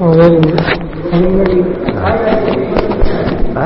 ஆ?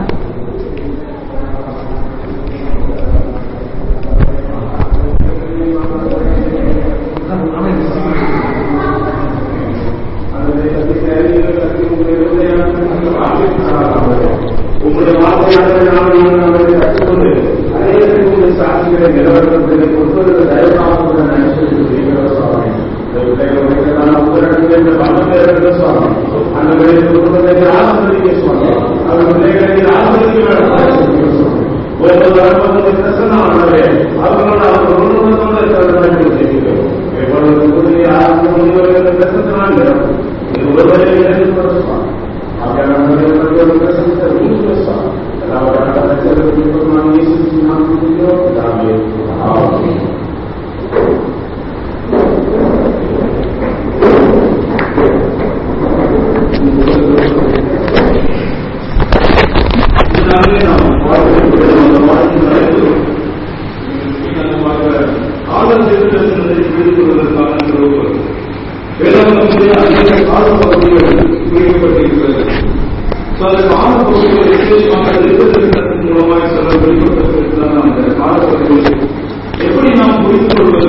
உங்களுடைய வார்த்தையாக நான் அவரை கற்றுக்கொண்டு அநேகருக்கு உங்கள் சாட்சிகளை நிலவரத்தை கொண்டு வருகிற தயவாக நினைச்சிருக்கிறீர்கள் சுவாமி உங்களிடத்தில் வல்லமையாக சுவாமி அந்த குடும்பத்தை ஆசிரியங்க சுவாமி அவர் பிள்ளைகளை ஆசிரியர்கள் சுவாமி ஒவ்வொரு வரும்போது பிரசன்னமானவே அவர்களோட அவர் உணர்வு செய்கிறோம் எவ்வளவு புதிய ஆசிரியர்கள் பிரசன்னாங்க இது ஒருவரை சுவாமி வேளாண்மையிலே அநேக காலப்பகுதிகள் குறிக்கப்பட்டிருக்கிறது அதற்கு ஆரம்பத்தில் விசேஷமாக எழுத்துத்திட்டத்தின் மூலமாக சொல்ல வெளிப்பட்டிருக்கிறார் அந்த காலப்பகுதியை எப்படி நாம் புரிந்து கொள்வது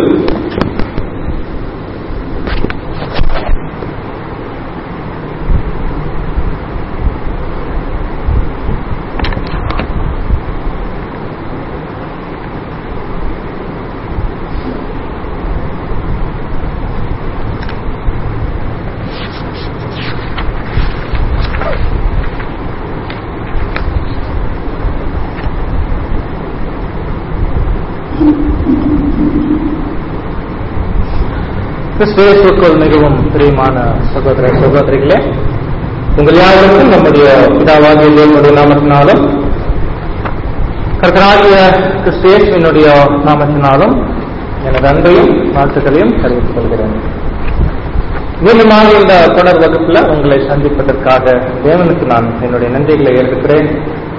கிறிஸ்துவுக்குள் மிகவும் பிரியமான சகோதர சகோதரிகளே உங்கள் யாவருக்கும் நம்முடைய பிதாவாகிய தேவனுடைய நாமத்தினாலும் கர்த்தராகிய கிறிஸ்துவினுடைய நாமத்தினாலும் எனது அன்பையும் வாழ்த்துக்களையும் தெரிவித்துக் கொள்கிறேன் மீண்டுமாக இந்த தொடர் வகுப்புல உங்களை சந்திப்பதற்காக தேவனுக்கு நான் என்னுடைய நன்றிகளை ஏற்கிறேன்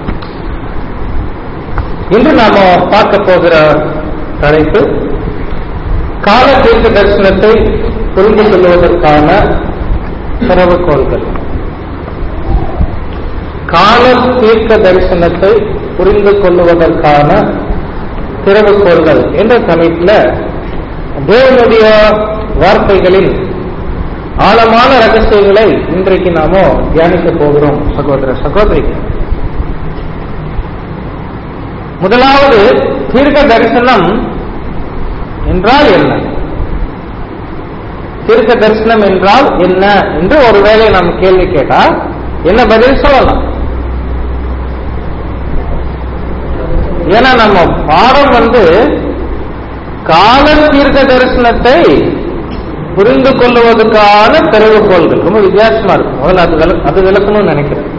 இன்று நாம பார்க்க போகிற தலைப்பு கால தீர்க்க தரிசனத்தை புரிந்து கொள்வதற்கான திறவுகோள்கள் கால தீர்க்க தரிசனத்தை புரிந்து கொள்வதற்கான திறவுகோள்கள் என்ற தலைப்பில் தேவனுடைய வார்த்தைகளின் ஆழமான ரகசியங்களை இன்றைக்கு நாம தியானிக்க போகிறோம் சகோதர சகோதரிகள் முதலாவது தீர்க்க தரிசனம் என்றால் என்ன தீர்க்க தரிசனம் என்றால் என்ன என்று ஒருவேளை நாம் கேள்வி கேட்டால் என்ன பதில் சொல்லலாம் ஏன்னா நம்ம பாடம் வந்து கால தீர்க்க தரிசனத்தை புரிந்து கொள்வதற்கான திறவுகோள்கள் ரொம்ப வித்தியாசமா இருக்கும் முதல்ல அது விள- அது விளக்கணும்னு நினைக்கிறேன்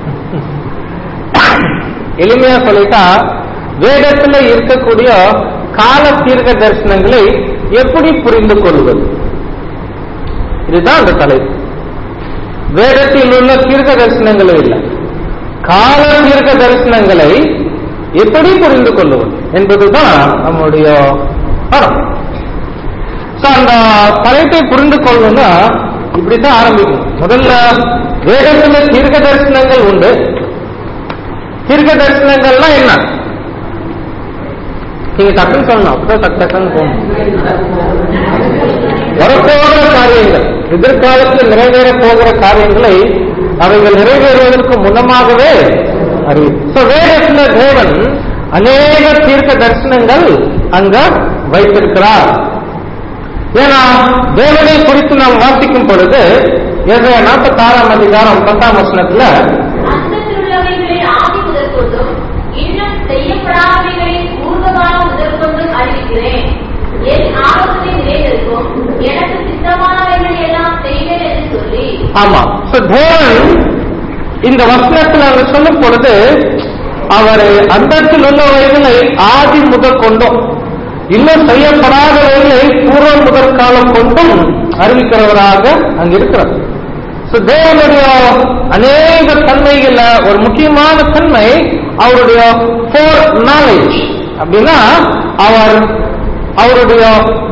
எளிமையா சொல்லிட்டா வேதத்துல இருக்கக்கூடிய கால தீர்க்க தரிசனங்களை எப்படி புரிந்து கொள்வது இதுதான் அந்த தலைப்பு வேதத்தில் உள்ள தீர்க்க தரிசனங்களே இல்லை கால தீர்க்க தரிசனங்களை எப்படி புரிந்து கொள்வது என்பதுதான் நம்முடைய பாடம் So, அந்த தலைப்பை புரிந்து கொள்ளணும்னா இப்படித்தான் ஆரம்பிக்கும் முதல்ல வேதத்துல தீர்க்க தரிசனங்கள் உண்டு தீர்க்க தரிசனங்கள்னா என்ன நீங்க டக்குன்னு சொல்லணும் அப்பதான் டக்கு டக்குன்னு போகணும் வரப்போகிற காரியங்கள் எதிர்காலத்தில் நிறைவேற போகிற காரியங்களை அவைகள் நிறைவேறுவதற்கு முன்னமாகவே அறிவிக்கும் So, வேதத்துல தேவன் அநேக தீர்க்க தரிசனங்கள் அங்க வைத்திருக்கிறார் ஏன்னா தேவனை குறித்து நாம் வாசிக்கும் பொழுது நாற்பத்தி ஆறாம் அதிகாரம் பத்தாம் வசனத்துல அந்தத்திலுள்ளவைகளை ஆதி முதற்கொண்டும் இன்னும் செய்யப்படாதவைகளை பூர்வகாலம் முதற்கொண்டும் அறிவிக்கிறேன் என் ஆலோசனை நிறைவேறும் எனக்கு சித்தமானவைகள் எல்லாம் செய்வேன் என்று சொல்லி ஆமா So, தேவன் இந்த வசனத்தில் அவர் சொல்லும் பொழுது அவர் அந்தத்தில் உள்ளவைகளை ஆதி முதல் கொண்டும் இன்னும் செய்யப்படாதவைகளை பூர்வ முதல் காலம் கொண்டும் அறிவிக்கிறவராக அங்க இருக்கிறார் So, தேவனுடைய அநேக தன்மைகள்ல ஒரு முக்கியமான தன்மை அவருடைய ஃபோர் நாலேஜ் அப்படின்னா அவர் அவருடைய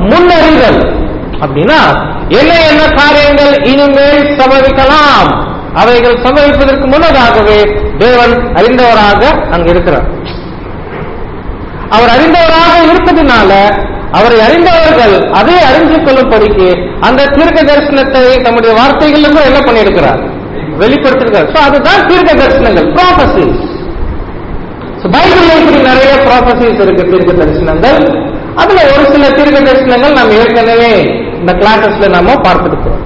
முன்னறிதல் அப்படின்னா என்ன என்ன காரியங்கள் இனிமேல் சம்பவிக்கலாம் அவைகள் சம்பவிப்பதற்கு முன்னதாகவே தேவன் அறிந்தவராக அங்க இருக்கிறார் அவர் அறிந்தவராக இருப்பதினால அவரை அறிந்தவர்கள் அதை அறிஞ்சு கொள்ளும்படிக்கு அந்த தீர்க்க தரிசனத்தை தம்முடைய வார்த்தைகள் கூட என்ன பண்ணியிருக்கிறார் வெளிப்படுத்திருக்கார் சோ அதுதான் தீர்க்க தரிசனங்கள் ப்ராபசிஸ் பைபிள்ல இப்படி நிறைய ப்ராபசிஸ் இருக்கு தீர்க்க தரிசனங்கள் அதுல ஒரு சில தீர்க்க தரிசனங்கள் நம்ம ஏற்கனவே இந்த கிளாஸஸ்ல நாம பார்த்துருக்கிறோம்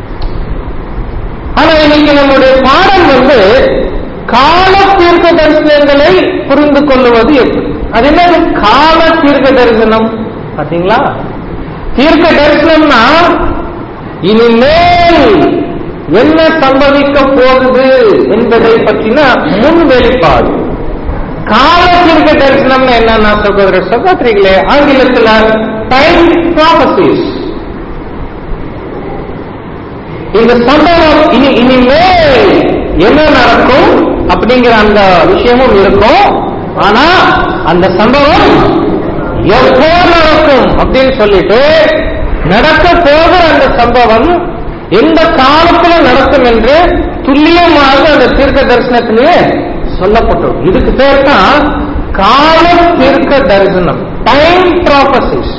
ஆனா இன்னைக்கு நம்முடைய பாடம் வந்து கால தீர்க்க தரிசனங்களை புரிந்து கொள்ளுவது எப்படி அது என்னது கால தீர்க்க தரிசனம் பாத்தீங்களா தீர்க்க தரிசனம்னா இனிமேல் என்ன சம்பவிக்க போகுது என்பதை பற்றின முன் வெளிப்பாடு கால தீர்க்க தரிசனம் என்னன்னா சகோதர சகோதரிகளே ஆங்கிலத்தில் டைம் ப்ராபசிஸ் இந்த சம்பவம் இனி இனிமேல் என்ன நடக்கும் அப்படிங்கிற அந்த விஷயமும் இருக்கும் ஆனா அந்த சம்பவம் எப்போ நடக்கும் அப்படின்னு சொல்லிட்டு நடக்க போகிற அந்த சம்பவம் எந்த காலத்துல நடக்கும் என்று துல்லியமாக அந்த தீர்க்க தரிசனத்திலேயே சொல்லப்பட்டது இதுக்கு பேர் தான் கால தீர்க்க தரிசனம் டைம் ப்ராபசிஸ்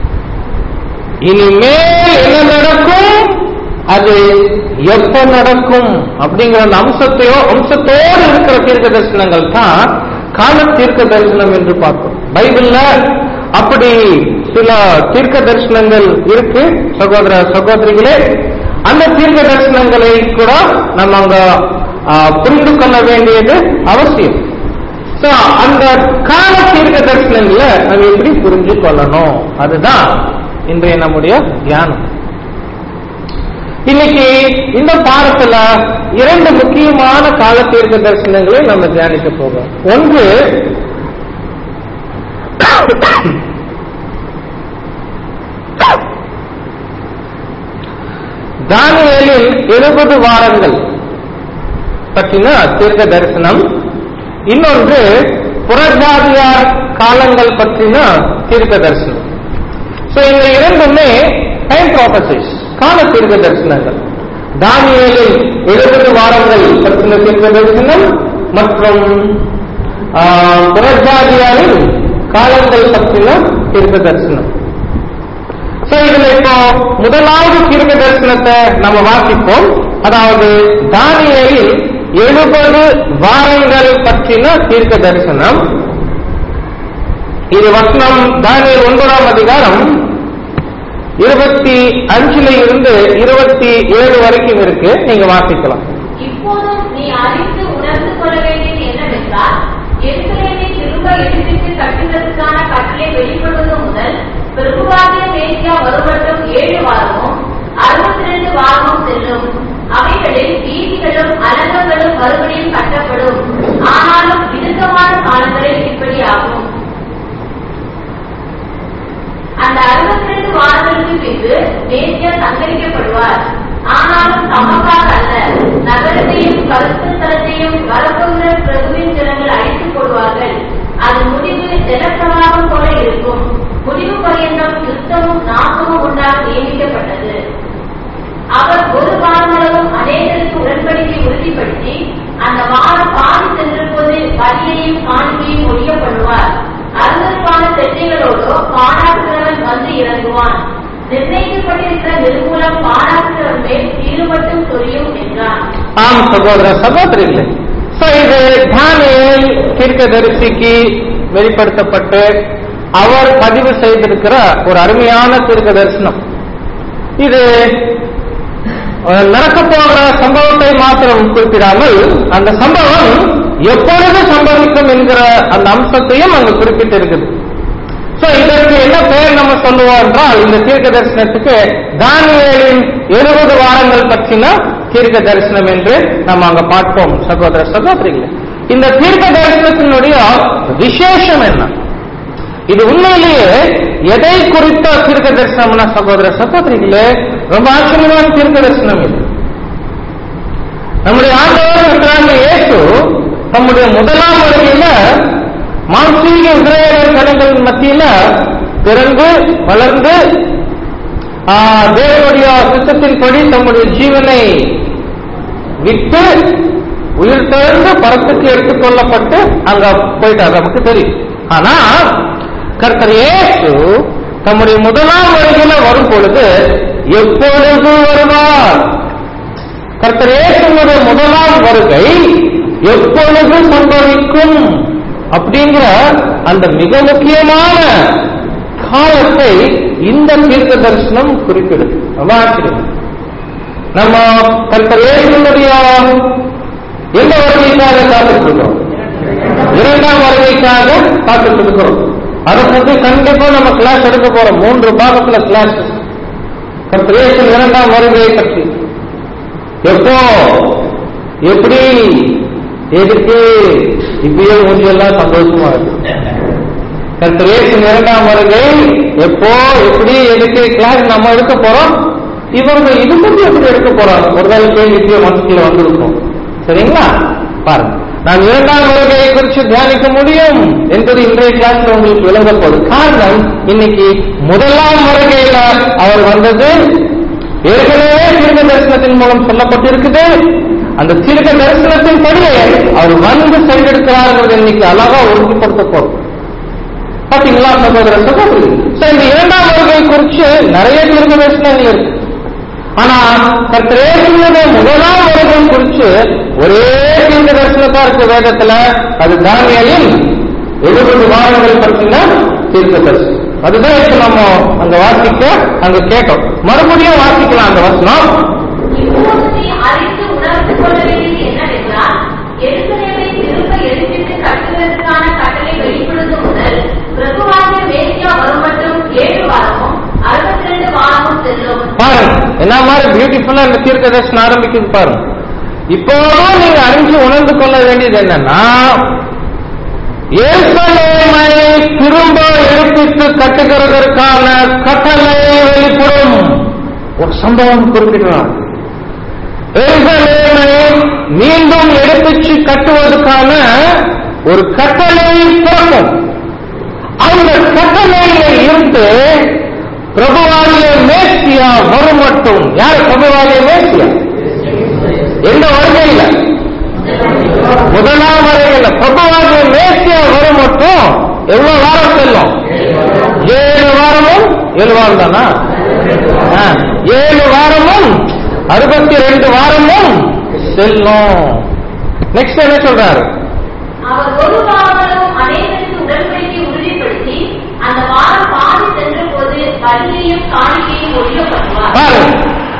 இனிமேல் என்ன நடக்கும் அது எப்ப நடக்கும் அப்படிங்கிற அந்த அம்சத்தையோ அம்சத்தோடு இருக்கிற தீர்க்க தரிசனங்கள் தான் கால தீர்க்க தரிசனம் என்று பார்க்கும் பைபிள்ல அப்படி சில தீர்க்க தரிசனங்கள் இருக்கு சகோதர சகோதரிகளே அந்த தீர்க்க தரிசனங்களை கூட நம்ம அங்க ஆ, புரிந்து கொள்ள வேண்டியது அவசியம் So, அந்த கால தீர்க்க தரிசனங்களை நம்ம எப்படி புரிஞ்சு கொள்ளணும் அதுதான் இன்றைய நம்முடைய தியானம் இன்னைக்கு இந்த பாடத்துல இரண்டு முக்கியமான கால தீர்க்க தரிசனங்களை நம்ம தியானிக்க போகிறோம் ஒன்று தானியேலின் எழுபது வாரங்கள் பற்றின தீர்க்க தரிசனம் இன்னொன்று புறஜாதியார் காலங்கள் பற்றின தீர்க்க தரிசனம் சோ இந்த இரண்டுமே டைம் ப்ராபசிஸ் கால தீர்க்க தரிசனங்கள் தானியேலில் எழுபது வாரங்கள் பற்றின தீர்க்க தரிசனம் மற்றும் ஆ, புறஜாதியாரின் காலங்கள் பற்றின தீர்க்க தரிசனம் சோ இதுல இப்போ முதலாவது தீர்க்க தரிசனத்தை நம்ம வாசிப்போம் அதாவது தானியேலில் எழுபது வாரங்கள் பற்றின தீர்க்க தரிசனம் இது வசனம் தானியல் ஒன்பதாம் அதிகாரம் இருபத்தி அஞ்சுல இருந்து இருபத்தி ஏழு வரைக்கும் இருக்கு நீங்க வாசிக்கலாம் இப்போதும் நீ அறிந்து உணர்ந்து கொள்ள வேண்டியது என்னவென்றால் எருசலேமை திரும்ப எடுப்பித்து கட்டுவதற்கான கட்டளை வெளிப்படுவது முதல் பிரபுவாகிய மேசியா வருமட்டும் ஏழு வாரமும் அறுபத்தி ரெண்டு வாரமும் செல்லும் அவைகளில் வீதிகளும் அலங்கங்களும் மறுபடியும் கட்டப்படும் ஆனாலும் இடுக்கமான காலங்களில் இப்படி ஆகும் அந்த அறுபத்தி ரெண்டு வாரங்களுக்கு பின்பு மேசியா சங்கரிக்கப்படுவார் ஆனாலும் தமக்காக அல்ல நகரத்தையும் கருத்து தலத்தையும் வரப்போகிற பிரபுவின் ஜனங்கள் அழித்துப் போடுவார்கள் அது முடிவு ஜலப்பிரவாகம் போல இருக்கும் முடிவு பரியந்தம் யுத்தமும் நாசமும் உண்டாக நியமிக்கப்பட்டது அவர் ஒரு வாரங்களும் அநேகருக்கு உடன்படிக்கை உறுதிப்படுத்தி அந்த வாரம் பாதி சென்ற போது பலியையும் காணிக்கையும் ஒழிய பண்ணுவார் அருவருப்பான செட்டைகளோடு பாராட்டுகிறவன் வந்து இறங்குவான் நிர்ணயிக்கப்பட்டிருக்கிற நிர்மூலம் பாராட்டுகிறவன் மேல் ஈடுபட்டும் சொரியும் என்றான் ஆம் சகோதர சகோதரிகளே சோ இது தானியேல் தீர்க்கதரிசிக்கு வெளிப்படுத்தப்பட்டு அவர் பதிவு செய்திருக்கிற ஒரு அருமையான தீர்க்க தரிசனம் இது அஹ், நடக்கப் போகிற சம்பவத்தை மாத்திரம் குறிப்பிடாமல் அந்த சம்பவம் எப்பொழுது சம்பவிக்கும் என்கிற அந்த அம்சத்தையும் அங்கு குறிப்பிட்டிருக்குது சோ இதற்கு என்ன பெயர் நம்ம சொல்லுவோம் என்றால் இந்த தீர்க்க தரிசனத்துக்கு தானியேலின் எழுபது வாரங்கள் பற்றின தீர்க்க தரிசனம் என்று நம்ம அங்க பார்ப்போம் சகோதர சகோதரிகளே இந்த தீர்க்க தரிசனத்தினுடைய விசேஷம் என்ன இது உண்மையிலேயே எதை குறித்த தீர்க்க தரிசனம்னா சகோதர சகோதரிகளே ரொம்ப ஆச்சரியமான தீர்க்க தரிசனம் இது நம்முடைய ஆண்டவர் இருக்கிறாங்க இயேசு நம்முடைய முதலாம் வருகையில மாம்சீக இஸ்ரேலர் ஜனங்கள் மத்தியில பிறந்து வளர்ந்து ஆ, தேவனுடைய சித்தத்தின்படி தம்முடைய ஜீவனை விட்டு உயிர் திறந்து பரத்துக்கு எடுத்துக்கொள்ளப்பட்டு அங்க போயிட்டார் நமக்கு தெரியும் ஆனா கர்த்தர் இயேசு தம்முடைய முதலாம் வருகையில வரும் பொழுது எப்பொழுது வருவார் கர்த்தர் இயேசுனுடைய முதலாம் வருகை எப்பொழுது சம்பவிக்கும் அப்படிங்கிற அந்த மிக முக்கியமான காலத்தை இந்த தீர்க்க தரிசனம் குறிப்பிடுது ரொம்ப ஆச்சரியம் நம்ம கர்த்தர் இயேசுனுடைய எந்த வருகைக்காக காத்துட்டு இருக்கோம் இரண்டாம் வருகைக்காக காத்துட்டு இருக்கிறோம் அதை பத்தி கண்டிப்பா நம்ம கிளாஸ் எடுக்க போறோம் மூன்று பாகத்துல கிளாஸ் கர்த்தர் இயேசு இரண்டாம் வருகையை பற்றி எப்போ எப்படி எதுக்கு இப்பயே மூஞ்சியெல்லாம் சந்தோஷமா இருக்கு கர்த்தர் இயேசு இரண்டாம் வருகை எப்போ எப்படி எதுக்கு கிளாஸ் நம்ம எடுக்க போறோம் இவர்கள் இது பத்தி எப்படி எடுக்க போறாங்க ஒருவேளை கேள்வி இப்பயே மனசுக்குள்ள வந்திருக்கும் சரிங்களா பாருங்க நான் இரண்டாம் வருகையை குறித்து தியானிக்க முடியும் என்பது இன்றைய கிளாஸ்ல உங்களுக்கு விளங்க போகுது காரணம் இன்னைக்கு முதலாம் வருகையில அவர் வந்தது ஏற்கனவே தீர்க்க தரிசனத்தின் மூலம் சொல்லப்பட்டிருக்குது அந்த தீர்க்க தரிசனத்தின் படியே அவர் வந்து சென்றெடுக்கிறார்கள் இன்னைக்கு அழகா உறுதிப்படுத்த போறோம் பாத்தீங்களா சகோதர சகோதரி So, இந்த இரண்டாம் வருகை குறித்து நிறைய தீர்க்க தரிசனங்கள் இருக்கு ஆனா கர்த்தரேசனுடைய முதலாம் வருகை குறித்து ஒரே தீர்க்க தரிசனத்தா இருக்கு வேதத்துல அது தானியலின் எழுபது வாரங்கள் பற்றின தீர்க்க தரிசனம் அதுதான் இப்ப நம்ம அங்க வாசிக்க அங்க கேட்டோம் மறுபடியும் வாசிக்கலாம் அந்த வசனம் இப்போது நீ அறிந்து உணர்ந்து கொள்ள வேண்டியது என்னவென்றால் எருசலேமை திரும்ப எழுப்பிட்டு கட்டுவதற்கான கட்டளை வெளிப்படுத்தும் முதல் பிரபுவாகிய மேசியா வரும் மட்டும் ஏழு வாரமும் அறுபத்தி ரெண்டு வாரமும் செல்லும் பாருங்க என்ன மாதிரி பியூட்டிஃபுல்லா இந்த தீர்க்க தரிசனம் ஆரம்பிக்குது பாருங்க இப்போதும் நீங்க அறிஞ்சு உணர்ந்து கொள்ள வேண்டியது என்னன்னா எருசலேமை திரும்ப எடுப்பித்து கட்டுகிறதற்கான கட்டளை வெளிப்படும் ஒரு சம்பவம் குறிப்பிடுறார் எருசலேமை மீண்டும் எடுப்பிச்சு கட்டுவதற்கான ஒரு கட்டளை பிறக்கும் அந்த கட்டளையில இருந்து பிரபுவாகிய மேசியா வரும் மட்டும் யார் பிரபுவாகிய மேசியா எந்த வருகையில முதலாம் வருகையில பிரபுவாகிய மேசியா வரும் மட்டும் எவ்வளவு வாரம் செல்லும் ஏழு வாரமும் ஏழு வாரம் தானா ஆ, ஏழு வாரமும் அறுபத்தி ரெண்டு வாரமும் செல்லும் நெக்ஸ்ட் என்ன சொல்றாரு அவர் ஒரு வாரங்களும் அநேகருக்கு உடன்படிக்கை உறுதிப்படுத்தி அந்த வாரம் பாதி சென்ற போது பலியையும் காணிக்கையும் ஒழிக்கப்படுவார் பாருங்க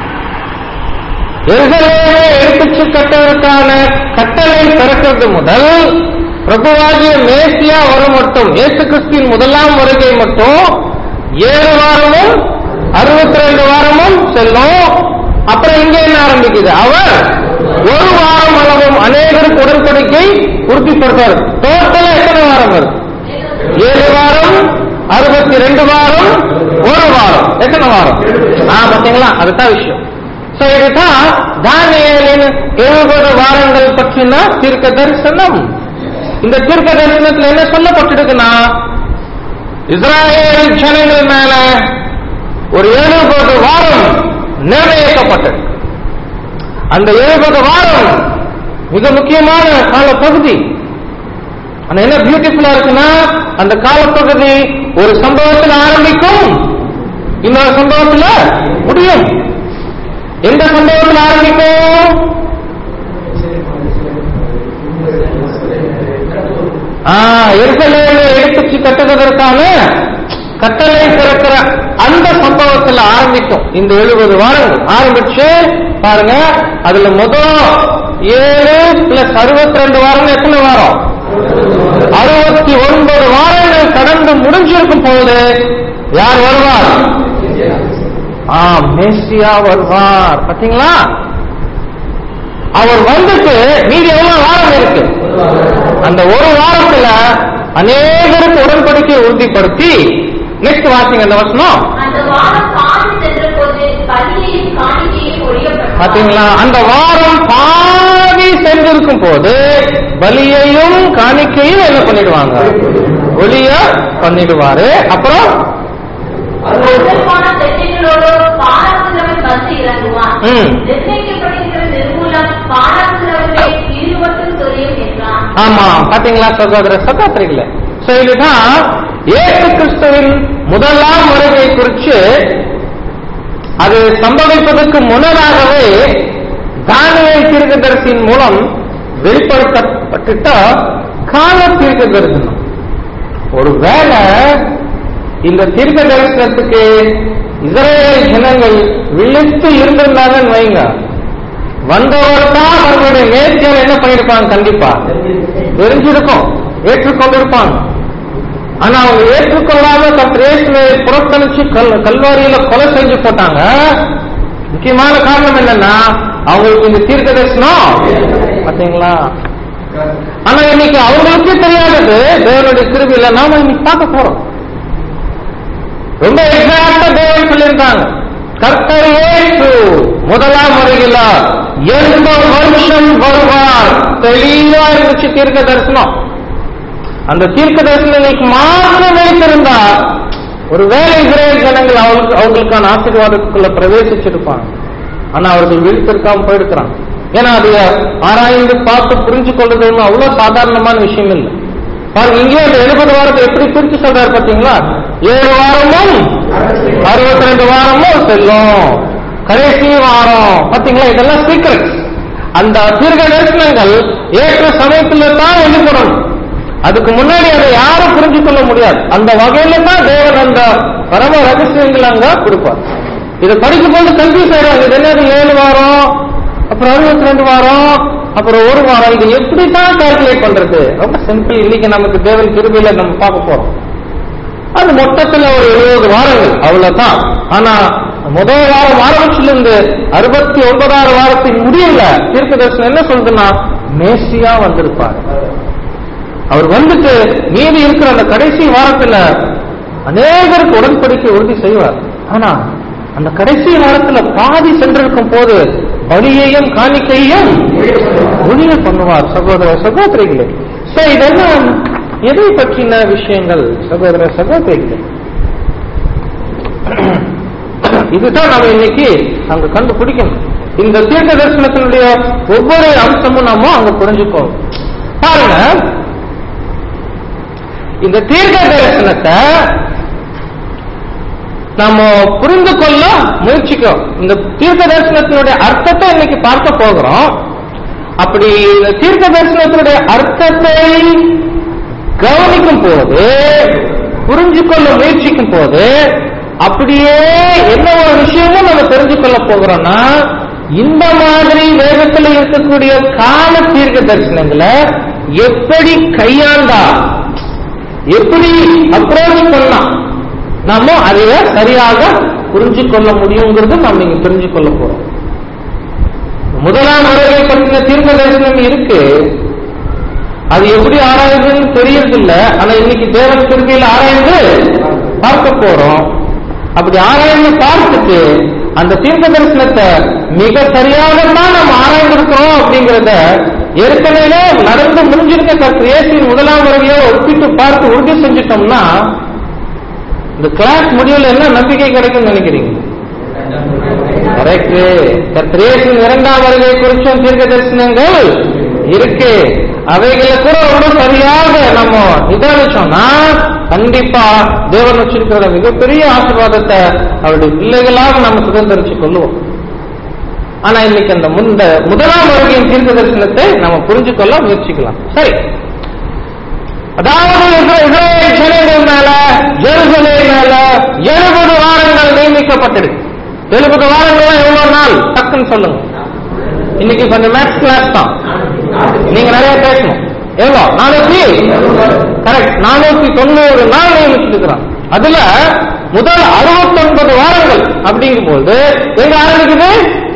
எருசலேமை எடுத்துச்சு கட்டுவதற்கான கட்டளை பிறக்கிறது முதல் பிரபுவாகிய மேசியா வரும் மட்டும் இயேசு கிறிஸ்துவின் முதலாம் வருகை மட்டும் ஏழு வாரமும் அறுபத்தி ரெண்டு வாரமும் செல்லும் அப்புறம் இங்க என்ன ஆரம்பிக்குது அவர் ஒரு வாரம் அளவும் அநேகருக்கு உடன்படிக்கை உறுதிப்படுத்தார் டோட்டலா எத்தனை வாரம் வருது ஏழு வாரம் அறுபத்தி ரெண்டு வாரம் ஒரு வாரம் எத்தனை வாரம் ஆ பாத்தீங்களா அதுதான் விஷயம் சோ இதுதான் தானியேலின் எழுபது வாரங்கள் பற்றின தீர்க்க தரிசனம் இந்த தீர்க்க தரிசனத்துல என்ன சொல்லப்பட்டிருக்குன்னா இஸ்ராயேல் ஜனங்கள் மேல ஒரு எழுபது வாரம் நிர்ணயிக்கப்பட்டது அந்த எழுபது வாரம் மிக முக்கியமான காலப்பகுதி ஆனா என்ன பியூட்டிஃபுல்லா இருக்குன்னா அந்த காலப்பகுதி ஒரு சம்பவத்தில் ஆரம்பிக்கும் இன்னொரு சம்பவத்துல முடியும் எந்த சம்பவத்தில் ஆரம்பிக்கும் ஆ, எருசலேமை எடுத்துச்சு கட்டுவதற்கான கட்டளை பிறக்கிற அந்த சம்பவத்துல ஆரம்பிக்கும் இந்த எழுபது வாரங்கள் ஆரம்பிச்சு பாருங்க அதுல முதல் ஏழு பிளஸ் அறுபத்தி ரெண்டு வாரம் எத்தனை வாரம் அறுபத்தி ஒன்பது வாரங்கள் கடந்து முடிஞ்சிருக்கும் போது யார் வருவார் ஆ மேசியா வருவார் பாத்தீங்களா அவர் வந்துட்டு மீதி எவ்வளவு வாரம் இருக்கு அந்த ஒரு வாரத்துல அநேகருக்கு உடன்படிக்கை உறுதிப்படுத்தி நெக்ஸ்ட் வாசிங்க அந்த வசனம் அந்த வாரம் பாதி சென்ற போது பலியையும் காணிக்கையும் ஒழிக்கப்படுவார் பாத்தீங்களா அந்த வாரம் பாதி சென்றிருக்கும் போது பலியையும் காணிக்கையும் என்ன பண்ணிடுவாங்க ஒளிய பண்ணிடுவாரு அப்புறம் அதற்கான தெற்கைகளோடு பாரம்பரியவன் வந்து இறங்குவான் ம். நிர்ணயிக்கப்படுகிற நிர்மூலம் காணாதவர்களை ஈடுபட்டு சொல்லியும் என்றான் ஆமா பாத்தீங்களா சகோதர சகோதரிகளே சோ இதுதான் ஏசு கிறிஸ்துவின் முதலாம் வருகை குறித்து அது சம்பவிப்பதற்கு முன்னதாகவே தானியல் தீர்க்கதரிசியின் மூலம் வெளிப்படுத்தப்பட்டுட்ட கால தீர்க்க தரிசனம் ஒருவேளை இந்த தீர்க்க தரிசனத்துக்கு இஸ்ரேல் ஜனங்கள் விழித்து இருந்திருந்தாங்கன்னு வைங்க வந்தவர் தான் அவர்களுடைய நேர்த்தியால் என்ன பண்ணிருப்பாங்க கண்டிப்பா தெரிஞ்சிருக்கும் ஏற்றுக்கொண்டிருப்பாங்க ஆனா அவங்க ஏற்றுக்கொள்ளாம கத்திரேசுவை புறக்கணிச்சு கல் கல்வாரியில கொலை செஞ்சு போட்டாங்க முக்கியமான காரணம் என்னன்னா அவங்களுக்கு இந்த தீர்க்க தரிசனம் பாத்தீங்களா ஆனா இன்னைக்கு அவங்களுக்கே தெரியாதது தேவனுடைய கிருபியில நாம இன்னைக்கு பார்க்க போறோம் ரொம்ப எக்ஸாக்டா தேவன் சொல்லியிருக்காங்க கர்த்தர் இயேசு முதலாம் முறையில எந்த வருஷம் வருவார் தெளிவா இருந்துச்சு தீர்க்க தரிசனம் அந்த தீர்க்க தரிசனம் இன்னைக்கு மாத்திரம் நினைத்திருந்தா ஒரு வேலை இஸ்ரேல் ஜனங்கள் அவங்களுக்கு அவங்களுக்கான ஆசீர்வாதத்துக்குள்ள பிரவேசிச்சிருப்பாங்க ஆனா அவர்கள் விழித்திருக்காம போயிருக்கிறாங்க ஏன்னா அது ஆராய்ந்து பார்த்து புரிஞ்சு கொள்றதுன்னு அவ்வளவு சாதாரணமான விஷயம் இல்லை பாருங்க இங்கே அந்த எழுபது வாரத்தை எப்படி பிரிச்சு சொல்றாரு பாத்தீங்களா ஏழு வாரமும் அறுபத்தி ரெண்டு வாரமும் செல்லும் கடைசி வாரம் பாத்தீங்களா இதெல்லாம் சீக்கிரம் அந்த தீர்க்க தரிசனங்கள் ஏற்ற சமயத்துல தான் வெளிப்படணும் அதுக்கு முன்னாடி அதை யாரும் புரிஞ்சு கொள்ள முடியாது அந்த வகையில தான் தேவன் அந்த பரம ரகசியங்கள் அங்க கொடுப்பார் இதை படிக்கும் போது கன்ஃபியூஸ் ஆயிடுவாங்க இது என்னது ஏழு வாரம் அப்புறம் அறுபத்தி ரெண்டு வாரம் அப்புறம் ஒரு வாரம் இது எப்படி தான் கால்குலேட் பண்றது ரொம்ப சிம்பிள் இன்னைக்கு நமக்கு தேவன் திரும்பியில நம்ம பார்க்க போறோம் அது மொத்தத்துல ஒரு எழுபது வாரங்கள் அவ்வளவுதான் ஆனா முதல் வாரம் ஆரம்பிச்சிலிருந்து அறுபத்தி ஒன்பதாவது வாரத்தின் முடியல தீர்க்க தரிசனம் என்ன சொல்றதுன்னா மேசியா வந்திருப்பாரு அவர் வந்துட்டு மீதி இருக்கிற அந்த கடைசி வாரத்துல அநேகருக்கு உடன்படிக்கை உறுதி செய்வார் ஆனா அந்த கடைசி வாரத்துல பாதி சென்றிருக்கும் போது பலியையும் காணிக்கையும் ஒளிய பண்ணுவார் சகோதர சகோதரிகளே சோ இதெல்லாம் எதை பற்றின விஷயங்கள் சகோதர சகோதரிகளே இதுதான் நம்ம இன்னைக்கு அங்க கண்டுபிடிக்கணும் இந்த தீர்க்க தரிசனத்தினுடைய ஒவ்வொரு அம்சமும் நாம அங்க புரிஞ்சுக்கோம் பாருங்க இந்த தீர்க்க தரிசனத்தை நாம புரிந்து கொள்ள முயற்சிக்கிறோம் இந்த தீர்க்க தரிசனத்தினுடைய அர்த்தத்தை இன்னைக்கு பார்க்க போகிறோம் அப்படி இந்த தீர்க்க தரிசனத்தினுடைய அர்த்தத்தை கவனிக்கும் போது புரிஞ்சு கொள்ள முயற்சிக்கும் போது அப்படியே என்ன ஒரு விஷயமும் நம்ம தெரிஞ்சு கொள்ள போகிறோம்னா இந்த மாதிரி வேதத்தில் இருக்கக்கூடிய கால தீர்க்க தரிசனங்களை எப்படி கையாண்டா எப்படி அப்ரோச் பண்ணலாம் நாம அதைய சரியாக புரிஞ்சு கொள்ள முடியுங்கிறது நாம் நீங்க தெரிஞ்சு கொள்ள போறோம் முதலாம் வருகை பற்றின தீர்க்க தரிசனம் இருக்கு அது எப்படி ஆராயுதுன்னு தெரியறதில்ல ஆனா இன்னைக்கு தேவன் திருப்பியில் ஆராய்ந்து பார்க்க போறோம் அப்படி ஆராய்ந்து பார்த்துட்டு அந்த தீர்க்க தரிசனத்தை மிக சரியாகத்தான் நம்ம ஆராய்ந்திருக்கிறோம் அப்படிங்கிறத ஏற்கனவே நடந்து முடிஞ்சிருக்க கற்று இயேசுவின் முதலாம் வருகையோ ஒப்பிட்டு பார்த்து உறுதி செஞ்சுட்டோம்னா இந்த கிளாஸ் முடிவில் என்ன நம்பிக்கை கிடைக்கும் நினைக்கிறீங்க கரெக்ட் கத்திரேசின் இரண்டாம் வருகை குறிச்சும் தீர்க்க தரிசனங்கள் இருக்கு அவைகளை கூட ரொம்ப சரியாக நம்ம நிதானிச்சோம்னா கண்டிப்பா தேவன் வச்சிருக்கிற மிகப்பெரிய ஆசீர்வாதத்தை அவருடைய பிள்ளைகளாக நம்ம சுதந்திரிச்சு கொள்ளுவோம் ஆனா இன்னைக்கு அந்த முந்த முதலாம் வருகையின் தீர்க்க தரிசனத்தை நம்ம புரிஞ்சு கொள்ள முயற்சிக்கலாம் சரி அதாவது இஸ்ரே- இஸ்ரேல் ஜனங்கள் மேல ஜெருசலே மேல எழுபது வாரங்கள் நியமிக்கப்பட்டிருக்கு எழுபது வாரங்கள் எவ்வளவு நாள் டக்குன்னு சொல்லுங்க இன்னைக்கு கொஞ்சம் மேத்ஸ் கிளாஸ் தான் நீங்க நிறைய பேசணும் எவ்வளோ நானூத்தி கரெக்ட் நானூத்தி தொண்ணூறு நாள் நியமிச்சிருக்கிறான் அதுல முதல் அறுபத்தொன்பது வாரங்கள் அப்படிங்கும்போது எங்க ஆரம்பிக்குது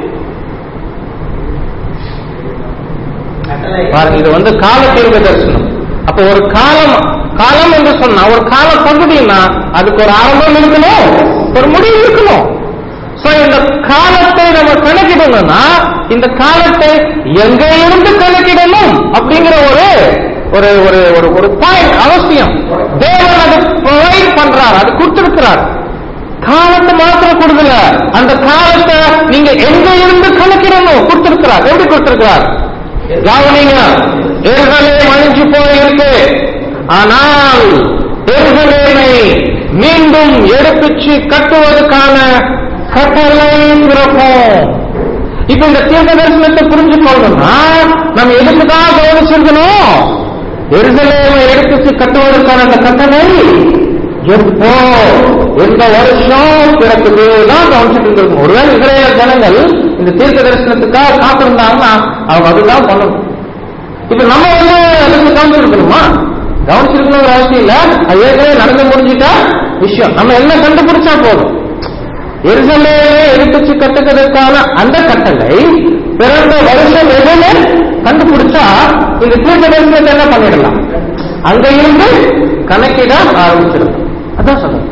பாருங்க இது வந்து கால தீர்க்க தரிசனம் அப்ப ஒரு காலம் காலம் என்று சொன்னா ஒரு கால பகுதினா அதுக்கு ஒரு ஆரம்பம் இருக்கணும் ஒரு முடிவு இருக்கணும் சோ இந்த காலத்தை நம்ம கணக்கிடணும்னா இந்த காலத்தை எங்க இருந்து கணக்கிடணும் அப்படிங்கிற ஒரு ஒரு ஒரு ஒரு ஒரு பாயிண்ட் அவசியம் தேவன் அதை ப்ரொவைட் பண்றார் அது கொடுத்திருக்கிறார் காலத்தை மாத்திரம் கொடுக்கல அந்த காலத்தை நீங்க எங்க இருந்து கணக்கிடணும் கொடுத்திருக்கிறார் கொடுத்திருக்கிறார் எப்படி கொடுத்திருக்கிறார் கவனிங்க எருசலேம் அழிஞ்சு போயிருக்கு ஆனால் எருசலேமை மீண்டும் எடுப்பிச்சு கட்டுவதற்கான கட்டளை பிறக்கும் இப்ப இந்த தீர்க்க தரிசனத்தை புரிஞ்சு கொள்ளணும்னா நம்ம எதுக்குதான் கவனிச்சிருக்கணும் எருசலேமை எடுப்பிச்சு கட்டுவதற்கான அந்த கட்டளை எப்போ எந்த வருஷம் பிறக்குது தான் கவனிச்சுட்டு இருந்திருக்கும் ஒருவேளை இஸ்ரேல் ஜனங்கள் இந்த தீர்க்க தரிசனத்துக்காக காத்திருந்தாங்கன்னா அவங்க அதுதான் பண்ணணும் இப்ப நம்ம வந்து அதுக்கு கவனிச்சிருக்கணுமா கவனிச்சிருக்கணும் அவசியம் இல்ல அது ஏற்கனவே நடந்து முடிஞ்சிட்டா விஷயம் நம்ம என்ன கண்டுபிடிச்சா போதும் எருசலேமே எடுத்துச்சு கட்டுக்கிறதுக்கான அந்த கட்டளை பிறந்த வருஷம் எதுன்னு கண்டுபிடிச்சா இந்த தீர்க்க தரிசனத்தை என்ன பண்ணிடலாம் அங்க இருந்து கணக்கிட ஆரம்பிச்சிடும் அதான் சொல்றேன்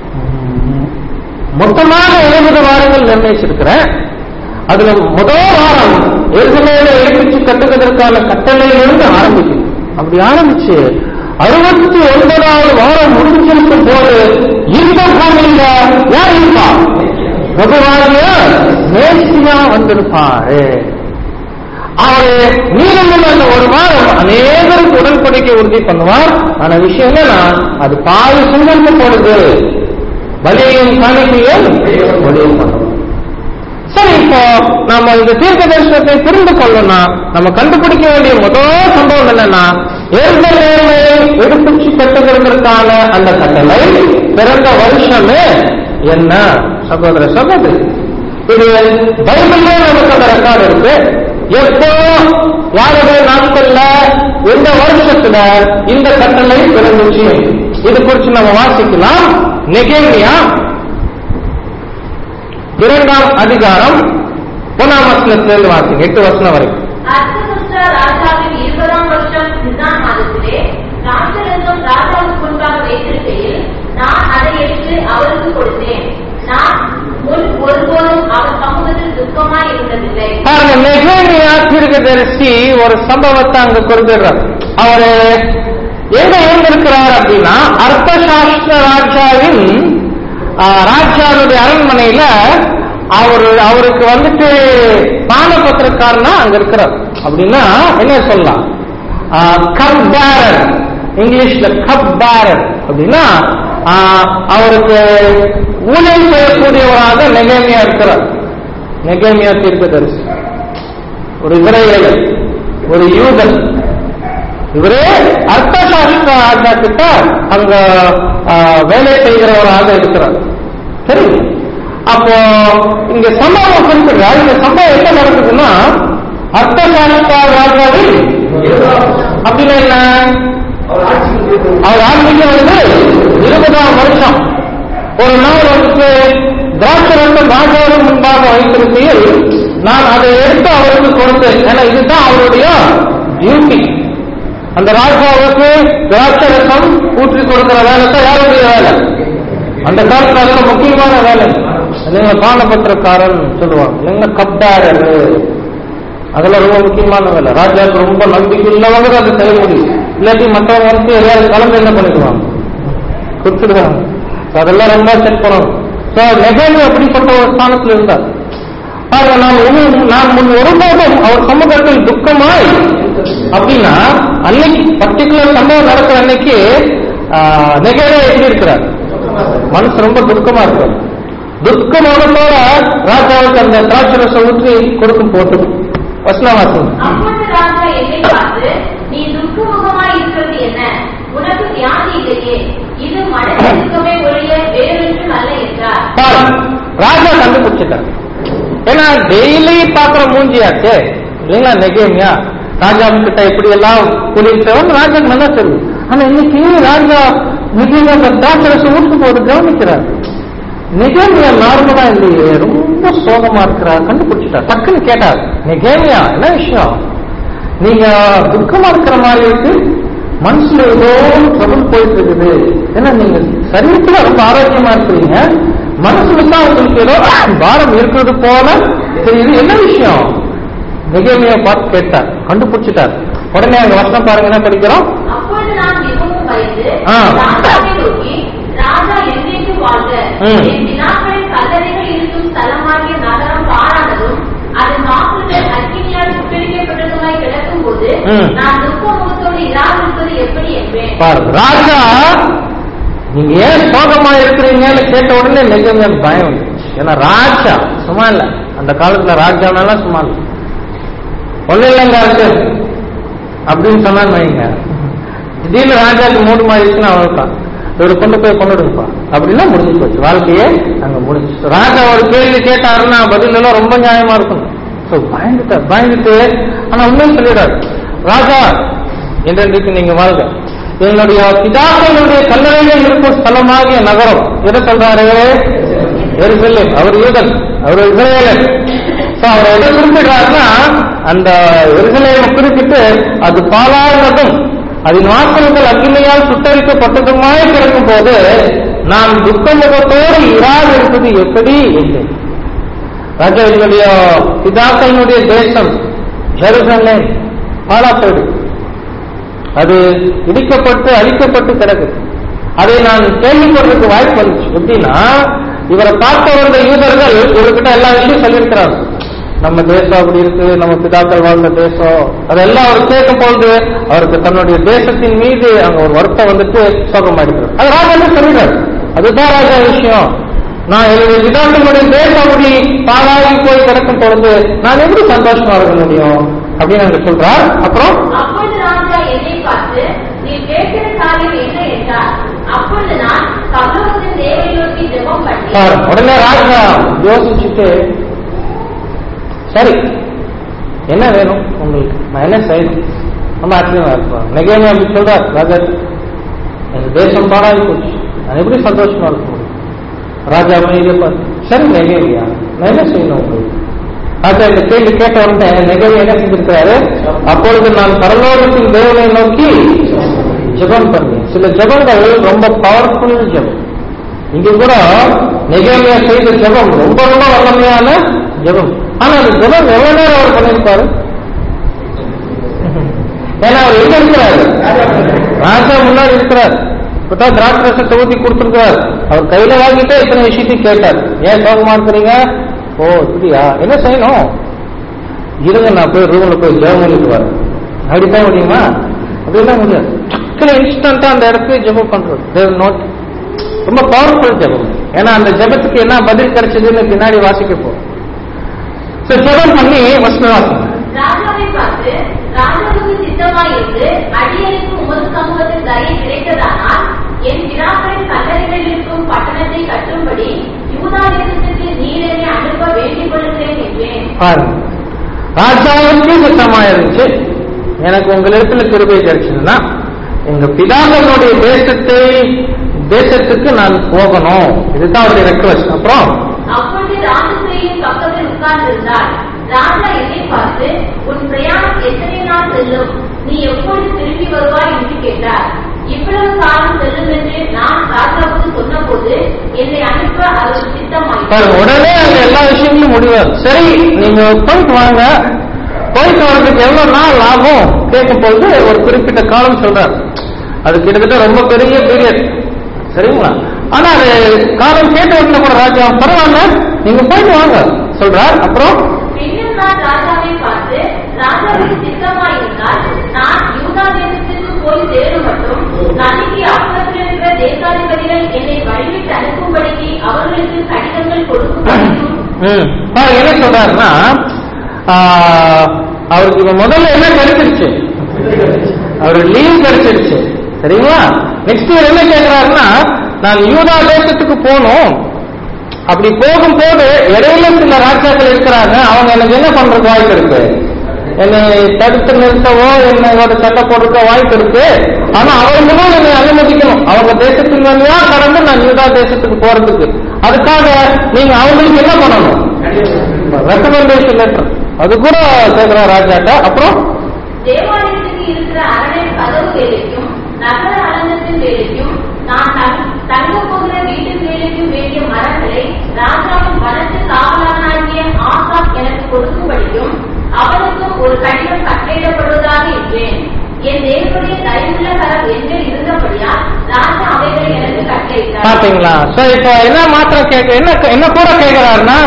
மொத்தமாக எழுபது வாரங்கள் நிர்ணயிச்சிருக்கிறேன் அதுல முதல் வாரம் எருசலேமை எடுத்துச்சு கட்டுவதற்கான கட்டளையிலிருந்து ஆரம்பிக்கும் அப்படி ஆரம்பிச்சு அறுபத்தி ஒன்பதாவது வாரம் முடிஞ்சிருக்கும் போது இந்த பூமியில யார் இருப்பா பிரபுவாகிய மேசியா வந்திருப்பாரு அவரு மீதமுள்ள அந்த ஒரு வாரம் அநேகருக்கு உடன்படிக்கை உறுதி பண்ணுவார் ஆனா விஷயம் என்னன்னா அது பாதி சங்கல்பப்படுது பலியையும் காணிக்கையும் முடிவு பண்ணும் சரி இப்போ நாம இந்த தீர்க்க தரிசனத்தை புரிந்து கொள்ளணும்னா நம்ம கண்டுபிடிக்க வேண்டிய முதல் சம்பவம் என்னன்னா ஏற்கனவே எடுப்பிச்சு கட்டுகிறதற்கான அந்த கட்டளை பிறந்த வருஷமே என்ன சகோதர சகோதரி இது பைபிள்ல நமக்கு அந்த ரெக்கார்டு இருக்கு எப்போ யாருடைய நாட்கள்ல எந்த வருஷத்துல இந்த கட்டளை பிறந்துச்சு இது குறித்து நம்ம வாசிக்கலாம் நெகேமியா இரண்டாம் அதிகாரம் ஒன்னாம் வசனத்திலிருந்து வாசிங்க எட்டு வசனம் வரைக்கும் அர்த்தசுஷ்டா ராஜாவின் இருபதாம் வருஷம் நிசான் மாதத்திலே ராஜரங்கம் ராஜாவுக்கு முன்பாக வைத்திருக்கையில் நான் அதை எடுத்து அவருக்கு கொடுத்தேன் நான் முன் ஒருபோதும் அவர் சமூகத்தில் துக்கமாய் இருந்ததில்லை பாருங்க நெகேமியா தீர்க்கதரிசி ஒரு சம்பவத்தை அங்க குறிப்பிடுறார் அவரு எங்க இருந்திருக்கிறார் அப்படின்னா அர்த்தசாஸ்திர ராஜாவின் ஆ, ராஜாவுடைய அரண்மனையில அவர் அவருக்கு வந்துட்டு பானபத்திரக்காரனா அங்க இருக்கிறார் அப்படின்னா என்ன சொல்லலாம் கப் பேரர் இங்கிலீஷ்ல கப் பேரர் அப்படின்னா ஆ, அவருக்கு ஊழியம் செய்யக்கூடியவராக நெகேமியா இருக்கிறார் நெகேமியா தீர்க்கதரிசி ஒரு இஸ்ரேலர் ஒரு யூதன் இவரே அர்த்தசாஸ்திர ராஜா கிட்ட அங்க ஆ, வேலை செய்கிறவராக இருக்கிறார் சரி அப்போ இங்க சம்பவம் குறிப்பிடுறார் இந்த சம்பவம் என்ன நடக்குதுன்னா அர்த்தசாஸ்திர ராஜாவில் அப்படின்னா என்ன அவர் ஆரம்பிக்கிறது இருபதாம் வருஷம் ஒரு நாள் வந்துட்டு திராட்சரசம் ராஜாவின் முன்பாக வைத்திருக்கையில் நான் அதை எடுத்து அவருக்கு கொடுத்தேன் ஏன்னா இதுதான் அவருடைய டியூட்டி அந்த ராஜாவுக்கு திராட்சரசம் ஊற்றி கொடுக்கிற வேலை தான் யாருடைய வேலை அந்த காலத்துல அதெல்லாம் முக்கியமான வேலை இல்லைங்க பானபத்திரக்காரன் சொல்லுவாங்க இல்லைங்க கப்டாரர் அதெல்லாம் ரொம்ப முக்கியமான வேலை ராஜாவுக்கு ரொம்ப நம்பிக்கை உள்ளவங்க அதை செய்ய முடியும் இல்லாட்டி மற்றவங்க வந்து எதாவது கலந்து என்ன பண்ணிடுவாங்க கொடுத்துடுவாங்க So அதெல்லாம் ரொம்ப செக் பண்ணணும் ஸோ நெகேமி அப்படிப்பட்ட ஒரு ஸ்தானத்தில் இருந்தார் பாருங்க நான் ஒண்ணு- நான் முன் ஒருபோதும் அவர் சமூகத்தில் துக்கமாய் அப்படின்னா அன்னைக்கு பர்டிகுலர் சம்பவம் நடக்கிற அன்னைக்கு நெகேமே எப்படி இருக்கிறார் மனசு ரொம்ப துக்கமா இருக்கிறார் துக்கமானத்தோட ராஜாவுக்கு அந்த திராட்சரசம் ஊற்றி கொடுக்கும் போட்டு வசனவாசம் அப்பொழுது ராஜா என்னை பார்த்து நீ துக்கமுகமாய் இருக்கிறது என்ன உனக்கு வியாதி இல்லையே இது மனதில் இருக்கவே ஒழிய வேறொன்றும் அல்ல என்றார் பாரு, ராஜா கண்டுபிடிச்சிட்டார் ஏன்னா டெய்லி பாக்குற மூஞ்சியாச்சே இல்லைங்களா நெகேமியா ராஜா கிட்ட இப்படி எல்லாம் குளித்தவன் ராஜாக்கு நல்லா தெரியும் ஆனா இன்னைக்கு ராஜா நெகேமியா அந்த திராட்சரசம் ஊட்டு போது கவனிக்கிறார் நெகேமியா நார்மலா இல்லையே ரொம்ப சோகமா இருக்கிறார் கண்டுபிடிச்சிட்டார் டக்குன்னு கேட்டார் நெகேமியா என்ன விஷயம் நீங்க துக்கமா இருக்கிற மாதிரி இருக்கு மனசுல ஏதோ ட்ரபிள் போயிட்டு இருக்குது ஏன்னா நீங்க சரீரத்துல ரொம்ப ஆரோக்கியமா இருக்கிறீங்க மனசுல தான் உங்களுக்கு ஏதோ பாரம் இருக்கிறது போல தெரியுது என்ன விஷயம் நெகேமியா பார்த்து கேட்டார் கண்டுபிடிச்சிட்டார் உடனே அங்க வசனம் பாருங்க என்ன படிக்கிறோம் அப்பொழுது நான் மிகவும் பயந்து ஆ. ராஜாவை நோக்கி ராஜா என்றைக்கும் வாழ்க ம். என் வினாக்களின் கல்லறைகள் இருக்கும் ஸ்தலமாகிய நகரம் பாழானதும் அதன் வாசல்கள் அக்கினி ம். நான் துக்க முகத்தோடு இராதிருப்பது எப்படி என்பேன் பாருங்க ராஜா நீங்க ஏன் சோகமா இருக்கிறீங்கன்னு கேட்ட உடனே நிஜமே பயம் வந்துச்சு. ஏன்னா ராஜா சும்மா இல்ல அந்த காலத்துல ராஜானாலாம் சும்மா இல்ல ஒண்ணு இல்லைங்க அரசு அப்படின்னு சொன்னான்னு வைங்க திடீர்னு ராஜாக்கு மூணு மாறிடுச்சுன்னா அவ்வளவுதான் இவரு கொண்டு போய் கொண்டுடுங்கப்பா அப்படின்னா முடிஞ்சு போச்சு வாழ்க்கையே அங்க முடிஞ்சு ராஜா ஒரு கேள்வி கேட்டாருன்னா பதில் எல்லாம் ரொம்ப நியாயமா இருக்கும் ஸோ பயந்துட்டார் பயந்துட்டு ஆனா உண்மையை சொல்லிடாரு ராஜா என்றென்றைக்கு நீங்க வாழ்க என்னுடைய பிதாக்களுடைய கல்லறையில் இருக்கும் ஸ்தலமாகிய நகரம் எதை சொல்றாரு எருசலேம் அவர் யூதன் அவர் இஸ்ரேலன் So, அவர் எதை குறிப்பிடுறாருன்னா அந்த எருசலேமை குறிப்பிட்டு அது பாலானதும் அதன் வாசல்கள் அக்னியால் சுட்டரிக்கப்பட்டதுமாய் கிடக்கும் போது நான் துக்கமுகத்தோடு இராது இருப்பது எப்படி என்று ராஜா என்னுடைய பிதாக்களுடைய தேசம் ஜெருசலேம் பாலா போயிடுது அது இடிக்கப்பட்டு அழிக்கப்பட்டு கிடக்குது அதை நான் கேள்விப்படுறதுக்கு வாய்ப்பு வந்துச்சு எப்படின்னா இவரை பார்க்க வந்த யூதர்கள் இவர்கிட்ட எல்லா விஷயம் சொல்லியிருக்கிறாங்க நம்ம தேசம் அப்படி இருக்கு நம்ம பிதாக்கள் வாழ்ந்த தேசம் அதெல்லாம் அவர் கேட்கும் பொழுது அவருக்கு தன்னுடைய தேசத்தின் மீது அங்க ஒரு வருத்தம் வந்துட்டு சோகமாயிருக்கிறார் அது ராஜா சொல்லிடுறாரு அதுதான் ராஜா விஷயம் நான் என்னுடைய பிதாக்களுடைய தேசம் அப்படி பாழாகி போய் கிடக்கும் பொழுது நான் எப்படி சந்தோஷமா இருக்க முடியும் அப்படின்னு அங்க சொல்றார் அப்புறம் அப்பொழுது ராஜா என்னை பார்த்து நீ கேட்கிற காரியம் என்ன என்றார் அப்பொழுது நான் சமூகத்தின் தேவை நோக்கி ஜெபம் பண்ணி பாரு, உடனே ராஜா யோசிச்சுட்டு சரி என்ன வேணும் உங்களுக்கு நான் என்ன செய்யணும் ரொம்ப ஆச்சரியமா இருப்பா நெகேமே அப்படி சொல்றார் ராஜா என் தேசம் பாடாகி போச்சு நான் எப்படி சந்தோஷமா இருக்க முடியும் ராஜா அமைதியை பார்த்து சரி நெகேவியா நான் என்ன செய்யணும் உங்களுக்கு ராஜா இந்த கேள்வி கேட்ட உடனே நெகேவி என்ன செஞ்சிருக்கிறாரு அப்பொழுது நான் பரலோகத்தின் தேவனை நோக்கி ஜெபம் பண்ணி சில ஜெபங்கள் ரொம்ப பவர்ஃபுல் ஜெபம் இங்க கூட நெகேமியா செய்த ஜெபம் ரொம்ப ரொம்ப வல்லமையான ஜெபம் ஆனா அந்த ஜெபம் எவ்வளவு நேரம் அவர் பண்ணியிருப்பாரு ஏன்னா அவர் எங்க இருக்கிறாரு ராஜா முன்னாடி இருக்கிறார் இப்பதான் திராட்சை ரசத்தை ஊத்தி கொடுத்துருக்கிறார் அவர் கையில வாங்கிட்டே இத்தனை விஷயத்தையும் கேட்டார் ஏன் சோகமா இருக்கிறீங்க ஓ இப்படியா என்ன செய்யணும் இருங்க நான் போய் ரூம்ல போய் ஜெபம் பண்ணிட்டு வரேன் அப்படித்தான் முடியுமா அப்படிலாம் முடியாது இன்ஸ்டன்டா அந்த இடத்துல ஜெபம் பண்றது தேவ் நோட் ரொம்ப பவர்ஃபுல் ஜெபம் ஏன்னா அந்த ஜெபத்துக்கு என்ன பதில் கிடைச்சதுன்னு பின்னாடி வாசிக்க போறோம் So, ஜெபம் பண்ணி வசனம் வாசிங்க. ராஜாவை பார்த்து ராஜாவுக்கு சித்தமாயிருந்து அடியனுக்கு உமது சமூகத்தில் தயை கிடைத்ததானால் என் பிதாக்களின் கல்லறைகளில் இருக்கும் பட்டணத்தை கட்டும்படி யூதா தேசத்துக்கு நீர் என்னை அனுப்ப வேண்டிக் கொள்கிறேன் என்றேன் பாருங்க ராஜாவுக்கு சுத்தமா இருந்துச்சு எனக்கு உங்களிடத்துல கிருபை கிடைச்சதுன்னா எங்க பிதாக்களுடைய தேசத்தை தேசத்துக்கு நான் போகணும் இதுதான் அவருடைய ரெக்வஸ்ட் அப்புறம் அப்பொழுது ராஜஸ்ரீயின் பக்கத்தில் உட்கார்ந்திருந்தார் ராஜா என்னை பார்த்து உன் பிரயாணம் எத்தனை நாள் செல்லும் நீ எப்பொழுது திரும்பி வருவாய் என்று கேட்டார் இவ்வளவு காலம் செல்லும் என்று நான் ராஜாவுக்கு சொன்னபோது என்னை அனுப்ப அவர் சித்தமாயிட்டார் பாருங்க உடனே அந்த எல்லா விஷயங்களும் முடிவார் சரி நீங்க போயிட்டு வாங்க போயிட்டு வர்றதுக்கு எவ்வளவு நாள் ஆகும் கேட்கும் பொழுது ஒரு குறிப்பிட்ட காலம் சொல்றார் அது கிட்டத்தட்ட ரொம்ப பெரிய பீரியட் சரிங்களா ஆனா அது காலம் கேட்ட உடனே கூட ராஜா பரவாயில்ல நீங்க போயிட்டு வாங்க சொல்றார் அப்புறம் பின்னர் நான் ராஜாவை பார்த்து ராஜாவுக்கு சித்தமாயிருந்தால் நான் யூதா தேசத்திற்கு போய் சேரும் மட்டும் நதிக்கு அப்புறத்தில் இருக்கிற தேசாதிபதிகள் என்னை வழிவிட்டு அனுப்பும்படிக்கு அவர்களுக்கு கடிதங்கள் கொடுக்கும்படியும் ம். பாருங்க, என்ன சொல்றாருன்னா ஆஹ், அவருக்கு இப்ப முதல்ல என்ன கிடைச்சிருச்சு அவருக்கு லீவ் கிடைச்சிருச்சு சரிங்களா நெக்ஸ்ட் இயர் என்ன கேட்கிறாருன்னா நான் யூதா தேசத்துக்கு போகணும் அப்படி போகும்போது இடையில சில ராஜாக்கள் இருக்கிறாங்க அவங்க எனக்கு என்ன பண்றதுக்கு வாய்ப்பு இருக்கு என்னை தடுத்து நிறுத்தவோ என்னோட சட்டை போடுறதுக்கோ வாய்ப்பு இருக்கு ஆனா அவங்களும் என்னை அனுமதிக்கணும் அவங்க தேசத்தின் வழியா கடந்து நான் யூதா தேசத்துக்கு போறதுக்கு அதுக்காக நீங்க அவங்களுக்கு என்ன பண்ணணும் ரெக்கமெண்டேஷன் லெட்டர் அது கூட கேட்கிற ராஜாட்ட அப்புறம் தேவாலயத்துக்கு இருக்கிற அரணை கதவு வேலைக்கும் நகர அலங்கத்தின் வேலைக்கும் நான் தங்- தங்கப் போகிற வீட்டின் வேலைக்கும் வேண்டிய மரங்களை ராஜாவின் வனத்து காவலானாகிய ஆசாப் எனக்கு கொடுக்கும்படியும் அவனுக்கும் ஒரு கடிதம் கட்டளையிடப்படுவதாக என்றேன் என் தேவனுடைய தயவுள்ள கரம் என்று இருந்தபடியா ராஜா அவைகளை எனக்கு கட்டளையிட்டார் பாத்தீங்களா சோ இப்போ என்ன மாத்திரம் கேட்க என்ன என்ன கூட கேட்கிறாருன்னா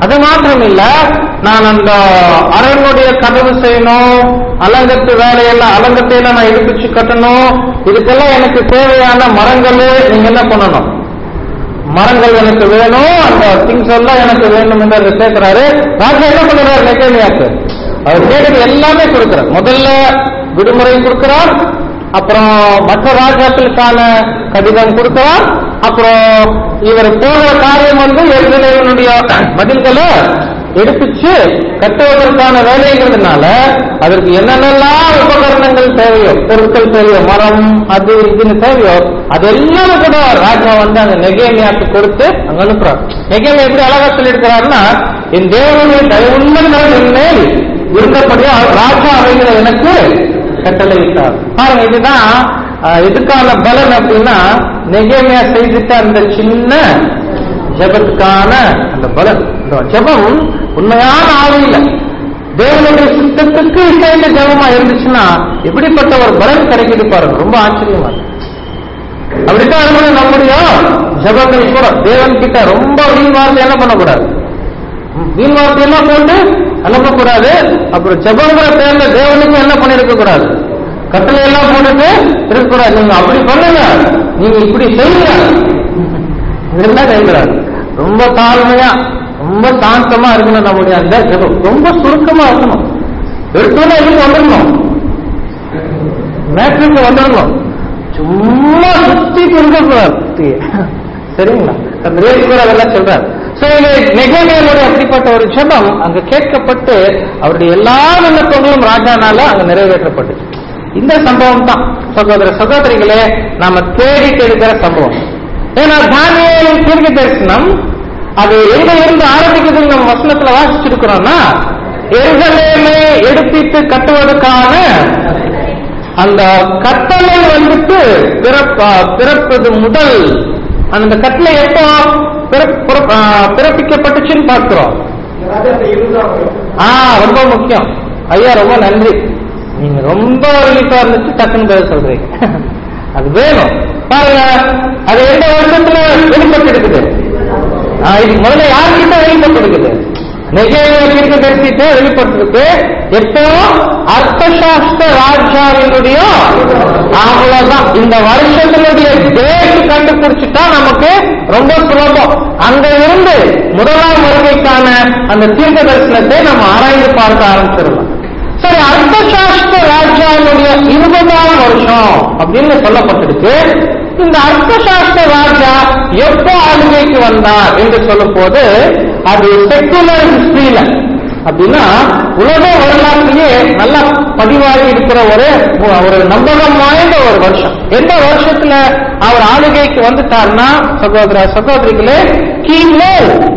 அது மாத்திரம் இல்ல நான் அந்த அரண்னுடைய கதவு செய்யணும் அலங்கத்து வேலையெல்லாம் அலங்கத்தை எல்லாம் நான் எடுப்பிச்சு கட்டணும் இதுக்கெல்லாம் எனக்கு தேவையான மரங்கள் நீங்க என்ன பண்ணணும் மரங்கள் எனக்கு வேணும் அந்த திங்ஸ் எல்லாம் எனக்கு வேணும் என்று அவர் கேட்கிறாரு ராஜா என்ன பண்ணுறாரு நெகேமியாக்கு அவர் கேட்கறது எல்லாமே கொடுக்கிறார் முதல்ல விடுமுறை கொடுக்கிறார் அப்புறம் மற்ற ராஜாக்களுக்கான கடிதம் கொடுக்கிறார் அப்புறம் இவர் போகிற காரியம் வந்து எருசலேமினுடைய பதில்களை எடுப்பிச்சு கட்டுவதற்கான வேலைங்கிறதுனால அதற்கு என்னென்னலாம் உபகரணங்கள் தேவையோ பொருட்கள் தேவையோ மரம் அது இதுன்னு தேவையோ அதெல்லாம் கூட ராஜா வந்து அந்த நெகேமியாக்கு கொடுத்து அங்க அனுப்புறார் நெகேமியா எப்படி அழகா சொல்லியிருக்கிறாருன்னா என் தேவனுடைய தயவுள்ளங்கள் என் மேல் இருந்தபடியா ராஜா அவைகளை எனக்கு கட்டளையிட்டார் பாருங்க இதுதான் அஹ், எதுக்கான பலன் அப்படின்னா நெகேமியா செய்துட்ட அந்த சின்ன ஜபத்துக்கான அந்த பலன் இந்த ஜபம் உண்மையான ஆவியில தேவனுடைய சித்தத்துக்கு இசைந்த ஜபமா இருந்துச்சுன்னா எப்படிப்பட்ட ஒரு பலன் கிடைக்குது பாருங்க ரொம்ப ஆச்சரியமா இருக்கு அப்படித்தான் இருக்கணும் நம்முடைய ஜபங்கள் கூட தேவன் கிட்ட ரொம்ப வீண் வார்த்தை என்ன பண்ணக்கூடாது வீண் வார்த்தையெல்லாம் போட்டு அனுப்பக்கூடாது அப்புறம் ஜபங்கிற பேர்ல தேவனுக்கு என்ன பண்ணிருக்க கூடாது கட்டளை எல்லாம் போட்டுட்டு இருக்கக்கூடாது நீங்க அப்படி பண்ணுங்க நீங்க இப்படி செய்யுங்க இதெல்லாம் செய்யக்கூடாது ரொம்ப தாழ்மையா ரொம்ப சாந்தமா இருக்கணும் நம்முடைய அந்த ஜபம் ரொம்ப சுருக்கமா இருக்கணும் எடுத்தோன்னே எதுக்கு வந்துடணும் மேட்ருக்கு வந்துடணும் சும்மா சுத்தி இருக்கக்கூடாது சரிங்களா அந்த வேதிக்கூர் அதெல்லாம் சொல்றாரு சோ நெகேமியனுடைய அப்படிப்பட்ட ஒரு ஜெபம் அங்க கேட்கப்பட்டு அவருடைய எல்லா விண்ணப்பங்களும் ராஜானால அங்க நிறைவேற்றப்பட்டுச்சு இந்த சம்பவம் தான் சகோதர சகோதரிகளே நாம தேடிட்டு இருக்கிற சம்பவம் ஏன்னா தானியேலின் தீர்க்க தரிசனம் அது எங்க இருந்து ஆரம்பிக்குதுன்னு நம்ம வசனத்துல வாசிச்சிருக்கிறோம்னா எருசலேமை எடுப்பித்து கட்டுவதற்கான அந்த கட்டளை வந்துட்டு பிறப்ப பிறப்பது முதல் அந்த கட்டளை எப்போ பிறப்- பிறப்- ஆ, பிறப்பிக்கப்பட்டுச்சுன்னு பார்க்கிறோம் ஆ ரொம்ப முக்கியம் ஐயா ரொம்ப நன்றி நீங்க ரொம்ப ரிலீஃபா இருந்துச்சு டக்குன்னு பதில் சொல்றீங்க அது வேணும் பாருங்க அது எந்த வருஷத்துல வெளிப்பட்டு இருக்குது ஆ, இது முதல்ல யார்கிட்ட வெளிப்பட்டு இருக்குது நெகேமியா தரிசிட்டு வெளிப்பட்டிருக்கு எப்போ அர்த்தசாஸ்திர ராஜாவினுடைய அவ்வளவுதான் இந்த வருஷத்தினுடைய டேட் கண்டுபிடிச்சிட்டா நமக்கு ரொம்ப சுலபம் அங்க இருந்து முதலாம் வருகைக்கான அந்த தீர்க்க தரிசனத்தை நம்ம ஆராய்ந்து பார்க்க ஆரம்பிச்சிடலாம் சரி அர்த்தசாஸ்திர ராஜாவுடைய இருபதாம் வருஷம் அப்படின்னு சொல்லப்பட்டிருக்கு இந்த அர்த்தசாஸ்திர ராஜா எப்போ ஆளுமைக்கு வந்தார் என்று சொல்லும் போது அது செக்குலர் ஹிஸ்டரியில அப்படின்னா உலக வரலாற்றிலேயே நல்லா பதிவாகி இருக்கிற ஒரு ஒரு நம்பகம் வாய்ந்த ஒரு வருஷம் எந்த வருஷத்துல அவர் ஆளுகைக்கு வந்துட்டார்னா சகோதர சகோதரிகளே கிமு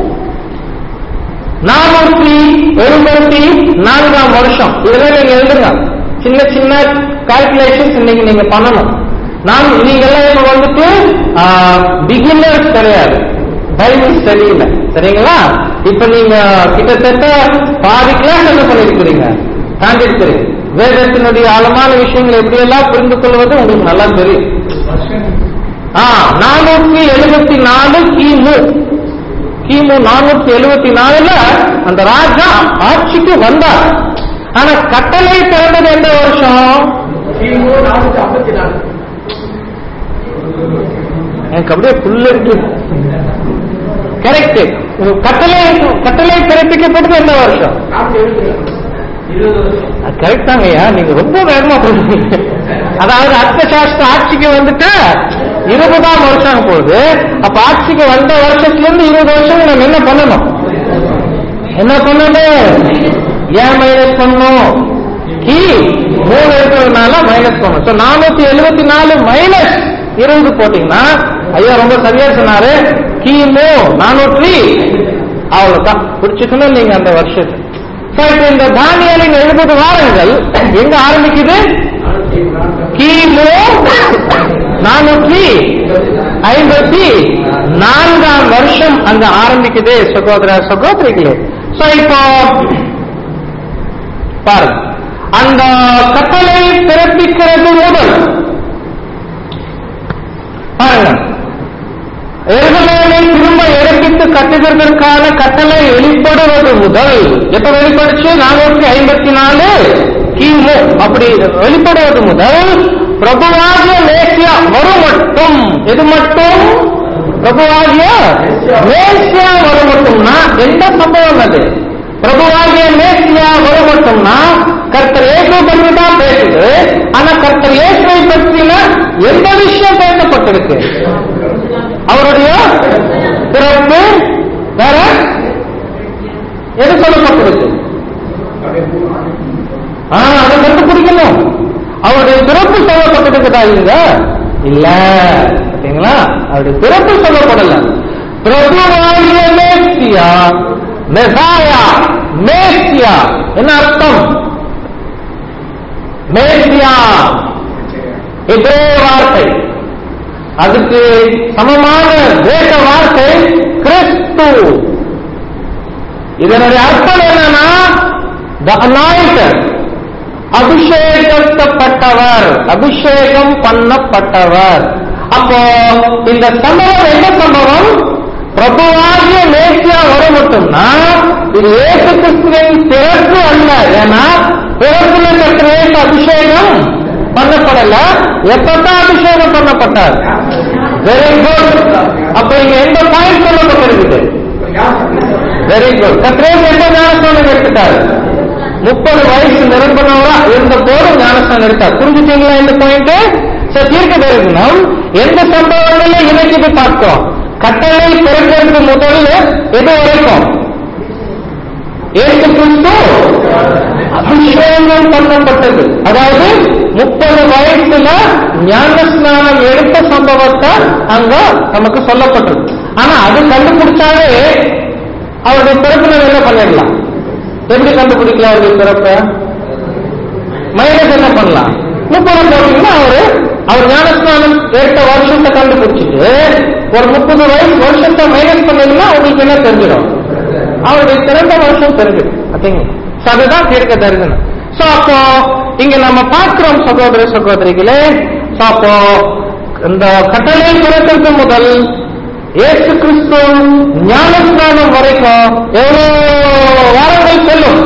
நானூற்றி எழுபத்தி நான்காம் வருஷம் இதெல்லாம் நீங்க எழுதுங்க சின்ன சின்ன கால்குலேஷன்ஸ் இன்னைக்கு நீங்க பண்ணணும் நான் நீங்க எல்லாம் இப்ப வந்துட்டு பிகினர்ஸ் கிடையாது பைபிள் ஸ்டடி இல்ல சரிங்களா இப்ப நீங்க கிட்டத்தட்ட பாதி கிளாஸ் என்ன பண்ணிருக்கிறீங்க தாண்டி இருக்கிறீங்க வேதத்தினுடைய ஆழமான விஷயங்களை எப்படியெல்லாம் புரிந்து கொள்வது உங்களுக்கு நல்லா தெரியும் ஆ நானூற்றி எழுபத்தி நாலு கிமு கிமு நானூத்தி எழுபத்தி நாலுல அந்த ராஜா ஆட்சிக்கு வந்தார் ஆனா கட்டளை பிறந்தது எந்த வருஷம் எனக்கு அப்படியே புல்லு கரெக்ட் கட்டளை கட்டளை பிறப்பிக்கப்பட்டது எந்த வருஷம் கரெக்ட் தாங்கய்யா நீங்க ரொம்ப வேகமா சொல்றீங்க அதாவது அர்த்தசாஸ்திர ஆட்சிக்கு வந்துட்டு இருபதாம் வருஷம் போகுது அப்ப ஆட்சிக்கு வந்த வருஷத்துல இருந்து இருபது வருஷம் நம்ம என்ன பண்ணணும் என்ன பண்ணணும் ஏன் மைனஸ் பண்ணணும் கி மூணு இருக்கிறதுனால மைனஸ் பண்ணணும் ஸோ நானூத்தி எழுபத்தி நாலு மைனஸ் இருபது போட்டீங்கன்னா ஐயா ரொம்ப சரியா சொன்னாரு கிமு நானூற்றி அவ்வளவுதான் பிடிச்சுக்கணும் நீங்க அந்த வருஷத்தை சரி இப்ப இந்த தானியலின் எழுபது வாரங்கள் எங்க ஆரம்பிக்குது கிமு நானூற்றி ஐம்பத்தி நான்காம் வருஷம் அங்க ஆரம்பிக்குது சகோதர சகோதரிகளே சோ இப்போ பாருங்க அந்த கட்டளை பிறப்பிக்கிறது முதல் பாருங்க எருசலேமை திரும்ப எடுப்பித்து கட்டுகிறதற்கான கட்டளை வெளிப்படுவது முதல் எப்ப வெளிப்படுச்சு நானூற்றி ஐம்பத்தி நாலு கிமு அப்படி வெளிப்படுவது முதல் பிரபுவாகிய மேசியா வரும் மட்டும் எது மட்டும் பிரபுவாகிய மேசியா வரும் மட்டும்னா எந்த சம்பவம் அது பிரபுவாகிய மேசியா வரும் மட்டும்னா கர்த்தர் இயேசு பற்றி தான் பேசுது ஆனா கர்த்தர் இயேசுவை பற்றின எந்த விஷயம் பேசப்பட்டிருக்கு அவருடைய பிறப்பு வேற எது சொல்லப்பட்டிருக்கு ஆ அதை கண்டுபிடிக்கணும் அவருடைய பிறப்பு சொல்லப்பட்டிருக்குதா இங்க இல்ல பாத்தீங்களா அவருடைய பிறப்பு சொல்லப்படல பிரபுவாகிய மேசியா மெசாயா மேசியா என்ன அர்த்தம் மேசியா இதே வார்த்தை அதுக்கு சமமான வேத வார்த்தை கிறிஸ்து இதனுடைய அர்த்தம் என்னன்னா த அனாயிட்டர் அபிஷேகப்பட்டவர் அபிஷேகம் பண்ணப்பட்டவர் அப்போ இந்த சம்பவம் என்ன சம்பவம் பிரபுவாகிய மேசியா வர மட்டும்னா இது ஏசு கிறிஸ்துவின் பிறப்பு அல்ல ஏன்னா பிறப்புல கற்ற இயேசு அபிஷேகம் பண்ணப்படல எப்பதான் அபிஷேகம் பண்ணப்பட்டார் வெரி குட் அப்ப இங்க எந்த பாயிண்ட் சொல்லப்பட்டிருக்குது வெரி குட் கத்திரேஸ் எந்த ஞானஸ்தானம் எடுத்துட்டாரு முப்பது வயசு நிரம்பினவரா இருந்த போது ஞானஸ்தானம் எடுத்தார் புரிஞ்சுட்டீங்களா இந்த பாயிண்ட் சரி தீர்க்க தரிசனம் எந்த சம்பவங்களை இணைக்கிட்டு பார்த்தோம் கட்டளை பிறக்கிறது முதல்ல எது வரைக்கும் ஏசு கிறிஸ்து அபிஷேகம் பண்ணப்பட்டது அதாவது முப்பது வயசுல ஞானஸ்நானம் எடுத்த சம்பவத்தை அங்க நமக்கு சொல்லப்பட்டது ஆனா அது கண்டுபிடிச்சாலே அவருடைய பிறப்பு நம்ம என்ன பண்ணிடலாம் எப்படி கண்டுபிடிக்கலாம் அவருடைய பிறப்பை மைனஸ் என்ன பண்ணலாம் முப்பது போட்டீங்கன்னா அவரு அவர் ஞானஸ்நானம் எடுத்த வருஷத்தை கண்டுபிடிச்சிட்டு ஒரு முப்பது வயசு வருஷத்தை மைனஸ் பண்ணீங்கன்னா உங்களுக்கு என்ன தெரிஞ்சிடும் அவருடைய பிறந்த வருஷம் தெரிஞ்சிடும் ஓகேங்களா So அதுதான் தீர்க்க தரிசனம் சோ அப்போ இங்க நம்ம பார்க்கிறோம் சகோதர சகோதரிகளே So அப்போ இந்த கட்டளை பிறக்கிறது முதல் இயேசு கிறிஸ்து ஞானஸ்நானம் வரைக்கும் எவ்வளவு வாரங்கள் செல்லும்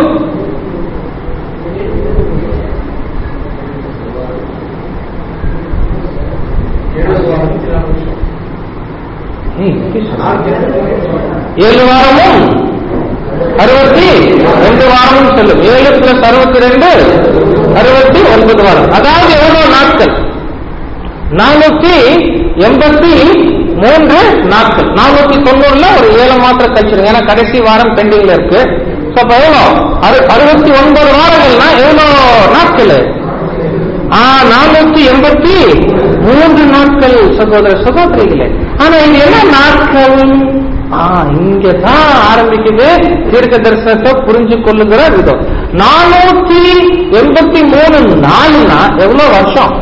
ஏழு வாரமும் அறுபத்தி ரெண்டு வாரமும் செல்லும் ஏழு பிளஸ் அறுபத்தி ரெண்டு அறுபத்தி ஒன்பது வாரம் அதாவது எவ்வளவு நாட்கள் நானூத்தி எண்பத்தி மூன்று நாட்கள் நானூத்தி தொண்ணூறுல ஒரு ஏழு மாத்திரம் கழிச்சிருங்க ஏன்னா கடைசி வாரம் பெண்டிங்ல இருக்கு So, அப்ப எவ்வளோ அறு- அறுபத்தி ஒன்பது வாரங்கள்னா எவ்வளவு நாட்கள் ஆ நானூத்தி எண்பத்தி மூன்று நாட்கள் சகோதர சகோதரிகளே ஆனா இது என்ன நாட்கள் ஆ இங்கதான் ஆரம்பிக்குது தீர்க்க தரிசனத்தை புரிஞ்சு கொள்ளுகிற விதம் நானூத்தி எண்பத்தி மூணு நாலுனா எவ்வளவு வருஷம்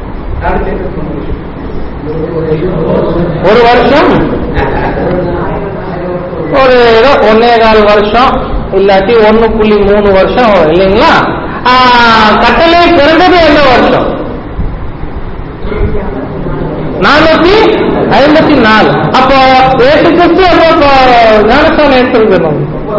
ஒரு வருஷம் ஒரு ஏதோ ஒன்னே கால் வருஷம் இல்லாட்டி ஒன்னு புள்ளி மூணு வருஷம் இல்லைங்களா ஆ, கட்டளை பிறந்தது என்ன வருஷம் நானூத்தி ஐம்பத்தி நாலு அப்போ ஏசு கிறிஸ்து அப்போ ஞானஸ்தானம் எடுத்திருக்கணும்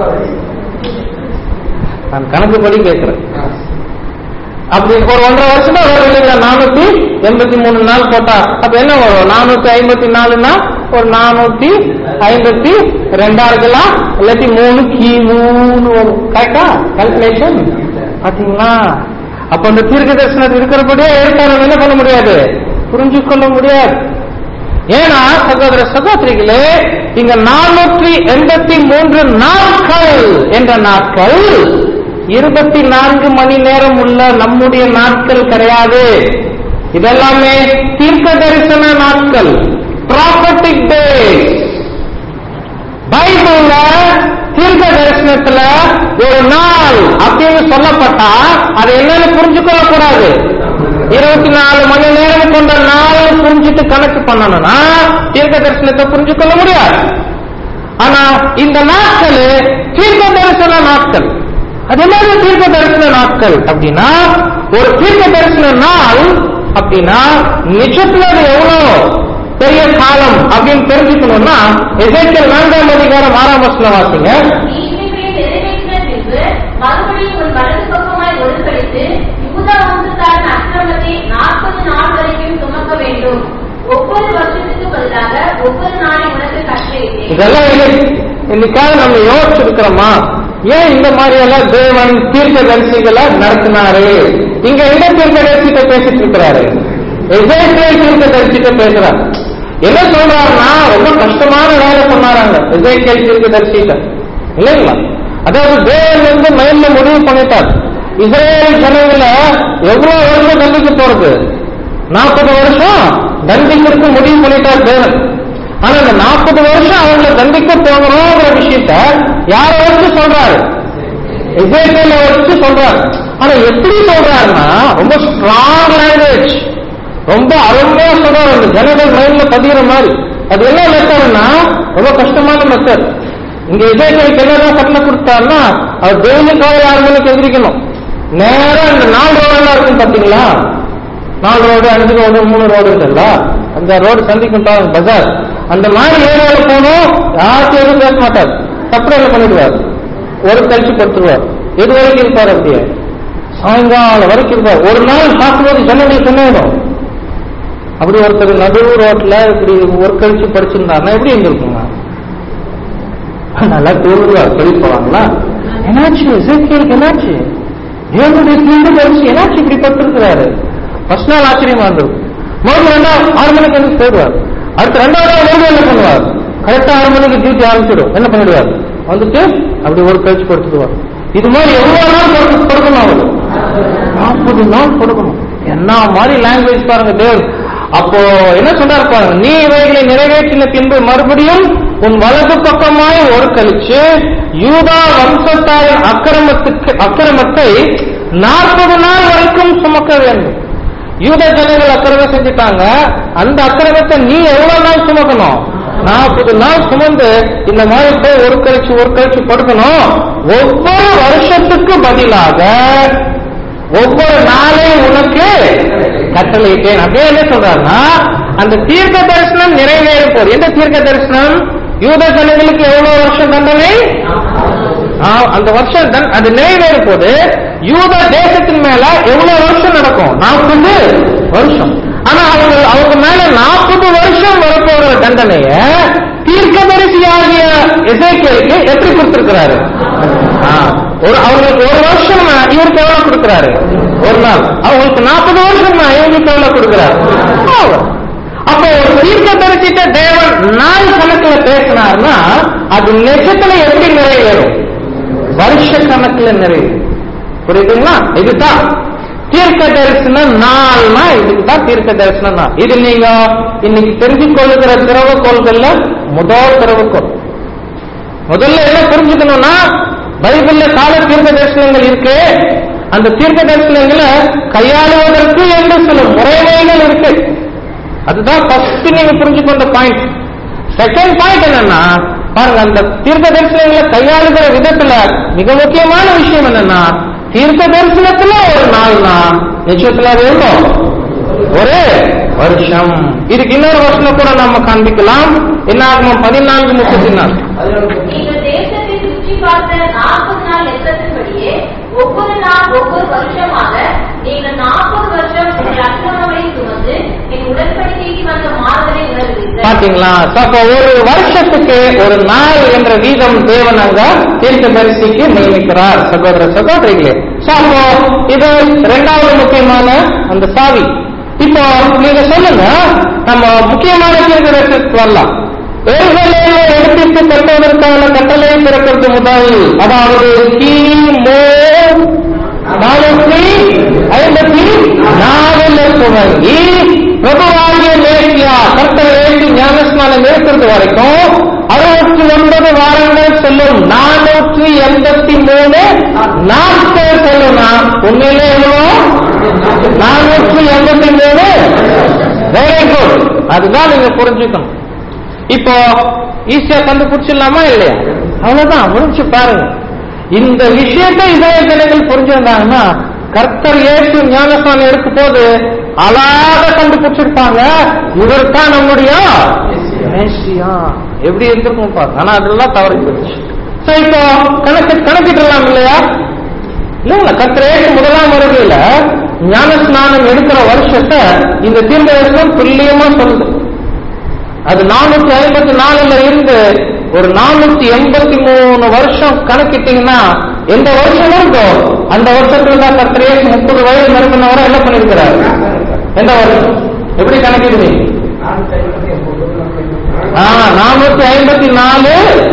நான் கணக்குப்படி கேட்கிறேன் அப்படி ஒரு ஒன்றரை வருஷமா வரும் இல்லைங்களா நானூத்தி எண்பத்தி மூணு நாள் போட்டா அப்ப என்ன வரும் நானூத்தி ஐம்பத்தி நாலுனா ஒரு நானூத்தி ஐம்பத்தி ரெண்டா இருக்கலாம் இல்லாட்டி மூணு கி மூணு வரும் கரெக்டா கால்குலேஷன் பாத்தீங்களா அப்ப அந்த தீர்க்க தரிசனத்தில் இருக்கிறபடியே ஏற்பாடு என்ன பண்ண முடியாது புரிஞ்சு கொள்ள முடியாது ஏன்னா சகோதர சகோதரிகளே இங்க நானூற்றி எண்பத்தி மூன்று நாட்கள் என்ற நாட்கள் இருபத்தி நான்கு மணி நேரம் உள்ள நம்முடைய நாட்கள் கிடையாது இதெல்லாமே தீர்க்க தரிசன நாட்கள் ப்ராப்பர்டிக் டேஸ் பைபிள்ல தீர்க்க தரிசனத்துல ஒரு நாள் அப்படின்னு சொல்லப்பட்டா அதை என்னன்னு புரிஞ்சு கொள்ளக்கூடாது இருபத்தி நாலு மணி நேரம் கொண்ட நாள் புரிஞ்சுட்டு கணக்கு பண்ணணும்னா தீர்க்க தரிசனத்தை புரிஞ்சு கொள்ள முடியாது ஆனா இந்த நாட்கள் தீர்க்க தரிசன நாட்கள் அது என்ன தீர்க்க தரிசன நாட்கள் அப்படின்னா ஒரு தீர்க்க தரிசன நாள் அப்படின்னா நிஜத்துல அது எவ்வளவு பெரிய காலம் அப்படின்னு தெரிஞ்சுக்கணும்னா எசேக்கியல் நான்காம் அதிகாரம் ஆறாம் வசனம் வாசிங்க நீ இவைகளை நிறைவேற்றின பின்பு மறுபடியும் உன் வலது பக்கமாய் ஒருங்கிணைத்து யூதா வம்சத்தாரின் அக்கிரமத்தை நாற்பது நாள் வரைக்கும் சுமக்க வேண்டும் ஒவ்வொரு வருஷத்துக்கு பதிலாக ஒவ்வொரு நாளை உனக்கு கட்டளையிட்டேன் இதெல்லாம் இல்லை இன்னைக்காக நம்ம யோசிச்சிருக்கிறோமா ஏன் இந்த மாதிரி எல்லாம் தேவன் தீர்க்க தரிசிகளை நடத்தினாரு இங்க என்ன தீர்க்க தரிசிட்ட பேசிட்டு இருக்கிறாரு எசேக்கியல் தீர்க்க தரிசிட்ட பேசுறாரு என்ன சொல்றாருன்னா ரொம்ப கஷ்டமான வேலை சொன்னாராங்க எசேக்கியல் தீர்க்க தரிசிட்ட இல்லைங்களா அதாவது தேவன் வந்து மைண்ட்ல முடிவு பண்ணிட்டார் இஸ்ரேல் ஜனங்களை எவ்வளவு வருஷம் தண்டிக்க போறது நாற்பது வருஷம் தண்டிக்கிறதுக்கு முடிவு பண்ணிட்டார் தேவன் ஆனா இந்த நாற்பது வருஷம் அவங்களை தண்டிக்க போகிறோங்கிற விஷயத்த யார வச்சு சொல்றாரு எசேக்கியல வச்சு சொல்றாரு ஆனா எப்படி சொல்றாருன்னா ரொம்ப ஸ்ட்ராங் லாங்குவேஜ் ரொம்ப அருமையா சொல்றாரு அந்த ஜனங்கள் மைண்ட்ல பதிகிற மாதிரி அது என்ன மெத்தட்னா ரொம்ப கஷ்டமான மெத்தட் இங்க எசேக்கியலுக்கு என்னதான் கட்டணை கொடுத்தாருன்னா அவர் டெய்லி காலை ஆறு மணிக்கு எந்திரிக்கணும் நேரா இந்த நாலு ரோடெல்லாம் இருக்கும் பாத்தீங்களா நாலு ரோடு அஞ்சு ரோடு மூணு ரோடு இருக்குல்ல அந்த ரோடு சந்திக்கும் பாருங்க பஜார் அந்த மாதிரி ஏரியாவில் போகணும் யாருக்கும் எதுவும் பேச மாட்டார் சப்ளைல பண்ணிடுவார் ஒரு கழிச்சு கொடுத்துருவார் எது வரைக்கும் இருப்பார் அப்படியே சாயங்காலம் வரைக்கும் இருப்பார் ஒரு நாள் பார்க்கும்போது ஜனங்களுக்கு என்ன ஆயிடும் அப்படி ஒருத்தர் நடு ரோட்ல இப்படி ஒரு கழிச்சு படிச்சிருந்தாருன்னா எப்படி இருந்திருக்குங்க நல்லா தூருவார் சொல்லி போவாங்களா என்னாச்சு இசைக்கியலுக்கு என்னாச்சு தேவனுடைய தீர்வு கழிச்சு என்னாச்சு இப்படி பட்டிருக்கிறாரு ஃபர்ஸ்ட் நாள் ஆச்சரியமா இருந்திருக்கும் மறுபடியும் ரெண்டாவது ஆறு மணிக்கு வந்து போயிடுவார் அடுத்து ரெண்டாவது நாள் மறுபடியும் என்ன பண்ணுவார் கரெக்டா ஆறு மணிக்கு டியூட்டி ஆரம்பிச்சிடும் என்ன பண்ணிடுவார் வந்துட்டு அப்படி ஒரு கழிச்சு கொடுத்துடுவார் இது மாதிரி எவ்வளவு நாள் கொடுக்க- கொடுக்கணும் அவர் நாற்பது நாள் கொடுக்கணும் என்ன மாதிரி லாங்குவேஜ் பாருங்க தேவன் அப்போ என்ன சொல்றாரு பாருங்க நீ இவைகளை நிறைவேற்றின பின்பு மறுபடியும் உன் வலது பக்கமாய் ஒரு கழிச்சு யூதா வம்சத்தாரின் அக்கிரமத்துக்கு அக்கிரமத்தை நாற்பது நாள் வரைக்கும் சுமக்க வேண்டும் யூத ஜனங்கள் அக்கிரமம் செஞ்சுட்டாங்க அந்த அக்கிரமத்தை நீ எவ்வளவு நாள் சுமக்கணும் நாற்பது நாள் சுமந்து இந்த மாதிரி போய் ஒரு கழிச்சு ஒரு கழிச்சு கொடுக்கணும் ஒவ்வொரு வருஷத்துக்கு பதிலாக ஒவ்வொரு நாளையும் உனக்கு கட்டளையிட்டேன் அப்படியே என்ன சொல்றாருன்னா அந்த தீர்க்க தரிசனம் நிறைவேறும் போது எந்த தீர்க்க தரிசனம் யூத ஜனங்களுக்கு எவ்வளவு வருஷம் தண்டனை ஆ, அந்த வருஷம் தன்- அது நிறைவேறும் போது யூத தேசத்தின் மேல எவ்வளவு வருஷம் நடக்கும் நாற்பது வருஷம் ஆனா அவங்க அவங்க மேல நாற்பது வருஷம் வரப்போகிற தண்டனைய தீர்க்கதரிசியாகிய இசைக்கேலுக்கு எப்படி கொடுத்திருக்கிறாரு ஆ, ஒரு அவங்களுக்கு ஒரு வருஷம் இவருக்கு எவ்வளவு கொடுக்கிறாரு ஒரு நாள் அவங்களுக்கு நாற்பது வருஷம் இவங்களுக்கு எவ்வளவு கொடுக்கிறாரு அவ்வளவு. அப்போ ஒரு தீர்க்க தரிசித்த தேவன் நாள் கணக்குல பேசினார்னா அது நிஜத்துல எப்படி நிறைவேறும் வருஷ கணக்குல நிறைவேறும் புரியுதுங்களா இதுதான் தீர்க்க தரிசனம் நாள்னா இதுக்குதான் தீர்க்க தரிசனம் தான் இது நீங்க இன்னைக்கு தெரிஞ்சு கொள்ளுகிற திறவுகோள்கள்ல முதல் திறவுகோள் முதல்ல என்ன புரிஞ்சுக்கணும்னா பைபிள்ல கால தீர்க்க தரிசனங்கள் இருக்கு அந்த தீர்க்க தரிசனங்களை கையாளுவதற்கு என்று சில முறைமைகள் இருக்கு அதுதான் ஃபர்ஸ்ட் நீங்க புரிஞ்சுக்கொண்ட பாயிண்ட் செகண்ட் பாயிண்ட் என்னன்னா பாருங்க அந்த தீர்க்க தரிசனங்களை கையாளுகிற விதத்துல மிக முக்கியமான விஷயம் என்னன்னா தீர்க்க தரிசனத்துல ஒரு நாள்னா நிச்சயத்துல அது எவ்வளோ ஒரு வருஷம் இதுக்கு இன்னொரு வருஷம் கூட நம்ம காண்பிக்கலாம் என்ன ஆகும் பதினான்கு முப்பத்தி நாலு நீங்கள் தேசத்தை சுற்றி பார்த்த நாற்பது நாள் லெக்கத்தின்படியே ஒவ்வொரு நாள் ஒவ்வொரு வருஷமாக நீங்கள் நாற்பது வருஷம் உங்கள் அக்கிரமங்களை சுமந்து என் உடன்படிக்கைக்கு வந்த மாறுதலை உணர்வீர்கள் பாத்தீங்களா So, அப்போ ஒரு வருஷத்துக்கு ஒரு நாள் என்ற வீதம் தேவன் அங்க தீர்க்க தரிசிக்கு நியமிக்கிறார் சகோதர சகோதரிகளே So, அப்போ இது இரண்டாவது முக்கியமான அந்த சாவி இப்போ நீங்க சொல்லுங்க நம்ம முக்கியமான தீர்க்க தரிசனத்துக்கு வரலாம் ஏழ்களையில எடுப்பித்து கட்டுவதற்கான கட்டளை பிறக்கிறது முதல் அதாவது கிமு நானூற்றி ஐம்பத்தி நாலுல துவங்கி பிரபுவாகிய மேசியா கர்த்தர் ஏற்றி ஞானஸ்நானம் இருக்கிறது வரைக்கும் அறுபத்தி ஒன்பது வாரங்கள் செல்லும் நானூற்றி எண்பத்தி மூணு நாட்கள் செல்லும்னா உண்மையிலே எவ்வளோ நானூற்றி எண்பத்தி மூணு வெரி குட் அதுதான் நீங்க புரிஞ்சுக்கணும் இப்போ ஈஸியா கண்டுபிடிச்சிடலாமா இல்லையா அவ்வளவுதான் முடிச்சு பாருங்க இந்த விஷயத்தை இதய ஜனங்கள் புரிஞ்சிருந்தாங்கன்னா கர்த்தர் இயேசு ஞானஸ்நானம் எடுக்கும் போது அழகாக கண்டுபிடிச்சிருப்பாங்க இவர் தான் நம்முடைய மேசியா எப்படி இருந்திருக்கும் பாருங்க ஆனா அதெல்லாம் தவறி போயிடுச்சு சோ இப்போ கணக்கு கணக்கிடலாம் இல்லையா இல்லைங்களா கத்திரேக்கு முதலாம் வருகையில ஞான ஸ்நானம் எடுக்கிற வருஷத்தை இந்த தீர்க்கதரிசனம் துல்லியமா சொல்லுது அது நானூத்தி ஐம்பத்தி நாலுல இருந்து ஒரு நானூத்தி எண்பத்தி மூணு வருஷம் கணக்கிட்டீங்கன்னா எந்த வருஷம் இருக்கோ அந்த வருஷத்துல தான் கத்திரேக்கு முப்பது வயது நிரம்பினவரை என்ன பண்ணிருக்கிறாரு எந்த வருஷம் எப்படி கணக்கிடுவீங்க ஆ நானூத்தி ஐம்பத்தி நாலு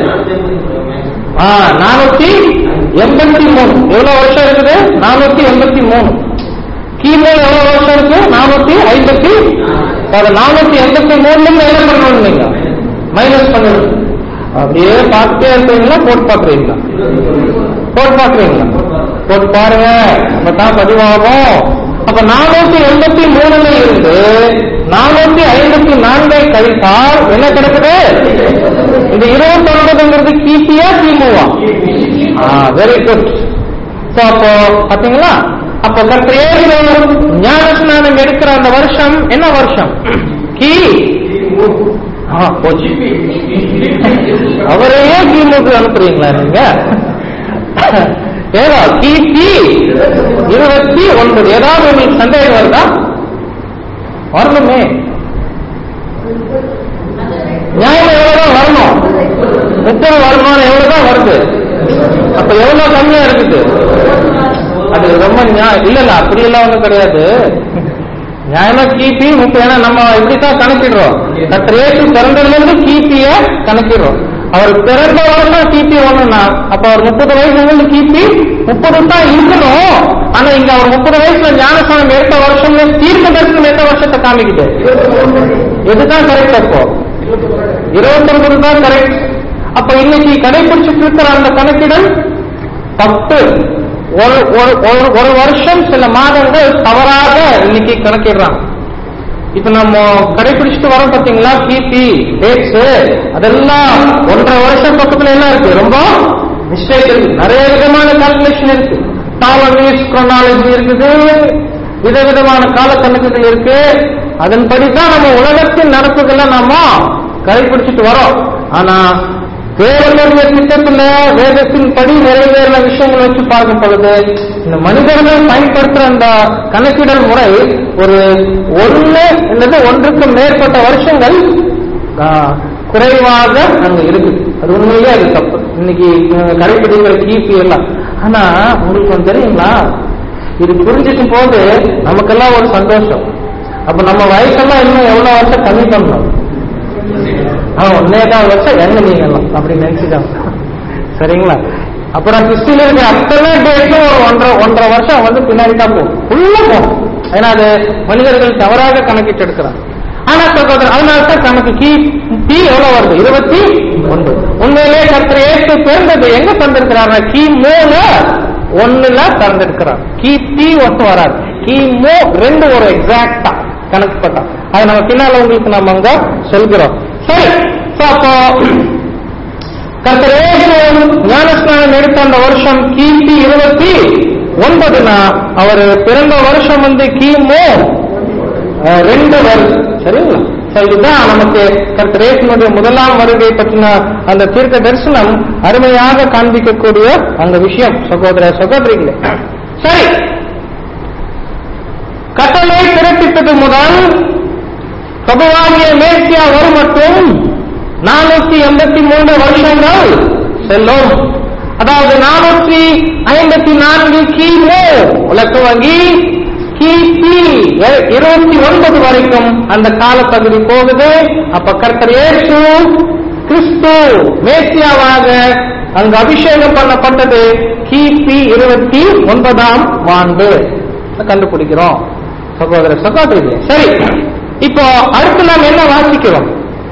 ஆ நானூத்தி எண்பத்தி மூணு எவ்வளவு வருஷம் இருக்குது நானூத்தி எண்பத்தி மூணு கிமு எவ்வளவு வருஷம் இருக்கு நானூத்தி ஐம்பத்தி அது நானூத்தி எண்பத்தி மூணுல இருந்து என்ன பண்ணணும் நீங்க மைனஸ் பண்ணணும் அப்படியே பார்த்துட்டே இருக்கீங்களா போட்டு பாக்குறீங்களா போட்டு பாக்குறீங்களா போட்டு பாருங்க அப்பதான் பதிவாகும் அப்ப நானூத்தி எண்பத்தி மூணுல இருந்து நானூத்தி ஐம்பத்தி நான்கை கழித்தால் என்ன கிடைக்குது இந்த இருபத்தி ஒன்பதுங்கிறது கிபியா கிமுவா வெரி குட் சோ அப்போ பாத்தீங்களா அப்போ கர்த்தர் இயேசு ஞானஸ்நானம் எடுக்கிற அந்த வருஷம் என்ன வருஷம் கி ஆ, போச்சு அவரையே கிமுக்கு அனுப்புறீங்களா நீங்க ஏதோ கிபி இருபத்தி ஒன்பது ஏதாவது உங்களுக்கு சந்தேகம் வருதா வரணுமே நியாயம் எவ்வளவுதான் வரணும் முப்பது வருமானம் எவ்வளவுதான் வருது அப்ப எவ்வளவு கம்மியா இருக்குது அது ரொம்ப நியா- இல்ல இல்ல அப்படி எல்லாம் ஒண்ணும் கிடையாது நியாயமா கிபி முப்பது ஏன்னா நம்ம இப்படித்தான் கணக்கிடுறோம் கத்திரேசு பிறந்ததுல இருந்து கிபிய கணக்கிடுறோம் அவர் பிறந்த வருஷம் கிபி ஒண்ணுன்னா அப்ப அவர் முப்பது வயசுல இருந்து கிபி முப்பது தான் இருக்கணும் ஆனா இங்க அவர் முப்பது வயசுல ஞானஸ்தானம் எடுத்த வருஷம் தீர்க்க தரிசனம் எந்த வருஷத்தை காமிக்குது எதுதான் கரெக்ட் அப்போ இருபத்தொன்பது தான் கரெக்ட் அப்ப இன்னைக்கு கடைபிடிச்சிட்டு இருக்கிற அந்த கணக்கிடல் தப்பு ஒரு ஒரு- ஒரு ஒரு வருஷம் சில மாதங்கள் தவறாக இன்னைக்கு கணக்கிடுறாங்க இப்ப நம்ம கடைபிடிச்சிட்டு வரோம் பாத்தீங்களா பிபி டேட்ஸ் அதெல்லாம் ஒன்றரை வருஷம் பக்கத்துல என்ன இருக்கு ரொம்ப மிஸ்டேக் இருக்கு நிறைய விதமான கால்குலேஷன் இருக்கு டாலமிஸ் குரோனாலஜி இருக்குது விதவிதமான கால கணக்குகள் இருக்கு அதன்படிதான் நம்ம உலகத்தின் நடப்புகளை நாம கடைபிடிச்சிட்டு வரோம் ஆனா தேவனுடைய திட்டத்துல வேதத்தின் படி நிறைவேறின விஷயங்களை வச்சு பார்க்கும் பொழுது இந்த மனிதர்கள் பயன்படுத்துற அந்த கணக்கிடல் முறை ஒரு ஒண்ணு அல்லது ஒன்றுக்கு மேற்பட்ட வருஷங்கள் ஆ, குறைவாக அங்க இருக்குது அது உண்மையிலே அது தப்பு இன்னைக்கு இவங்க கடைபிடிக்கிற கிபி எல்லாம் ஆனா உங்களுக்கு ஒண்ணு தெரியுங்களா இது புரிஞ்சிக்கும் போது நமக்கெல்லாம் ஒரு சந்தோஷம் அப்ப நம்ம வயசெல்லாம் இன்னும் எவ்வளவு வருஷம் கம்மி பண்ணணும் ஆஹ் ஒன்னேகால் வருஷம் எங்க நீங்கலாம் அப்படி நினைச்சுட்டாங்க சரிங்களா அப்புறம் கிறிஸ்டில இருக்க அத்தனை டேட்டும் ஒரு ஒன்றரை ஒன்றரை வருஷம் வந்து பின்னாடி தான் போகும் உள்ள போகும் ஏன்னா அது மனிதர்கள் தவறாக கணக்கிட்டு எடுக்கிறாங்க ஆனா சகோதரர் அதனால தான் நமக்கு கி பி எவ்வளவு வருது இருபத்தி ஒன்பது உண்மையிலே கர்த்தர் ஏற்று பிறந்தது எங்க தந்திருக்கிறார் கி மூணு ஒண்ணுல திறந்திருக்கிறார் கி பி ஒட்டு வராது கி மூ ரெண்டு ஒரு எக்ஸாக்டா கணக்கு பட்டா அது நம்ம பின்னால உங்களுக்கு நம்ம அங்க சொல்கிறோம் சரி so அப்போ கர்த்தர் இயேசு ஞானஸ்நானம் எடுத்த அந்த வருஷம் கிபி இருபத்தி ஒன்பதுனா அவர் பிறந்த வருஷம் வந்து கிமு அஹ், ரெண்டு வருஷம் சரிங்களா So இதுதான் நமக்கு கர்த்தர் இயேசுனுடைய முதலாம் வருகை பற்றின அந்த தீர்க்க தரிசனம் அருமையாக காண்பிக்கக்கூடிய அந்த விஷயம் சகோதர சகோதரிகளே சரி கட்டளை பிறப்பித்தது முதல் பிரபுவாகிய மேசியா வரும் மட்டும் நானூத்தி எண்பத்தி மூன்று வருஷங்கள் செல்லும் அதாவது நானூத்தி ஐம்பத்தி நான்கு கிமு உலக வங்கி கிபி எ- இருபத்தி ஒன்பது வரைக்கும் அந்த காலப்பகுதி போகுது அப்ப கர்த்தர் இயேசு கிறிஸ்து மேசியாவாக அங்கு அபிஷேகம் பண்ணப்பட்டது கிபி இருபத்தி ஒன்பதாம் ஆண்டு கண்டுபிடிக்கிறோம் சகோதர சகோதரிகளே சரி இப்போ அடுத்து நாம் என்ன வாசிக்கிறோம்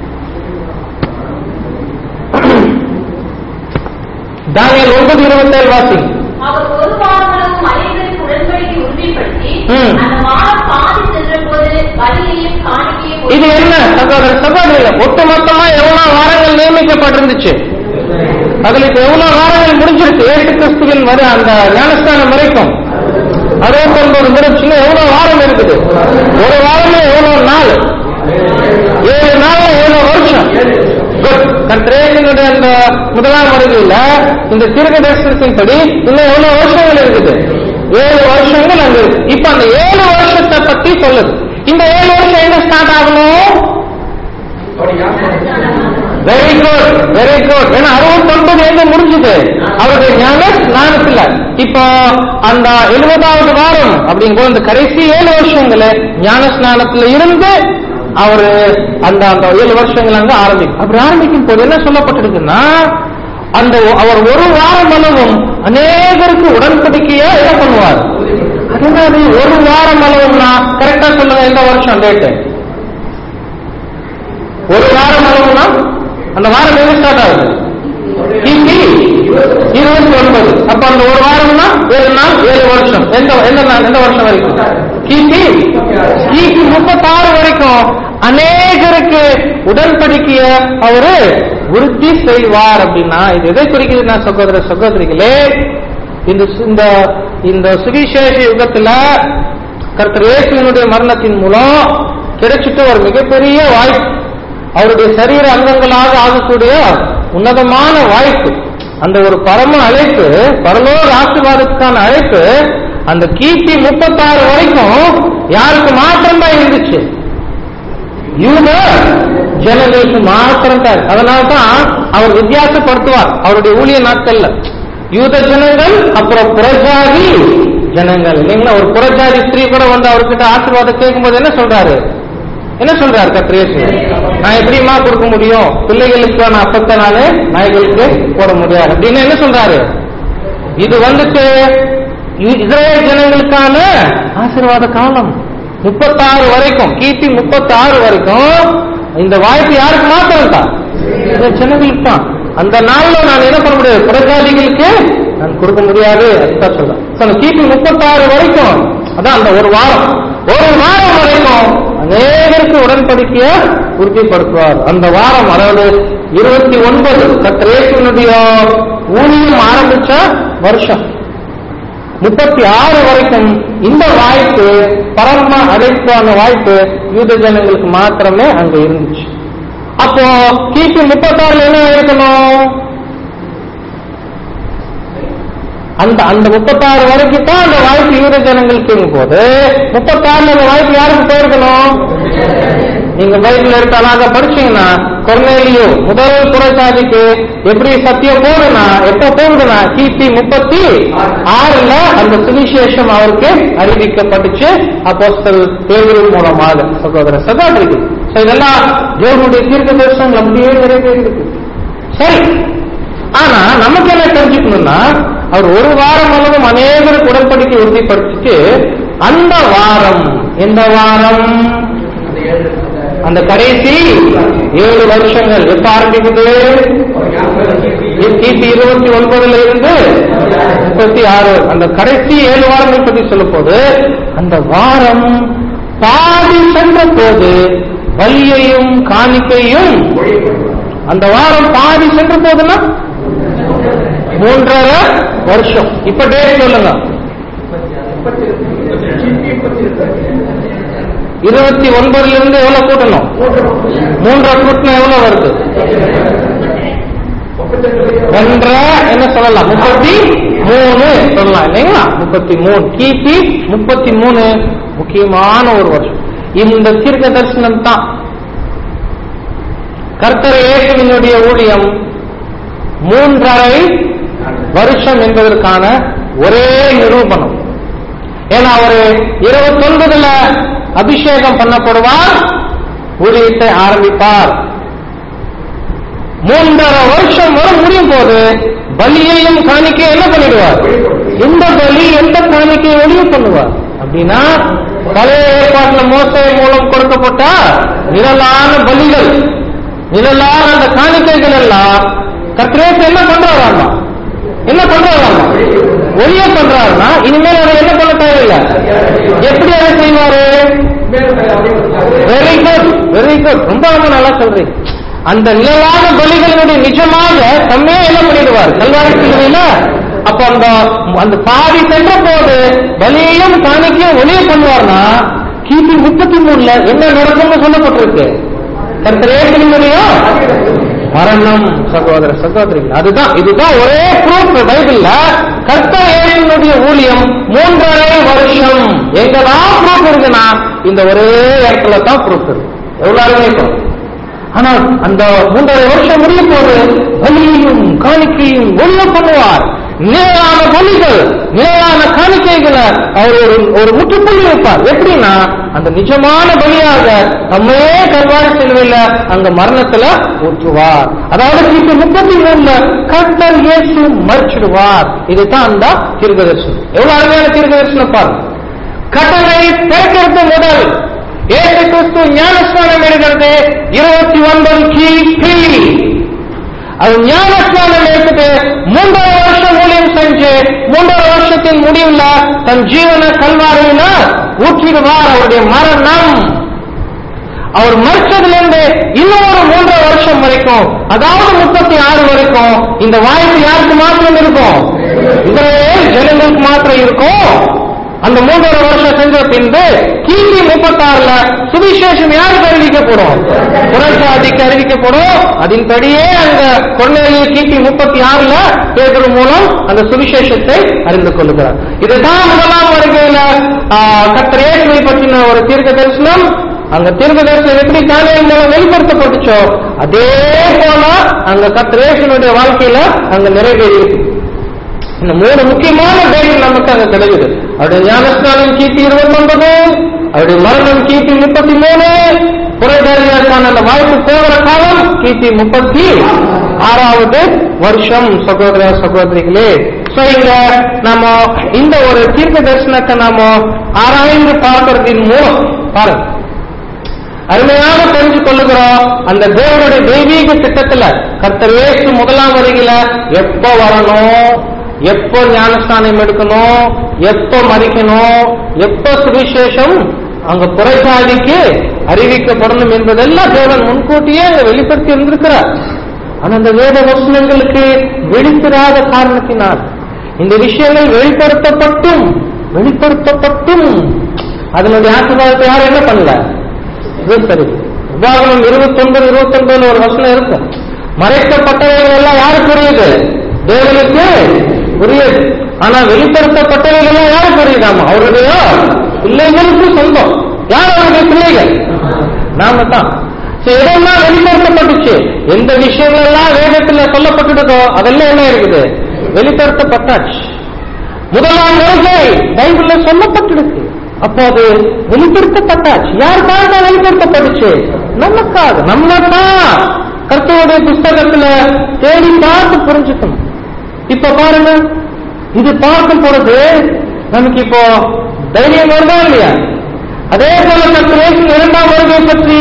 தானியல் ஒன்பது இருபத்தேழு வாசிங்க அவர் ஒரு வாரங்களும் மலைகளுக்கு உடன்படிக்கை உறுதிப்படுத்தி ம். அந்த வாரம் பாதி சென்ற போது பலியையும் காணிக்கையும் இது என்ன சகோதர சகோதரிகள் ஒட்டுமொத்தமா எவ்வளவு வாரங்கள் நியமிக்கப்பட்டிருந்துச்சு அதுல இப்ப எவ்வளவு வாரங்கள் முடிஞ்சிருக்கு ஏசு கிறிஸ்துவின் வர அந்த ஞானஸ்தானம் வரைக்கும் அறுபத்தொன்பது முடிச்சுன்னு எவ்வளவு வாரம் இருக்குது ஒரு வாரமே எவ்வளவு நாள் ஏழு நாள் ஏழு வருஷம் குட் கத்திரேசனுடைய அந்த முதலாம் வருகையில இந்த தீர்க்க தரிசனத்தின்படி இன்னும் எவ்வளவு வருஷங்கள் இருக்குது ஏழு வருஷங்கள் அங்க இருக்கு இப்ப அந்த ஏழு வருஷத்தை பத்தி சொல்லுது இந்த ஏழு வருஷம் எங்க ஸ்டார்ட் ஆகணும் வெரி குட் வெரி குட் ஏன்னா அறுபத்தொன்பது எங்க முடிஞ்சது அவருடைய ஞான ஸ்நானத்துல இப்போ அந்த எழுபதாவது வாரம் அப்படிங்கும்போது இந்த கடைசி ஏழு வருஷங்கள ஞான ஸ்நானத்துல இருந்து அவரு அந்த அந்த ஏழு வருஷங்கள் அங்க ஆரம்பிக்கும் அப்படி ஆரம்பிக்கும் போது என்ன சொல்லப்பட்டிருக்குன்னா அந்த அவர் ஒரு வாரம் அளவும் அநேகருக்கு உடன்படிக்கையா என்ன பண்ணுவார் அதனால ஒரு வாரம் அளவுன்னா கரெக்டா சொல்லுங்க எந்த வருஷம் டேட்டு ஒரு வாரம் அளவுனா அந்த வாரம் எங்க ஸ்டார்ட் ஆகுது கிபி இருபத்தி ஒன்பது அப்ப அந்த ஒரு வாரம்னா ஏழு நாள் ஏழு வருஷம் எந்த எந்த நாள் எந்த வருஷம் வரைக்கும் கிபி கிபி முப்பத்தாறு வரைக்கும் அநேகருக்கு உடன்படிக்கைய அவரு உறுதி செய்வார் அப்படின்னா இது எதை குறிக்குதுன்னா சகோதர சகோதரிகளே இந்த சு- இந்த இந்த சுவிசேஷ யுகத்துல கர்த்தர் இயேசுவினுடைய மரணத்தின் மூலம் கிடைச்சிட்டு ஒரு மிகப்பெரிய வாய்ப்பு அவருடைய சரீர அங்கங்களாக ஆகக்கூடிய உன்னதமான வாய்ப்பு அந்த ஒரு பரம அழைப்பு பரலோக ஆசீர்வாதத்துக்கான அழைப்பு அந்த கிபி முப்பத்தாறு வரைக்கும் யாருக்கு மாத்திரம்தான் இருந்துச்சு யூத ஜனங்களுக்கு மாத்திரம் தான் அதனால தான் அவர் வித்தியாசப்படுத்துவார் அவருடைய ஊழிய நாட்கள்ல யூத ஜனங்கள் அப்புறம் புறஜாதி ஜனங்கள் இல்லைங்களா ஒரு புறஜாதி ஸ்திரீ கூட வந்து அவர்கிட்ட ஆசீர்வாதம் கேட்கும்போது என்ன சொல்றாரு என்ன சொல்றாரு கத்திரேசு நான் எப்படிமா கொடுக்க முடியும் பிள்ளைகளுக்கு நான் அப்பத்த நாளே நாய்களுக்கு போட முடியாது அப்படின்னு என்ன சொல்றாரு இது வந்துட்டு இ- இஸ்ரேல் ஜனங்களுக்கான ஆசீர்வாத காலம் முப்பத்தாறு வரைக்கும் கிபி முப்பத்தாறு வரைக்கும் இந்த வாய்ப்பு யாருக்கு மாத்திரம் தான் இந்த ஜனங்களுக்கு தான் அந்த நாள்ல நான் என்ன பண்ண முடியாது புறஜாதிகளுக்கு நான் கொடுக்க முடியாது அதுதான் சொல்றேன் So, அந்த கிபி முப்பத்தாறு வரைக்கும் அதான் அந்த ஒரு வாரம் ஒரு வாரம் வரைக்கும் அநேகருக்கு உடன்படிக்கைய உறுதிப்படுத்துவார் அந்த வாரம் அதாவது இருபத்தி ஒன்பது கத்திரேசனுடைய ஊழியம் ஆரம்பிச்ச வருஷம் முப்பத்தி ஆறு வரைக்கும் இந்த வாய்ப்பு பரம அழைப்பான வாய்ப்பு யூத ஜனங்களுக்கு மாத்திரமே அங்க இருந்துச்சு அப்போ கிபி முப்பத்தாறுல என்ன இருக்கணும் அந்த அந்த முப்பத்தாறு வரைக்கும் தான் அந்த வாய்ப்பு யூத ஜனங்களுக்கு போது முப்பத்தாறுல அந்த வாய்ப்பு யாருக்கு போயிருக்கணும் நீங்க பைபிள் எடுத்து அழகா படிச்சீங்கன்னா கொர்நேலியோ முதல் புறசாதிக்கு எப்படி சத்தியம் போகுதுன்னா எப்ப போகுதுன்னா கிபி முப்பத்தி ஆறுல அந்த சுவிசேஷம் அவருக்கு அறிவிக்கப்பட்டுச்சு அப்போஸ்தல் பேரு மூலமாக சகோதர சகோதரிகள் So, இதெல்லாம் தேவனுடைய தீர்க்க தரிசனங்கள் அப்படியே நிறைவேறிருக்கு சரி ஆனா நமக்கு என்ன தெரிஞ்சுக்கணும்னா அவர் ஒரு வாரம் அளவும் அநேகருக்கு உடன்படிக்கை உறுதிப்படுத்திட்டு அந்த வாரம் எந்த வாரம் அந்த கடைசி ஏழு வருஷங்கள் எப்ப ஆரம்பிக்குது கிபி இருபத்தி ஒன்பதுல இருந்து முப்பத்தி ஆறு அந்த கடைசி ஏழு வாரங்கள் பத்தி சொல்லும் போது அந்த வாரம் பாதி சென்ற போது பலியையும் காணிக்கையும் அந்த வாரம் பாதி சென்ற போதுன்னா மூன்றரை வருஷம் இப்ப டேட் சொல்லுங்க இருபத்தி ஒன்பதுல இருந்து எவ்வளவு கூட்டணும் மூன்றரை கூட்டினா எவ்வளவு வருது ஒன்றரை என்ன சொல்லலாம் முப்பத்தி மூணு சொல்லலாம் இல்லைங்களா முப்பத்தி மூணு கிபி முப்பத்தி மூணு முக்கியமான ஒரு வருஷம் இந்த தீர்க்க தரிசனம் தான் கர்த்தர் இயேசுவினுடைய ஊழியம் மூன்றரை வருஷம் என்பதற்கான ஒரே நிரூபணம் ஏன்னா அவரு இருபத்தொன்பதுல அபிஷேகம் பண்ணப்படுவார் ஊழியத்தை ஆரம்பிப்பார் மூன்றரை வருஷம் வரை முடியும் போது பலியையும் காணிக்கை என்ன பண்ணிடுவார் எந்த பலி எந்த காணிக்கையை ஒளிவு பண்ணுவார் அப்படின்னா பழைய ஏற்பாட்டுல மோசை மூலம் கொடுக்கப்பட்ட நிழலான பலிகள் நிழலான அந்த காணிக்கைகள் எல்லாம் கத்திரேசு என்ன பண்றாராமா என்ன பண்றாராமா ஒளிய பண்றாருன்னா இனிமேல் அதை என்ன பண்ண தேவையில்லை எப்படி அதை செய்வாரு வெரி குட் வெரி குட் ரொம்ப ரொம்ப நல்லா சொல்றீங்க அந்த நிழலான பலிகளினுடைய நிஜமாக தம்மே என்ன பண்ணிடுவார் கல்வாரி சிலுவையில அப்ப அந்த அந்த பாதி சென்ற போது பலியையும் காணிக்கையும் ஒளிய பண்ணுவார்னா கிபி முப்பத்தி மூணுல என்ன நடக்கும்னு சொல்லப்பட்டிருக்கு கர்த்தரேசனுடைய மரணம் சகோதர சகோதரிகள் அதுதான் இதுதான் ஒரே ப்ரூஃப் பைபிள்ல கர்த்தரேசனுடைய ஊழியம் மூன்றரை வருஷம் எங்கதான் ப்ரூஃப் இருக்குன்னா இந்த ஒரே இடத்துல தான் ப்ரூஃப் இருக்கு எவ்வளவு அருமை இருக்கும் ஆனால் அந்த மூன்றரை வருஷம் முடியும் போது பலியையும் காணிக்கையும் ஒழிய பண்ணுவார் நிலையான பலிகள் நிலையான காணிக்கைகளை அவர் ஒரு ஒரு முற்றுப்புள்ளி வைப்பார் எப்படின்னா அந்த நிஜமான பலியாக நம்மையே கல்வாரி செல்வையில அந்த மரணத்துல ஊற்றுவார் அதாவது கிபி முப்பத்தி மூணுல கர்த்தர் இயேசு மறிச்சிடுவார் இதுதான் அந்த தீர்க்கதர்சனம் எவ்வளவு அருமையான தீர்க்கதர்சனம் பாருங்க கட்டளை பிறக்கிறது முதல் ஏசு கிறிஸ்து ஞானஸ்நானம் எடுக்கிறது இருபத்தி ஒன்பது கிபி அது ஞானஸ்நானம் எடுத்துட்டு மூன்றரை வருஷம் ஊழியம் செஞ்சு மூன்றரை வருஷத்தின் முடிவுல தன் ஜீவன கல்வாரியில ஊற்றிடுவார் அவருடைய மரணம் அவர் மறிச்சதுல இருந்து இன்னும் ஒரு மூன்றரை வருஷம் வரைக்கும் அதாவது முப்பத்தி ஆறு வரைக்கும் இந்த வாய்ப்பு யாருக்கு மாத்திரம் இருக்கும் இஸ்ரவேல் ஜனங்களுக்கு மாத்திரம் இருக்கும் அந்த மூன்றரை வருஷம் செஞ்ச பின்பு கிபி முப்பத்தாறுல சுவிசேஷம் யாருக்கு அறிவிக்கப்படும் புரட்சாதிக்கு அறிவிக்கப்படும் அதன்படியே அங்க கொள்ளையில் கிபி முப்பத்தி ஆறுல பேதர் மூலம் அந்த சுவிசேஷத்தை அறிந்து கொள்ளுகிறார் இதுதான் முதலாம் வருகையில கத்தர் இயேசுவை பற்றின ஒரு தீர்க்க தரிசனம் அங்க தீர்க்க தரிசனம் எப்படி காலையில் மூலம் வெளிப்படுத்தப்பட்டுச்சோ அதே போல அங்க கத்திரேசனுடைய வாழ்க்கையில அங்க நிறைவேறி இருக்கு இந்த மூணு முக்கியமான டேட் நமக்கு அங்க கிடைக்குது அவருடைய ஞானஸ்நானம் கிபி இருபத்தி ஒன்பது அவருடைய மரணம் கிபி முப்பத்தி மூணு புறஜாதியாருக்கான அந்த வாய்ப்பு போகிற காலம் கிபி முப்பத்தி ஆறாவது வருஷம் சகோதர சகோதரிகளே சோ இங்க நாம இந்த ஒரு தீர்க்க தரிசனத்தை நாம ஆராய்ந்து பார்க்கறதின் மூலம் பாருங்க அருமையாக தெரிஞ்சு கொள்ளுகிறோம் அந்த தேவனுடைய தெய்வீக திட்டத்துல கர்த்தர் இயேசு முதலாம் வருகையில எப்ப வரணும் எப்போ ஞானஸ்தானம் எடுக்கணும் எப்போ மறிக்கணும் எப்போ சுவிசேஷம் அங்க புறஜாதிக்கு அறிவிக்கப்படணும் என்பதெல்லாம் தேவன் முன்கூட்டியே அங்க வெளிப்படுத்தி இருந்திருக்கிறார் ஆனா அந்த வேத வசனங்களுக்கு வெளிப்படாத காரணத்தினால் இந்த விஷயங்கள் வெளிப்படுத்தப்பட்டும் வெளிப்படுத்தப்பட்டும் அதனுடைய ஆசீர்வாதத்தை யாரும் என்ன பண்ணல இது சரி உபாகமம் இருபத்தி ஒன்பது இருபத்தி ஒன்பதுல ஒரு வசனம் இருக்கும் மறைக்கப்பட்டவைகள் எல்லாம் யாருக்கு உரியது தேவனுக்கு உரியது ஆனா வெளிப்படுத்தப்பட்டவைகள் எல்லாம் யாருக்கு உரியதாமா அவருடைய பிள்ளைகளுக்கு சொந்தம் யார் அவருடைய பிள்ளைகள் நாம தான் சரி, எதெல்லாம் வெளிப்படுத்தப்பட்டுச்சு எந்த விஷயங்கள் எல்லாம் வேதத்துல சொல்லப்பட்டுட்டதோ அதெல்லாம் என்ன இருக்குது வெளிப்படுத்தப்பட்டாச்சு முதலாம் வருகை பைபிள்ல சொல்லப்பட்டிருக்கு அப்போ அது வெளிப்படுத்தப்பட்டாச்சு யாருக்காக தான் வெளிப்படுத்தப்பட்டுச்சு நமக்காக நம்ம தான் கர்த்தருடைய புஸ்தகத்துல தேடி பார்த்து புரிஞ்சுக்கணும் இப்ப பாருங்க இது பார்க்கும் பொழுது நமக்கு இப்போ தைரியம் வருதா இல்லையா அதே போல கர்த்தரேசு இரண்டாம் வருகை பற்றி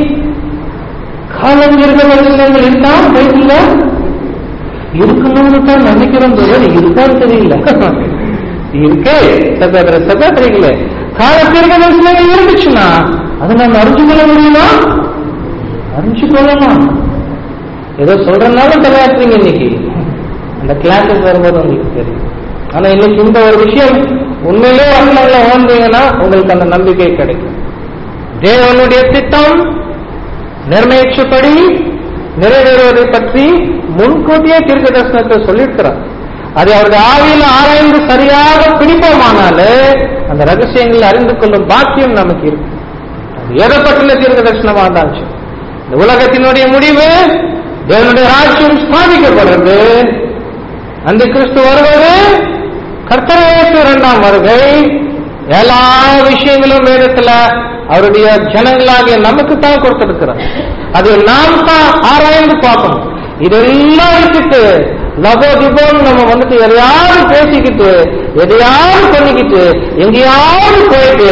காலம் இருக்கிறவர்கள் இருக்கா பைபிள்ல இருக்கணும்னு தான் நினைக்கிறோம் தவிர இருக்கான்னு தெரியல இருக்கு சகோதர சகோதரிகளே காலத்திற்கு தரிசனங்கள் இருந்துச்சுன்னா அதை நம்ம அறிஞ்சு கொள்ள முடியுமா அறிஞ்சு கொள்ளலாம் ஏதோ சொல்றதுனால தலையாட்டுறீங்க இன்னைக்கு அந்த கிளாஸஸ் வரும்போது உங்களுக்கு தெரியும் ஆனா இன்னைக்கு இந்த ஒரு விஷயம் உண்மையிலே வசனங்களை ஓந்தீங்கன்னா உங்களுக்கு அந்த நம்பிக்கை கிடைக்கும் தேவனுடைய திட்டம் நிர்ணயிச்சபடி நிறைவேறுவதை பற்றி முன்கூட்டியே தீர்க்க தரிசனத்தை சொல்லியிருக்கிறார் அதை அவருடைய ஆவியில் ஆராய்ந்து சரியாக பிடிப்போமானாலே அந்த ரகசியங்களை அறிந்து கொள்ளும் பாக்கியம் நமக்கு இருக்கு அது எதை பற்றின தீர்க்க தரிசனமா இருந்தாச்சு இந்த உலகத்தினுடைய முடிவு தேவனுடைய ராஜ்யம் ஸ்தாபிக்கப்படுறது அந்த கிறிஸ்து வருவது கர்த்தரேசு இரண்டாம் வருகை எல்லா விஷயங்களும் வேதத்துல அவருடைய ஜனங்களாகிய நமக்கு தான் கொடுத்திருக்கிறார் அது நாம் தான் ஆராய்ந்து பார்க்கணும் இதெல்லாம் வச்சுட்டு லபோ திபோன்னு நம்ம வந்துட்டு எதையாவது பேசிக்கிட்டு எதையாவது பண்ணிக்கிட்டு எங்கேயாவது போயிட்டு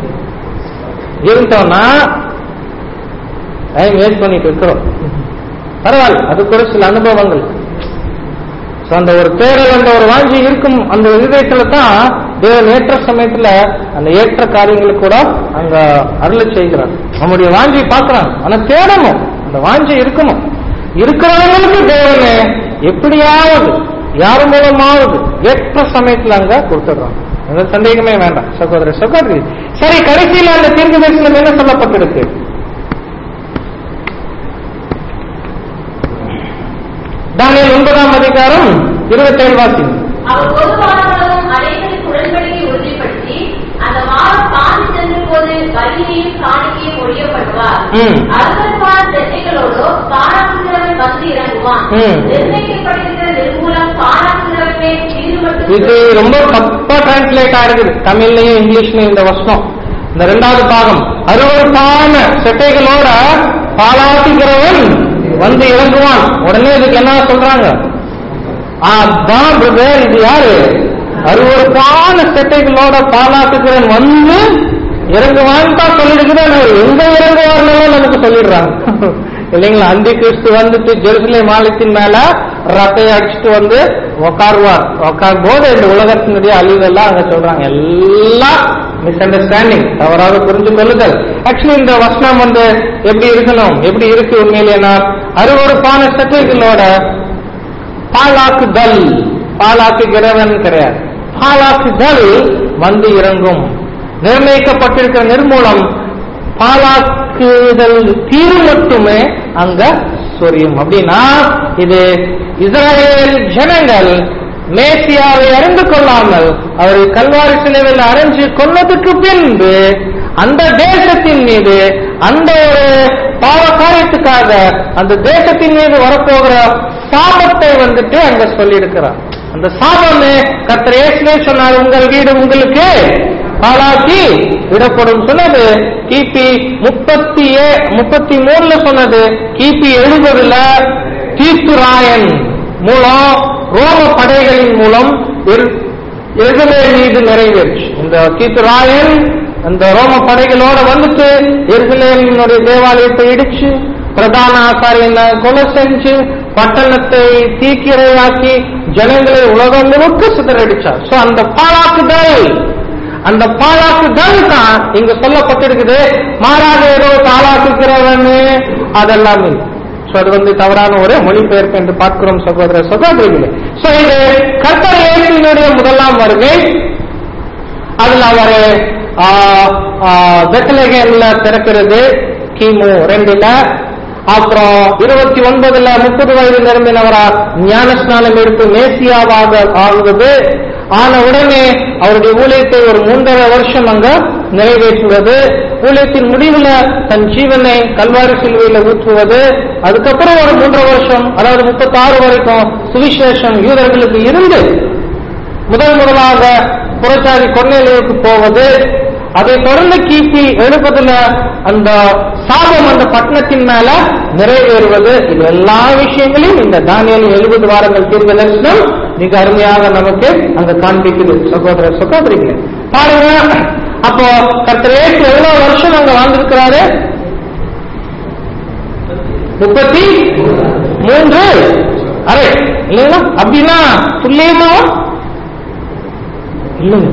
இருந்தோம்னா டைம் வேஸ்ட் பண்ணிட்டு இருக்கிறோம் பரவாயில்ல அது கூட சில அனுபவங்கள் So, அந்த ஒரு தேடல் அந்த ஒரு வாஞ்சி இருக்கும் அந்த விதயத்துல தான் தேவன் ஏற்ற சமயத்துல அந்த ஏற்ற காரியங்களுக்கு கூட அங்க அருளை செய்கிறார் நம்முடைய வாஞ்சி பார்க்கறாங்க ஆனா தேடணும் அந்த வாஞ்சி இருக்கணும் இருக்கிறவங்களுக்கு தேவனே எப்படியாவது யார் மூலமாவது ஏற்ற சமயத்துல அங்க கொடுத்துடுறாங்க எந்த சந்தேகமே வேண்டாம் சகோதர சகோதரி சரி கடைசியில் அந்த தீர்க்க தரிசனம் என்ன சொல்லப்பட்டிருக்கு தானியல் ஒன்பதாம் அதிகாரம் இருபத்தேழு வாசி அவர் பொதுவானவர்களும் அனைவரும் உடன்படிக்கை உறுதிப்படுத்தி அந்த மாதம் காந்தி சென்ற போது பலியையும் காணிக்கையும் ஒழியப்படுவார் ம். அருவருப்பான செட்டைகளோடு காணாக்குகிறவன் வந்து இறங்குவான் ம். நிர்ணயிக்கப்பட்டிருக்கிற நிர்மூலம் காணாக்குகிறவன் மேல் தீர்வு மட்டும் இது ரொம்ப தப்பா டிரான்ஸ்லேட் ஆயிருக்குது தமிழ்லயும் இங்கிலீஷ்லயும் இந்த வசனம் இந்த ரெண்டாவது பாகம் அருவருப்பான செட்டைகளோட பாலாட்டுகிறவன் வந்து இறங்குவான் உடனே இதுக்கு என்ன சொல்றாங்க அதான் பிரதர் இது யாரு அருவருப்பான செட்டைகளோட பாலாட்டுகிறவன் வந்து இறங்குவான்னு தான் சொல்லிடுகிறேன் எங்க இறங்குவார்னு நமக்கு சொல்லிடுறாங்க இல்லைங்களா அந்தி கிறிஸ்து வந்துட்டு ஜெருசலேம் மாலத்தின் மேல ரத்தையை அடிச்சுட்டு வந்து உக்காருவார் உக்காரும் போது இந்த உலகத்தினுடைய அழிவெல்லாம் அங்க சொல்றாங்க எல்லாம் மிஸ் அண்டர்ஸ்டாண்டிங் தவறாக புரிஞ்சு கொள்ளுதல் ஆக்சுவலி இந்த வசனம் வந்து எப்படி இருக்கணும் எப்படி இருக்கு உண்மையிலேனா அருவருப்பான சட்டைகளோட பாலாக்குதல் பாலாக்குகிறவன் கிடையாது பாலாக்குதல் வந்து இறங்கும் நிர்ணயிக்கப்பட்டிருக்கிற நிர்மூலம் பாலாக்குதல் தீர்வு மட்டுமே அங்க சொரியும் அப்படின்னா இது இஸ்ரேல் ஜனங்கள் மேசியாவை அறிந்து கொள்ளாமல் அவர் கல்வாரி சிலைவில் அரைஞ்சு கொன்னதுக்கு பின்பு அந்த தேசத்தின் மீது அந்த ஒரு பாவ காரியத்துக்காக அந்த தேசத்தின் மீது வரப்போகிற சாபத்தை வந்துட்டு அங்க சொல்லியிருக்கிறார் அந்த சாபமே கர்த்தர் ஏசுவே சொன்னார் உங்கள் வீடு உங்களுக்கு பாலாக்கி விடப்படும் சொன்னது கிபி முப்பத்தி ஏ முப்பத்தி மூணுல சொன்னது கிபி எழுபதுல தீத்துராயன் மூலம் ரோம படைகளின் மூலம் எருசலே மீது நிறைவேறுச்சு இந்த தீத்துராயன் அந்த ரோம படைகளோட வந்துட்டு எருசலேமினுடைய தேவாலயத்தை இடிச்சு பிரதான ஆசாரியனை கொலை செஞ்சு பட்டணத்தை தீக்கிரையாக்கி ஜனங்களை உலகம் முழுக்க சிதறடிச்சார் சோ அந்த பாலாக்குதல் அந்த பாலாக்குதல் தான் இங்க சொல்லப்பட்டிருக்குது மாறாக ஏதோ பாலாக்குகிறவன் அதெல்லாம் இல்லை சோ அது வந்து தவறான ஒரு மொழிபெயர்ப்பு என்று பார்க்கிறோம் சகோதர சகோதரிகளே சோ இது கர்த்தர் இயேசுவினுடைய முதலாம் வருகை அதுல அவரு பெத்தலகேம்ல திறக்கிறது கிமு ரெண்டுல அப்புறம் இருபத்தி ஒன்பதுல முப்பது வயது நிரம்பினவரா ஞானஸ்நானம் எடுத்து மேசியாவாக ஆகுவது ஆன உடனே அவருடைய ஊழியத்தை ஒரு மூன்றரை வருஷம் அங்க நிறைவேற்றுவது ஊழியத்தின் முடிவுல தன் ஜீவனை கல்வாரி சிலுவையில ஊற்றுவது அதுக்கப்புறம் ஒரு மூன்றரை வருஷம் அதாவது முப்பத்தாறு வரைக்கும் சுவிசேஷம் யூதர்களுக்கு இருந்து முதல் முதலாக புறச்சாரி கொன்னையிலுக்கு போவது அதை தொடர்ந்து கிபி எழுபதுல அந்த சாபம் அந்த பட்டணத்தின் மேல நிறைவேறுவது இது எல்லா விஷயங்களையும் இந்த தானியல் எழுபது வாரங்கள் தீர்க்க தரிசனம் மிக அருமையாக நமக்கு அங்க காண்பிக்குது சகோதர சகோதரிகளே பாருங்க அப்போ கர்த்தரேசு எவ்வளவு வருஷம் அங்க வாழ்ந்திருக்கிறாரு முப்பத்தி மூன்று அரை இல்லைங்களா அப்படின்னா துல்லியமா இல்லைங்க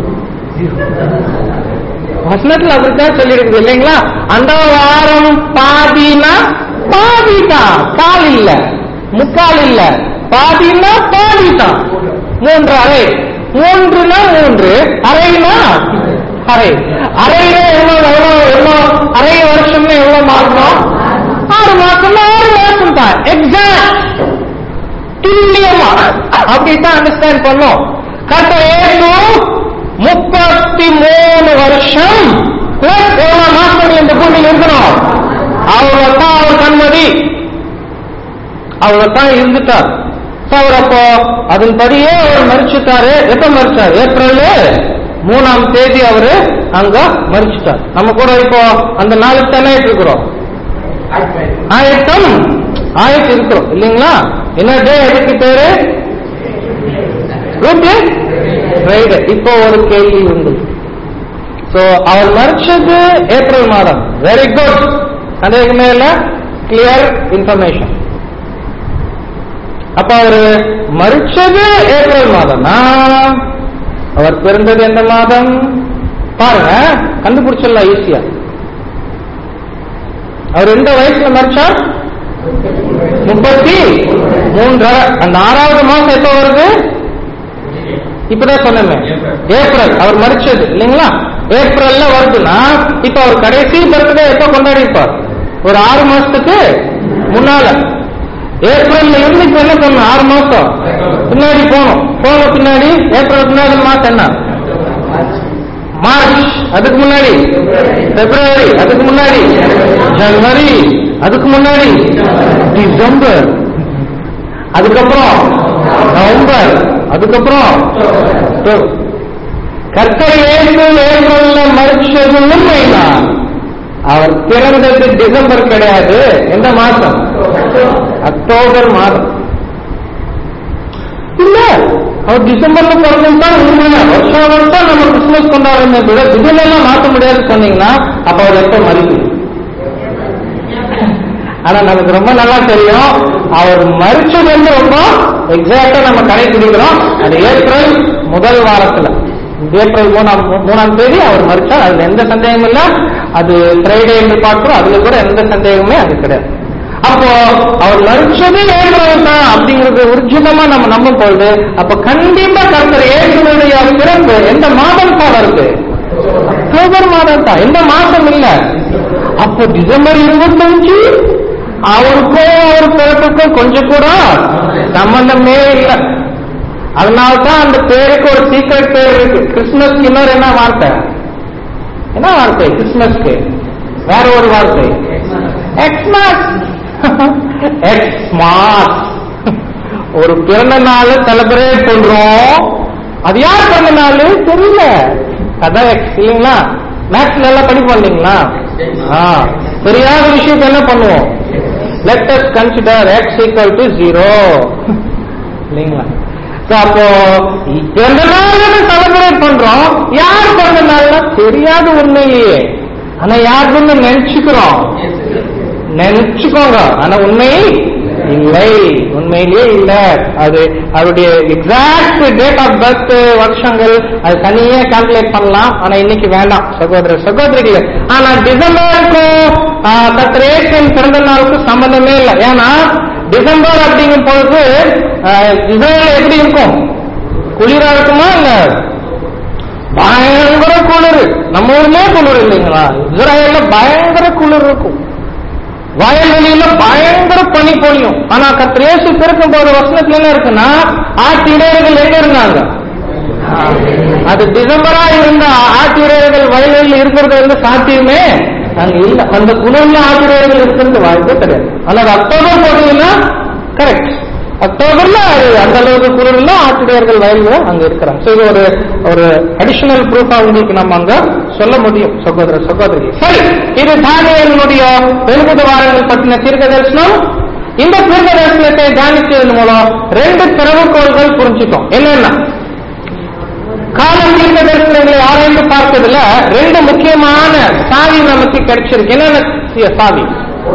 வசனத்துல அப்படித்தான் சொல்லியிருக்குது இல்லைங்களா அந்த வாரம் பாதினா பாதிதான் கால் இல்ல முக்கால் இல்ல பாதினா பாதிதான் மூன்று அறை மூன்றுனா மூன்று அரைனா அரை அரையில எவ்வளவு எவ்வளவு எவ்வளவு அரை வருஷம்னு எவ்வளவு மாசம் ஆறு மாசம் ஆறு மாசம் தான் எக்ஸாக்ட் துல்லியமா அப்படித்தான் அண்டர்ஸ்டாண்ட் பண்ணோம் கர்த்தர் ஏசு முப்பத்தி மூணு வருஷம் பிளஸ் எவ்வளவு மாசங்கள் இந்த பூமியில் இருக்கணும் அவ்வளவுதான் அவர் கண்மதி அவ்வளவுதான் இருந்துட்டார் So, அவர் அப்போ அதன்படியே அவர் மறிச்சுட்டாரு எப்ப மறிச்சார் ஏப்ரல் மூணாம் தேதி அவரு அங்க மறிச்சுட்டார் நம்ம கூட இப்போ அந்த நாளுக்கு தானே இருக்கிறோம் ஆயத்தம் ஆயத்து இருக்கிறோம் இல்லைங்களா என்ன டே எதுக்கு பேரு குட் ஃப்ரைடே இப்போ ஒரு கேள்வி உண்டு சோ அவர் மறிச்சது ஏப்ரல் மாதம் வெரி குட் சந்தேகமே இல்ல கிளியர் இன்ஃபர்மேஷன் அப்ப அவரு மறிச்சது ஏப்ரல் மாதம்னா அவர் பிறந்தது எந்த மாதம் பாருங்க கண்டுபிடிச்சிடலாம் ஈஸியா அவர் எந்த வயசுல மறிச்சார் முப்பத்தி மூன்று அந்த ஆறாவது மாசம் எப்ப வருது இப்பதான் சொன்னேன் ஏப்ரல் அவர் மறிச்சது இல்லைங்களா ஏப்ரல்ல வருதுன்னா இப்ப அவர் கடைசி பர்த்டே எப்ப கொண்டாடி இருப்பார் ஒரு ஆறு மாசத்துக்கு முன்னால ஏப்ரல்ல இருந்து இப்ப என்ன பண்ணணும் ஆறு மாசம் பின்னாடி போகணும் போன பின்னாடி ஏப்ரல் பின்னாடி மாசம் என்ன மார்ச் அதுக்கு முன்னாடி பிப்ரவரி அதுக்கு முன்னாடி ஜனவரி அதுக்கு முன்னாடி டிசம்பர் அதுக்கப்புறம் நவம்பர் அதுக்கப்புறம் கர்த்தர் இயேசு ஏப்ரல்ல மறிச்சது உண்மைதான் அவர் பிறந்தது டிசம்பர் கிடையாது எந்த மாசம் அக்டோபர் மாதம் இல்ல அவர் டிசம்பர்ல பிறந்தா உண்மையா வருஷம் வருஷம் நம்ம கிறிஸ்துமஸ் கொண்டாடுறோமே கூட திடீர்லாம் மாற்ற முடியாதுன்னு சொன்னீங்கன்னா அப்ப அவர் எப்ப மறிப்பு ஆனா நமக்கு ரொம்ப நல்லா தெரியும் அவர் மறிச்சது வந்து ரொம்ப எக்ஸாக்டா நம்ம கடைபிடிக்கிறோம் அது ஏப்ரல் முதல் வாரத்துல ஏப்ரல் மூணாம் மூணாம் தேதி அவர் மறிச்சார் அதுல எந்த சந்தேகமும் இல்ல அது ஃப்ரைடே என்று பார்க்கிறோம் அதுல கூட எந்த சந்தேகமே அது கிடையாது அப்போ அவர் மறிச்சது ஏப்ரல் தான் அப்படிங்கிறது உர்ஜிதமா நம்ம நம்பும் பொழுது அப்ப கண்டிப்பா கர்த்தர் ஏப்ரலுடைய பிறப்பு எந்த மாதம் தான் வருது அக்டோபர் மாதம் தான் எந்த மாசம் இல்ல அப்போ டிசம்பர் இருபத்தஞ்சு அவருக்கும் அவர் பிறப்புக்கும் கொஞ்சம் கூட சம்பந்தமே இல்லை அதனால்தான் அந்த பேருக்கு ஒரு சீக்கிரட் பேர் இருக்கு கிறிஸ்துமஸ்க்கு இன்னொரு என்ன வார்த்தை என்ன வார்த்தை கிறிஸ்துமஸ்க்கு வேற ஒரு வார்த்தை எக்ஸ்மாஸ் எக்ஸ்மாஸ் ஒரு பிறந்த நாள் செலிப்ரேட் பண்றோம் அது யார் பிறந்த நாள் தெரியல அதான் எக்ஸ் இல்லைங்களா மேக்ஸ்ல எல்லாம் படிப்போம் இல்லைங்களா ஆ, தெரியாத விஷயத்தை என்ன பண்ணுவோம் let us consider X equal to zero இல்லைங்களா So, அப்போ பிறந்த நாள் செலிப்ரேட் பண்றோம் யார் பிறந்த நாள்னா தெரியாத உண்மையே ஆனா யாருன்னு நினைச்சுக்கிறோம் நினைச்சுக்கோங்க ஆனா உண்மை இல்லை உண்மையிலேயே இல்ல அது அவருடைய எக்ஸாக்ட் டேட் ஆஃப் பர்த் வருஷங்கள் அது தனியே கால்குலேட் பண்ணலாம் ஆனா இன்னைக்கு வேண்டாம் சகோதர சகோதரிகளே ஆனா டிசம்பருக்கும் கத்திரேஷன் பிறந்த நாளுக்கும் சம்பந்தமே இல்லை ஏன்னா டிசம்பர் அப்படிங்கும் பொழுது இஸ்ரேல் எப்படி இருக்கும் குளிரா இருக்குமா இல்ல பயங்கர குளிர் நம்ம ஊர்லயே குளிர் இல்லைங்களா இஸ்ரேல்ல பயங்கர குளிர் இருக்கும் வயல்வெளியில பயங்கர பனி பொழியும் ஆனா கத்திரேசு பிறக்கும் போது வசனத்துல என்ன இருக்குன்னா ஆட்டு இடையர்கள் எங்க இருந்தாங்க அது டிசம்பரா இருந்த ஆட்டு இடையர்கள் வயல்வெளியில் இருக்கிறது வந்து சாத்தியமே அங்க இல்ல அந்த குளிர்ல ஆட்டு இடையர்கள் இருக்கிறது வாய்ப்பே கிடையாது ஆனா அது அக்டோபர் போட்டீங்கன்னா கரெக்ட் அக்டோபர்ல அது அந்த அளவுக்கு குளிர்ல ஆட்டிடையர்கள் வயல்ல அங்க இருக்கிறாங்க So, இது ஒரு ஒரு அடிஷனல் ப்ரூஃபா உங்களுக்கு நம்ம அங்க சொல்ல முடியும் சகோதர சகோதரி சரி இது தானியனுடைய எழுபது வாரங்கள் பற்றின தீர்க்க தரிசனம் இந்த தீர்க்க தரிசனத்தை தியானிச்சதன் மூலம் ரெண்டு திறவுகோள்கள் புரிஞ்சுட்டோம் என்னென்ன கால தீர்க்க தரிசனங்களை ஆராய்ந்து பார்த்ததுல ரெண்டு முக்கியமான சாவி நமக்கு கிடைச்சிருக்கு என்னென்ன சாவி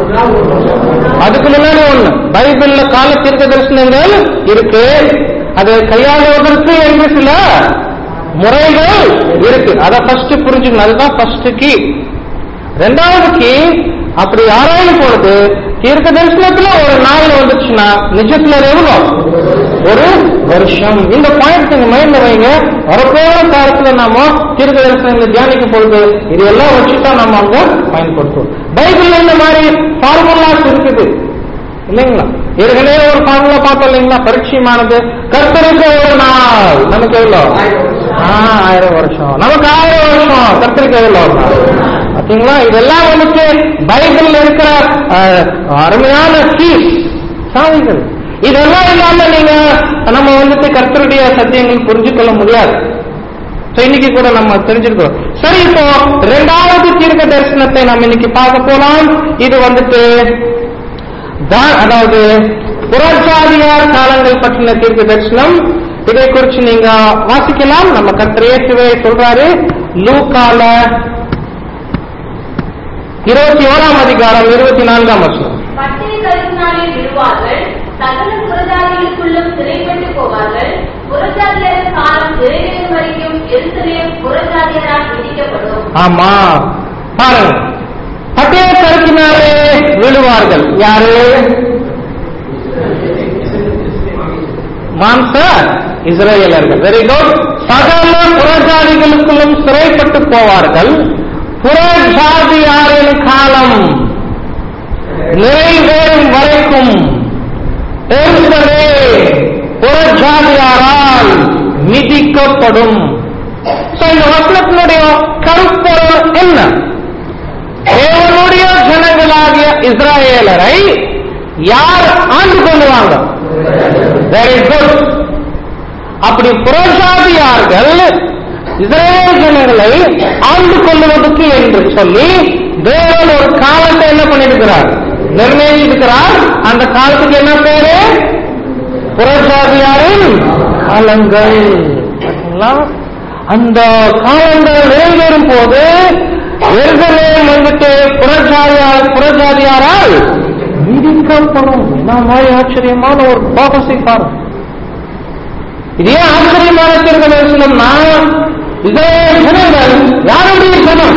அதுக்கு முன்னாடி ஒண்ணு பைபிள்ல கால தீர்க்க தரிசனங்கள் இருக்கு அது கையாளுவதற்கு என்று சில முறைகள் இருக்கு அதை ஃபர்ஸ்ட் புரிஞ்சுக்கணும் அதுதான் ஃபர்ஸ்ட் கீ ரெண்டாவது கீ அப்படி ஆராயும் பொழுது தீர்க்க தரிசனத்துல ஒரு நாள் வந்துச்சுன்னா நிஜத்துல அது எவ்வளோ ஒரு வருஷம் இந்த பாயிண்ட் நீங்க மைண்ட்ல வைங்க வரப்போற காலத்துல நாம தீர்க்க தரிசனங்களை தியானிக்கும் பொழுது இது எல்லாம் வச்சுதான் நம்ம அங்க பயன்படுத்துவோம் பைபிள்ல இந்த மாதிரி ஃபார்முலாஸ் இருக்குது இல்லைங்களா ஏற்கனவே ஒரு ஃபார்முலா பார்த்தோம் இல்லைங்களா பரிச்சயமானது கர்த்தருக்கு ஒரு நாள் நமக்கு எவ்வளோ ஆ, ஆயிரம் வருஷம் நமக்கு ஆயிரம் வருஷம் கர்த்தருக்கு எவ்வளோ ஒரு நாள் பாத்தீங்களா இதெல்லாம் வந்துட்டு பைபிள்ல இருக்கிற அஹ், அருமையான கீஸ் சாவிகள் இதெல்லாம் இல்லாம நீங்க நம்ம வந்துட்டு கர்த்தருடைய சத்தியங்கள் புரிஞ்சுக்கொள்ள முடியாது So, இன்னைக்கு கூட நம்ம தெரிஞ்சிருக்கிறோம் சரி இப்போ ரெண்டாவது தீர்க்க தரிசனத்தை நம்ம இன்னைக்கு பார்க்க போலாம் இது வந்துட்டு தா- அதாவது புறஜாதியார் காலங்கள் பற்றின தீர்க்க தரிசனம் இதை குறித்து நீங்க வாசிக்கலாம் நம்ம கர்த்தர் இயேசுவே சொல்றாரு லூக்கால இருபத்தி ஓராம் அதிகாரம் இருபத்தி நான்காம் வருஷம் பட்டினி கருத்தினாலே விழுவார்கள் சகல புறஜாதிகளுக்குள்ளும் சிறைப்பட்டு போவார்கள் புறஜாதியர் காலம் நிறைவேறும் வரைக்கும் எருசலேம் புறஜாதியரால் விதிக்கப்படும் ஆமா பாருங்க பட்டய கருத்தினாலே விழுவார்கள் யாரு மாம்ச இஸ்ரேலர்கள் வெரி குட் சகல புறஜாதிகளுக்குள்ளும் சிறைப்பட்டு போவார்கள் புறஜாதியாரின் காலம் நிறைவேறும் வரைக்கும் எருசலே புறஜாதியாரால் மிதிக்கப்படும் So, இந்த வசனத்தினுடைய கருப்பொருள் என்ன தேவனுடைய ஜனங்களாகிய இஸ்ராயேலரை யார் ஆண்டு கொள்ளுவாங்க வெரி குட் அப்படி புறஜாதியார்கள் இஸ்ரேல் ஜனங்களை ஆண்டு கொள்ளுவதற்கு என்று சொல்லி தேவன் ஒரு காலத்தை என்ன பண்ணிருக்கிறார் நிர்ணயிச்சிருக்கிறார் அந்த காலத்துக்கு என்ன பேரு புறஜாதியாரின் காலங்கள் பார்த்தீங்களா? அந்த காலங்கள் நிறைவேறும் போது எருசலேம் வந்துட்டு புறஜாதியார் புறஜாதியாரால் மிதிக்கப்படும் என்ன மாதிரி ஆச்சரியமான ஒரு பாபசை பாருங்க இது ஏன் ஆச்சரியமான தீர்க்கம் சொல்லணும்னா இஸ்ரேல் ஜனங்கள் யாருடைய ஜனம்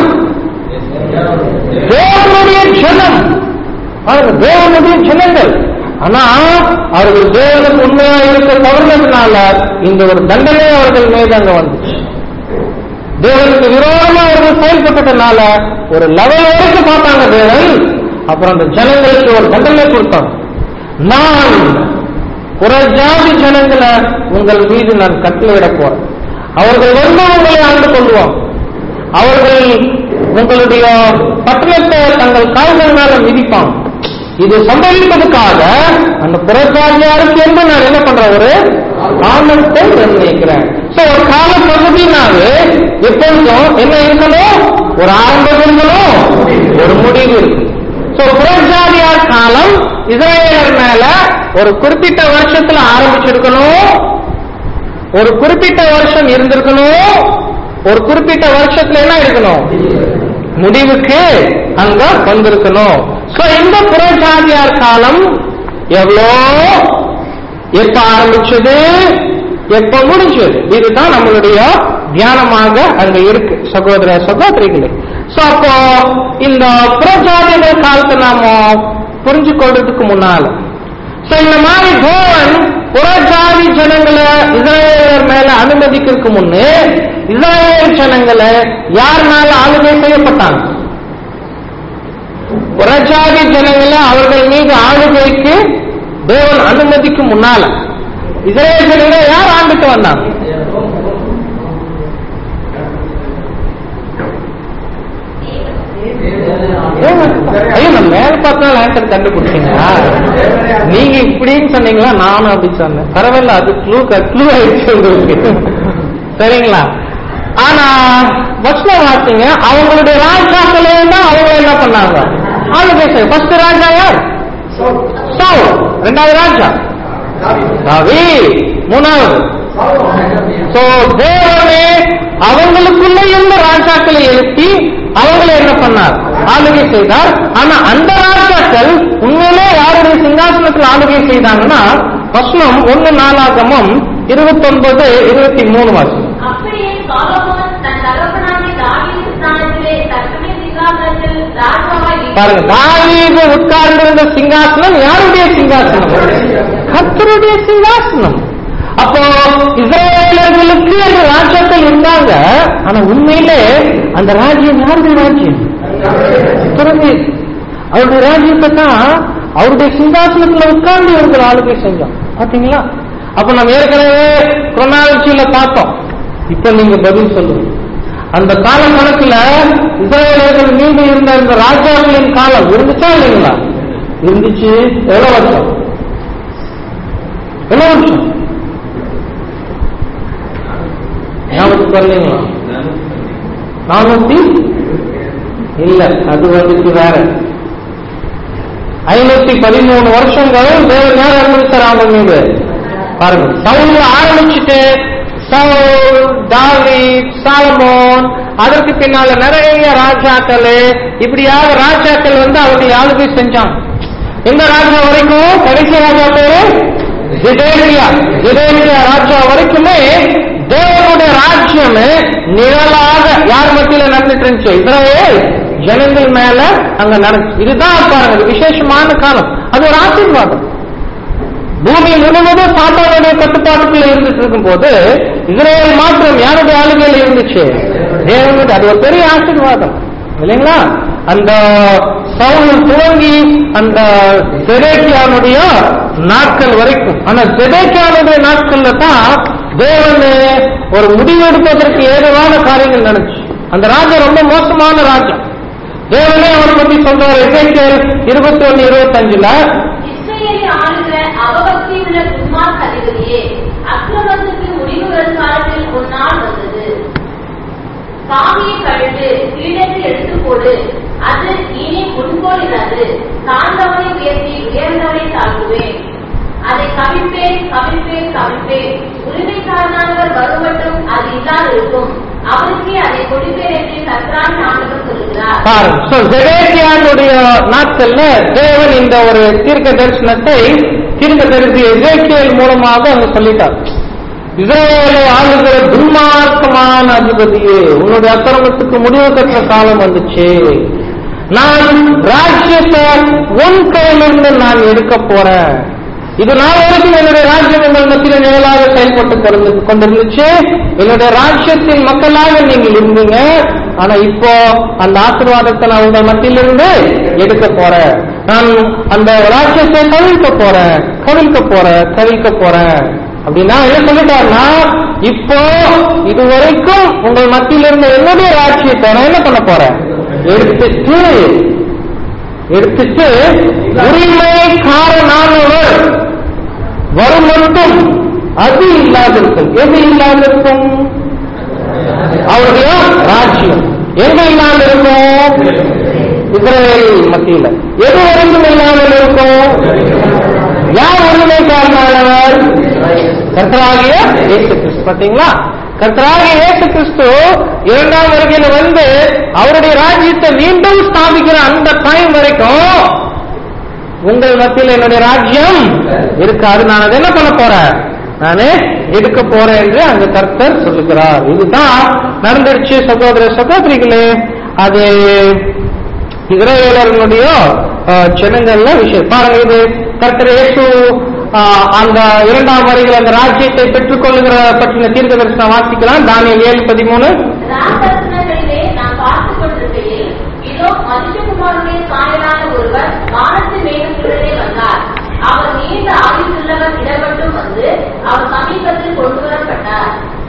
தேவனுடைய ஜனம் பாருங்க தேவனுடைய ஜனங்கள் ஆனா அவர்கள் தேவனுக்கு உண்மையா இருக்க தவறுனதுனால இந்த ஒரு தண்டனை அவர்கள் மீது அங்க வந்துச்சு தேவனுக்கு விரோதமா அவர்கள் செயல்பட்டதுனால ஒரு லெவல் வரைக்கும் பார்த்தாங்க தேவன் அப்புறம் அந்த ஜனங்களுக்கு ஒரு தண்டனை கொடுத்தாங்க நான் புறஜாதி ஜனங்களை உங்கள் மீது நான் கட்டளையிட போறேன் அவர்கள் வந்து உங்களை ஆண்டு கொள்வாங்க அவர்கள் உங்களுடைய பட்டணத்தை தங்கள் கால்களால மிதிப்பாங்க இது சம்பவிப்பதற்காக அந்த புறஜாதியாருக்கு என்று நான் என்ன பண்றேன் ஒரு காலத்தை நிர்ணயிக்கிறேன் சோ ஒரு கால பகுதினாவே எப்பொழுதும் என்ன இருக்கணும் ஒரு ஆரம்பம் இருக்கணும் ஒரு முடிவு இருக்கு சோ புறஜாதியார் காலம் இஸ்ரேலர் மேல ஒரு குறிப்பிட்ட வருஷத்துல ஆரம்பிச்சிருக்கணும் ஒரு குறிப்பிட்ட வருஷம் இருந்திருக்கணும் ஒரு குறிப்பிட்ட வருஷத்துல என்ன இருக்கணும் முடிவுக்கு அங்க வந்திருக்கணும் சோ இந்த புறஜாதியார் காலம் எவ்வளோ எப்ப ஆரம்பிச்சது எப்ப முடிஞ்சது இதுதான் நம்மளுடைய தியானமாக அங்க இருக்கு சகோதர சகோதரிகளே சோ அப்போ இந்த புறஜாதிகள் காலத்தை நாம புரிஞ்சு கொள்றதுக்கு முன்னால சோ இந்த மாதிரி தேவன் புறஜாதி ஜனங்களை இஸ்ரேலர் மேல அனுமதிக்கிறதுக்கு முன்னே இஸ்ரேல் ஜனங்களை யாருனால ஆளுகை செய்யப்பட்டாங்க புறஜாதி ஜனங்களை அவர்கள் மீது ஆளுகைக்கு தேவன் அனுமதிக்கு முன்னால இஸ்ரேல் ஜனங்களை யார் ஆண்டுக்கு வந்தாங்க ஐயோ நான் மேல பார்த்தா ஆன்சர் கண்டுபிடிச்சீங்களா நீங்க இப்படின்னு சொன்னீங்களா நானும் அப்படி சொன்னேன் பரவாயில்ல அது க்ளூ க்ளூ ஆயிடுச்சு உங்களுக்கு சரிங்களா ஆனா வசனம் வாசிங்க அவங்களுடைய ராஜாக்களே தான் அவங்க என்ன பண்ணாங்க ஆளுகை செய்ய ஃபர்ஸ்ட் ராஜா யார் சவுல் ரெண்டாவது ராஜா ரவி மூணாவது சோ தேவனே அவங்களுக்குள்ள இருந்த ராஜாக்களை எழுப்பி அவங்களை என்ன பண்ணார் ஆளுகை செய்தார் ஆனா அந்த ராஜாக்கள் உண்மையிலே யாருடைய சிங்காசனத்தில் ஆளுகை செய்தாங்கன்னா வசனம் ஒன்னு நாலாகமம் இருபத்தொன்பது இருபத்தி மூணு வருஷம் அப்படியே சாலமோன் தன் தகப்பனாகிய தாவீது ஸ்தானத்திலே தக்கமே சிங்காசனத்தில் ராஜாவாய் பாருங்க தாவீது உட்கார்ந்திருந்த சிங்காசனம் யாருடைய சிங்காசனம் கர்த்தருடைய சிங்காசனம் அப்போ இஸ்ரேலர்களுக்கு அந்த ராஜ்யத்தில் இருந்தாங்க ஆனா உண்மையிலே அந்த ராஜ்யம் யாருடைய ராஜ்யம் கர்த்தருடைய அவருடைய ராஜ்யத்தை தான் அவருடைய சிங்காசனத்துல உட்கார்ந்து இவர்கள் ஆளுகை செஞ்சோம் பாத்தீங்களா அப்ப நம்ம ஏற்கனவே குரோனாலஜியில பார்த்தோம் இப்ப நீங்க பதில் சொல்லுங்க அந்த கால கணக்குல இஸ்ரேலர்கள் மீது இருந்த இந்த ராஜாக்களின் காலம் இருந்துச்சா இல்லைங்களா இருந்துச்சு எவ்வளவு வருஷம் எவ்வளவு வருஷம் ஞாபகத்துக்கு வரலீங்களா நானூத்தி இல்ல அது வந்துட்டு வேற ஐநூத்தி பதிமூணு வருஷங்கள் தேவன் யார் அனுமதிச்சார் அவங்க மீது பாருங்க சவுல் ஆரம்பிச்சுட்டு சவுல் தாவீத் சாலமோன் அதற்கு பின்னால நிறைய ராஜாக்கள் இப்படியாக ராஜாக்கள் வந்து அவர்கள் ஆளுகை செஞ்சாங்க எந்த ராஜா வரைக்கும் கடைசி ராஜா பேரு ஜிதேலியா ஜிதேலியா ராஜா வரைக்குமே தேவனுடைய ராஜ்யம் நிழலாக யார் மத்தியில நடந்துட்டு இருந்துச்சு இஸ்ரேல் ஜனங்கள் மேல அங்க நடந்துச்சு இதுதான் பாருங்க இது விசேஷமான காலம் அது ஒரு ஆசீர்வாதம் பூமி முழுவதும் சாத்தானுடைய கட்டுப்பாட்டுக்குள்ள இருந்துட்டு இருக்கும் போது இஸ்ரேல் மாத்திரம் யாருடைய ஆளுகையில் இருந்துச்சு தேவனுடைய அது ஒரு பெரிய ஆசீர்வாதம் இல்லைங்களா அந்த சவுல் துவங்கி அந்த செடேக்கியானுடைய நாட்கள் வரைக்கும் ஆனா செடேக்கியானுடைய நாட்கள்ல தான் தேவன் ஒரு முடிவெடுப்பதற்கு ஏதுவான காரியங்கள் நினைச்சு அந்த ராஜா ரொம்ப மோசமான ராஜா தேவனே அவரை பத்தி சொல்றாரு எசேக்கியேல் இருபத்தி ஒன்னு இருபத்தஞ்சுல இஸ்ரவேலை ஆளுகிற அவபக்தியுள்ள துன்மார்க்க அதிபதியே, அக்கிரமத்துக்கு முடிவு வரும் காலத்தில் ஒரு நாள் வந்தது. பாவியை கழித்து கீழே எடுத்து போடு அது இனி முன்போல் இராது தாழ்ந்தவனை உயர்த்தி உயர்ந்தவனை தாழ்த்துவேன் அதை கவிழ்ப்பேன் கவிழ்ப்பேன் கவிழ்ப்பேன் உரிமைக்காரனானவர் வரும் மட்டும் அது இல்லாதிருக்கும் அவருக்கே அதை கொடுப்பேன் என்று கர்த்தராகிய ஆண்டவர் சொல்லுகிறார் பாருங்க So, ஜெகேக்கியானுடைய நாட்கள்ல தேவன் இந்த ஒரு தீர்க்க தரிசனத்தை தீர்க்க தரிசி எசேக்கியேல் மூலமாக அவங்க சொல்லிட்டார் இஸ்ரேலை ஆளுகிற துன்மார்க்கமான அதிபதியே உன்னுடைய அக்கிரமத்துக்கு முடிவு கட்டுற காலம் வந்துச்சு நான் ராஜ்யத்தை உன் கையிலிருந்து நான் எடுக்க போறேன் இது நாள் வரைக்கும் என்னுடைய ராஜ்யம் உங்கள் மத்தியில் நிழலாக செயல்பட்டு கொண்டு- கொண்டிருந்துச்சு என்னுடைய ராஜ்யத்தின் மக்களாக நீங்கள் இருந்தீங்க ஆனா இப்போ அந்த ஆசீர்வாதத்தை நான் உங்கள் மத்தியிலிருந்து எடுக்க போறேன் நான் அந்த ராஜ்யத்தை கவிழ்க்க போறேன் கவிழ்க்க போறேன் கவிழ்க்க போறேன் அப்படின்னா என்ன சொல்லிட்டாருன்னா இப்போ இதுவரைக்கும் உங்கள் மத்தியில் இருந்த என்னுடைய ராஜ்யத்தை நான் என்ன பண்ண போறேன் எடுத்துட்டு எடுத்துட்டு உரிமைக்காரனானவர் வரும் மட்டும் அது இல்லாதிருக்கும் எது இல்லாதிருக்கும் அவருடைய ராஜ்யம் எங்க இல்லாமல் இருக்கும் இஸ்ரேல் மத்தியில எது வரைக்கும் இல்லாமல் இருக்கும் யார் உரிமைக்காரனானவர் கர்த்தராகிய இயேசு கிறிஸ்து பாத்தீங்களா கர்த்தராகிய இயேசு கிறிஸ்து இரண்டாம் வருகையில வந்து அவருடைய ராஜ்யத்தை மீண்டும் ஸ்தாபிக்கிற அந்த டைம் வரைக்கும் உங்கள் மத்தியில் என்னுடைய ராஜ்யம் இருக்காது நான் அதை என்ன பண்ண போறேன் நானே எடுக்க போறேன் என்று அங்க கர்த்தர் சொல்லுகிறார் இதுதான் நடந்துருச்சு சகோதர சகோதரிகளே அது இஸ்ரேலர்களுடைய அஹ், ஜனங்கள்ல விஷயம் பாருங்க இது கர்த்தர் இயேசு அஹ், அந்த இரண்டாம் வரையில் அந்த ராஜ்யத்தை பெற்றுக்கொள்ளுகிற பற்றின தீர்க்க தரிசனம் வாசிக்கலாம் தானியல் ஏழு பதிமூணு ராஜரத்னங்களிலே நான் பார்த்துக் கொண்டிருக்கையில் இதோ மனுஷகுமாரனுடைய சாயலான ஒருவர் வானத்து மேகத்துடனே வந்தார் அவர் நீண்ட ஆயுசுள்ளவர் இடப்பட்டும் வந்து அவர் சமீபத்தில் கொண்டு வரப்பட்டார்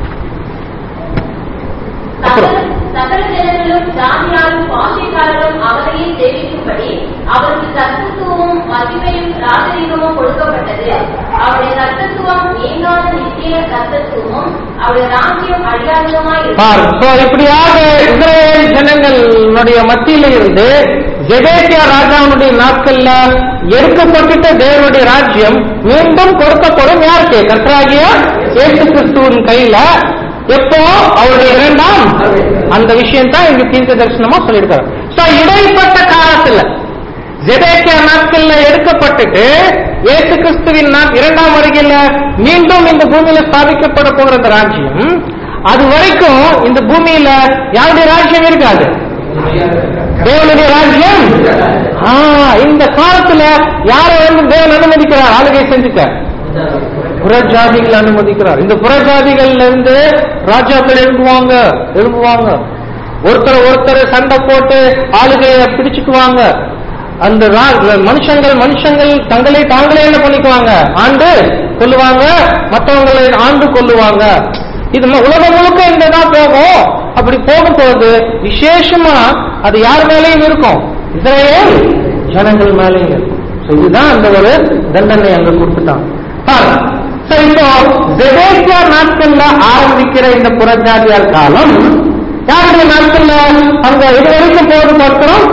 சகல சகல ஜனங்களும் ஜாதியாரும் பாஷைக்காரரும் அவரையே சேவிக்கும்படி அவருக்கு தத்துவமும் மகிமையும் ராஜரீகமும் கொடுக்கப்பட்டது அவருடைய தத்துவம் நீங்காத நித்திய தத்துவமும் அவருடைய ராஜ்யம் அழியாததுமாய் பார் இருக்கும் So, இப்படியாக இஸ்ரேல் ஜனங்களுடைய மத்தியில இருந்து ஜெபேக்கியா ராஜாவுடைய நாட்கள்ல எடுக்கப்பட்டுட்ட தேவனுடைய ராஜ்யம் மீண்டும் கொடுக்கப்படும் யாருக்கு கர்த்தராகிய இயேசு கிறிஸ்துவின் கையில எப்போ அவருடைய இரண்டாம் அந்த விஷயம் தான் இங்க தீர்க்க தரிசனமா சொல்லியிருக்காரு So, இடைப்பட்ட காலத்துல ஜெபேக்கியா நாட்கள்ல எடுக்கப்பட்டுட்டு இயேசு கிறிஸ்துவின் நாட் இரண்டாம் வருகையில மீண்டும் இந்த பூமியில ஸ்தாபிக்கப்பட போகிற இந்த ராஜ்யம் அது வரைக்கும் இந்த பூமியில யாருடைய ராஜ்யம் இருக்காது தேவனுடைய ராஜ்யம் ஆ, இந்த காலத்துல யாரை வந்து தேவன் அனுமதிக்கிறார் ஆளுகை செஞ்சுக்க புறஜாதிகள் அனுமதிக்கிறார் இந்த புறஜாதிகள்ல இருந்து ராஜாக்கள் எழுப்புவாங்க எழுப்புவாங்க ஒருத்தர் ஒருத்தர் சண்டை போட்டு ஆளுகையை பிடிச்சுக்குவாங்க அந்த ரா- மனுஷங்கள் மனுஷங்கள் தங்களை தாங்களே என்ன பண்ணிக்குவாங்க ஆண்டு கொல்லுவாங்க மற்றவங்களை ஆண்டு கொல்லுவாங்க இது ம- உலகம் முழுக்க இந்த தான் போகும் அப்படி போகும்போது விசேஷமா அது யார் மேலேயும் இருக்கும் இஸ்ரேல் ஜனங்கள் மேலேயும் இருக்கும் So இதுதான் அந்த ஒரு தண்டனை அங்க கொடுத்துட்டான் பாருங்க. So இப்போ ஜெபேக்கியா நாட்கள்ல ஆரம்பிக்கிற இந்த புறஜாதியார் காலம் யாருடைய நாட்கள்ல அங்க இது வரைக்கும் போது பார்க்கிறோம்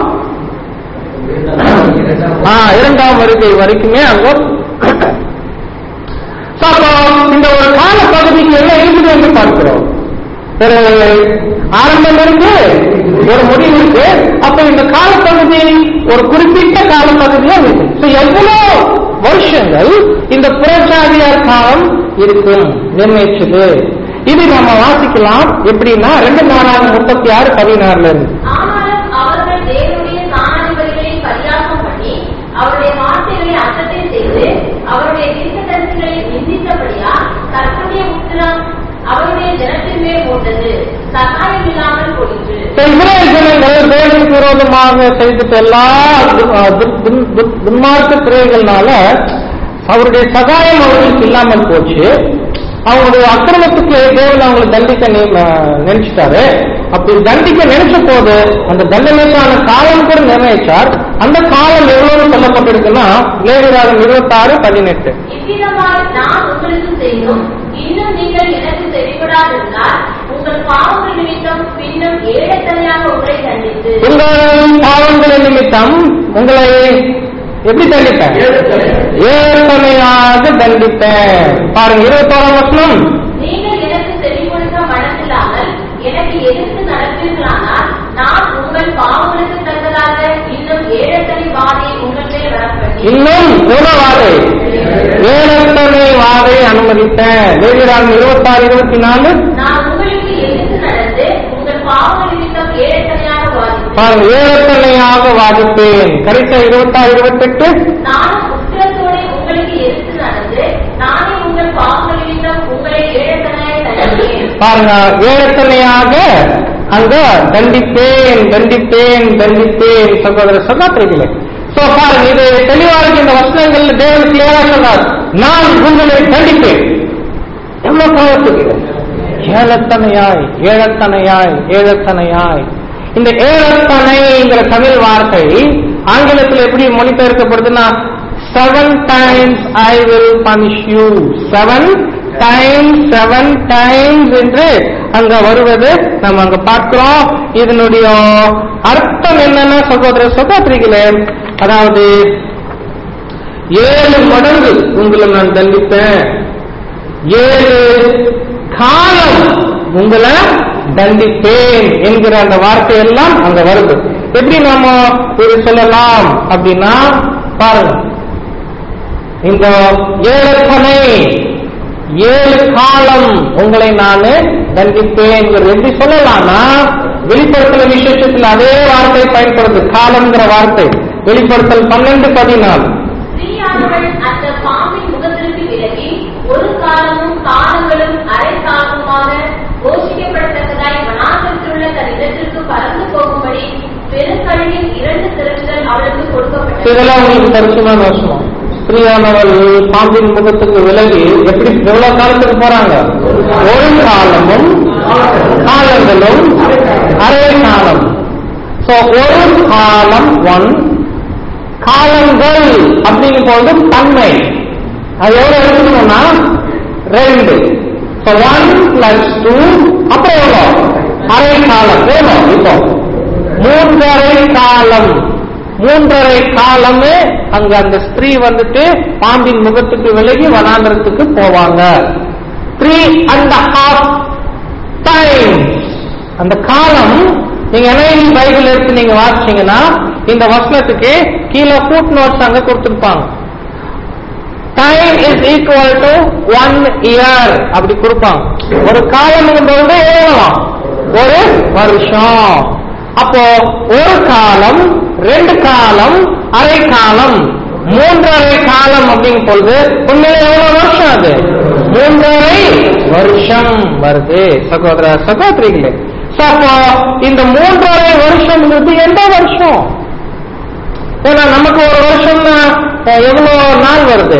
ஆ, இரண்டாம் வருகை வரைக்குமே அங்க So, அப்போ இந்த ஒரு கால பகுதிக்கு என்ன இருக்குது என்று பார்க்கிறோம் ஒரு ஆரம்பம் இருக்கு ஒரு முடிவு இருக்கு அப்ப இந்த காலப்பகுதி ஒரு குறிப்பிட்ட காலப்பகுதியா இருக்கு So, எவ்வளவு வருஷங்கள் இந்த புறச்சாதியார் காலம் இருக்கும் நிர்ணயிச்சது இது நம்ம வாசிக்கலாம் எப்படின்னா ரெண்டு நாலாயிரம் முப்பத்தி ஆறு பதினாறுல இருந்து ஆனாலும் அவர்கள் தேவனுடைய சாணாதிபதிகளை பரியாசம் பண்ணி அவருடைய வார்த்தைகளை அசட்டை செய்து அவருடைய தீர்க்கதரிசிகளை அவருடைய ஜனத்தின் மேல் போட்டது சகாயம் இல்லாமல் போயிற்று இப்ப இஸ்ரேல் ஜனங்கள் தேவனுக்கு விரோதமாக செய்துட்ட எல்லா து- அஹ் து- துன்- துன்- துன்மார்க்க கிரியைகள்னால அவருடைய சகாயம் அவர்களுக்கு இல்லாமல் போச்சு அவங்களுடைய அக்கிரமத்துக்கு தேவன் அவங்களை தண்டிக்க நி- அஹ் நினைச்சிட்டாரு அப்படி தண்டிக்க நினைச்ச போது அந்த தண்டனைக்கான காலம் கூட நிர்ணயிச்சார் அந்த காலம் எவ்வளவு சொல்லப்பட்டிருக்குன்னா லேவிராகம் இருபத்தாறு பதினெட்டு இவ்விதமாய் நான் உங்களுக்கு செய்யும் இன்னும் நீங்கள் எனக்கு செவிப்படாதிருந்தால் உங்கள் பாவங்கள் நிமித்தம் பின்னும் ஏழத்தனையாக உங்களை தண்டித்து உங்கள் பாவங்களின் நிமித்தம் உங்களை எப்படி தண்டிப்பேன் ஏற்கனையாக தண்டிப்பேன் பாருங்க இருபத்தோராம் வசனம் நீங்கள் எனக்கு செவி கொடுக்க மனசில்லாமல் எனக்கு எதிர்த்து நடப்பீர்களானால் நான் உங்கள் பாவங்களுக்கு தக்கதாக இன்னும் ஏழத்தனை வாதியை உங்கள் மேல் வரப்பண்ணி இன்னும் உணவாதை ஏழத்தனை வாதை அனுமதித்தேன் லேவிராகம் இருபத்தாறு இருபத்தி நாலு நான் உங்களுக்கு எதிர்த்து நடந்து உங்கள் பாவங்கள் நிமித்தம் ஏழத்தனையாக வாதிப்பேன் பாருங்க ஏழத்தனையாக வாதிப்பேன் கரெக்டா இருபத்தாறு இருபத்தெட்டு நானும் உத்திரத்தோட உங்களுக்கு எதிர்த்து நடந்து நானே உங்கள் பாவங்கள் நிமித்தம் உங்களை ஏழத்தனையாய் தண்டிப்பேன் பாருங்க ஏழத்தனையாக அங்க தண்டிப்பேன் தண்டிப்பேன் தண்டிப்பேன் சகோதர சகோதரிகளே சோ பாருங்க இது தெளிவா இருக்கு இந்த வசனங்கள்ல தேவன் கிளியரா சொன்னார் நான் உங்களை தண்டிப்பேன் எவ்வளவு காலத்துக்கு ஏழத்தனையாய் ஏழத்தனையாய் ஏழத்தனையாய் இந்த ஏழத்தனைங்கிற தமிழ் வார்த்தை ஆங்கிலத்தில் எப்படி மொழிபெயர்க்கப்படுதுன்னா seven times I will punish you seven times seven times என்று அங்க வருவது நம்ம அங்க பார்க்கிறோம் இதனுடைய அர்த்தம் என்னன்னா சகோதர சகோதரிகளே அதாவது ஏழு மடங்கு உங்களை நான் தண்டிப்பேன் ஏழு காலம் உங்களை தண்டிப்பேன் என்கிற அந்த வார்த்தை எல்லாம் அங்க வருது எப்படி நாம இது சொல்லலாம் அப்படின்னா பாருங்க இந்த ஏழு பனை ஏழு காலம் உங்களை நான் தண்டிப்பேன் எப்படி சொல்லலாம்னா வெளிப்படுத்தல விசேஷத்தில் அதே வார்த்தை பயன்படுது காலம்ங்கிற வார்த்தை வெளிப்படுத்தல் பன்னெண்டு பதினாலு ஸ்ரீயானவள் அந்த பாம்பின் முகத்திற்கு விலகி ஒரு காலமும் காலங்களும் அரை காலமுமாக கோஷிக்கப்படத்தக்கதாய் வனாந்தரத்திலுள்ள தன் இடத்திற்கு பறந்து போகும்படி பெருங்கழியின் இரண்டு திறன்கள் அவளுக்கு கொடுக்கப்பட்டது இதெல்லாம் உங்களுக்கு தரிசனமான வருஷம் ஸ்திரீயானவள் பாம்பின் முகத்துக்கு விலகி எப்படி எவ்வளவு காலத்துக்கு போறாங்க ஒரு காலமும் காலங்களும் அரை காலம் சோ ஒரு காலம் ஒன் காலங்கள் அப்படிங்கும் போது தன்மை அது எவ்வளவு எடுக்கணும்னா ரெண்டு ஒன் பிளஸ் டூ அப்புறம் எவ்வளோ அரை காலம் வேணும் இப்போ மூன்றரை காலம் மூன்றரை காலமே அங்க அந்த ஸ்திரீ வந்துட்டு பாம்பின் முகத்துக்கு விலகி வனாந்திரத்துக்கு போவாங்க த்ரீ அண்ட் ஹாஃப் டைம் அந்த காலம் நீங்க NIV பைபிள் எடுத்து நீங்க வாசிச்சீங்கன்னா இந்த வசனத்துக்கு கீழே ஃபுட் நோட்ஸ் அங்க கொடுத்திருப்பாங்க time is equal to one year அப்படி கொடுப்பாங்க ஒரு காலம் பொழுது எழுதலாம் ஒரு வருஷம் அப்போ ஒரு காலம் ரெண்டு காலம் அரை காலம் மூன்றரை காலம் அப்படிங்கும் பொழுது உண்மையில எவ்வளவு வருஷம் அது மூன்றரை வருஷம் வருது சகோதர சகோதரிகளே So, அப்போ இந்த மூன்றரை வருஷம்ங்கிறது எந்த வருஷம் ஏன்னா நமக்கு ஒரு வருஷம்னா அஹ், எவ்வளவு நாள் வருது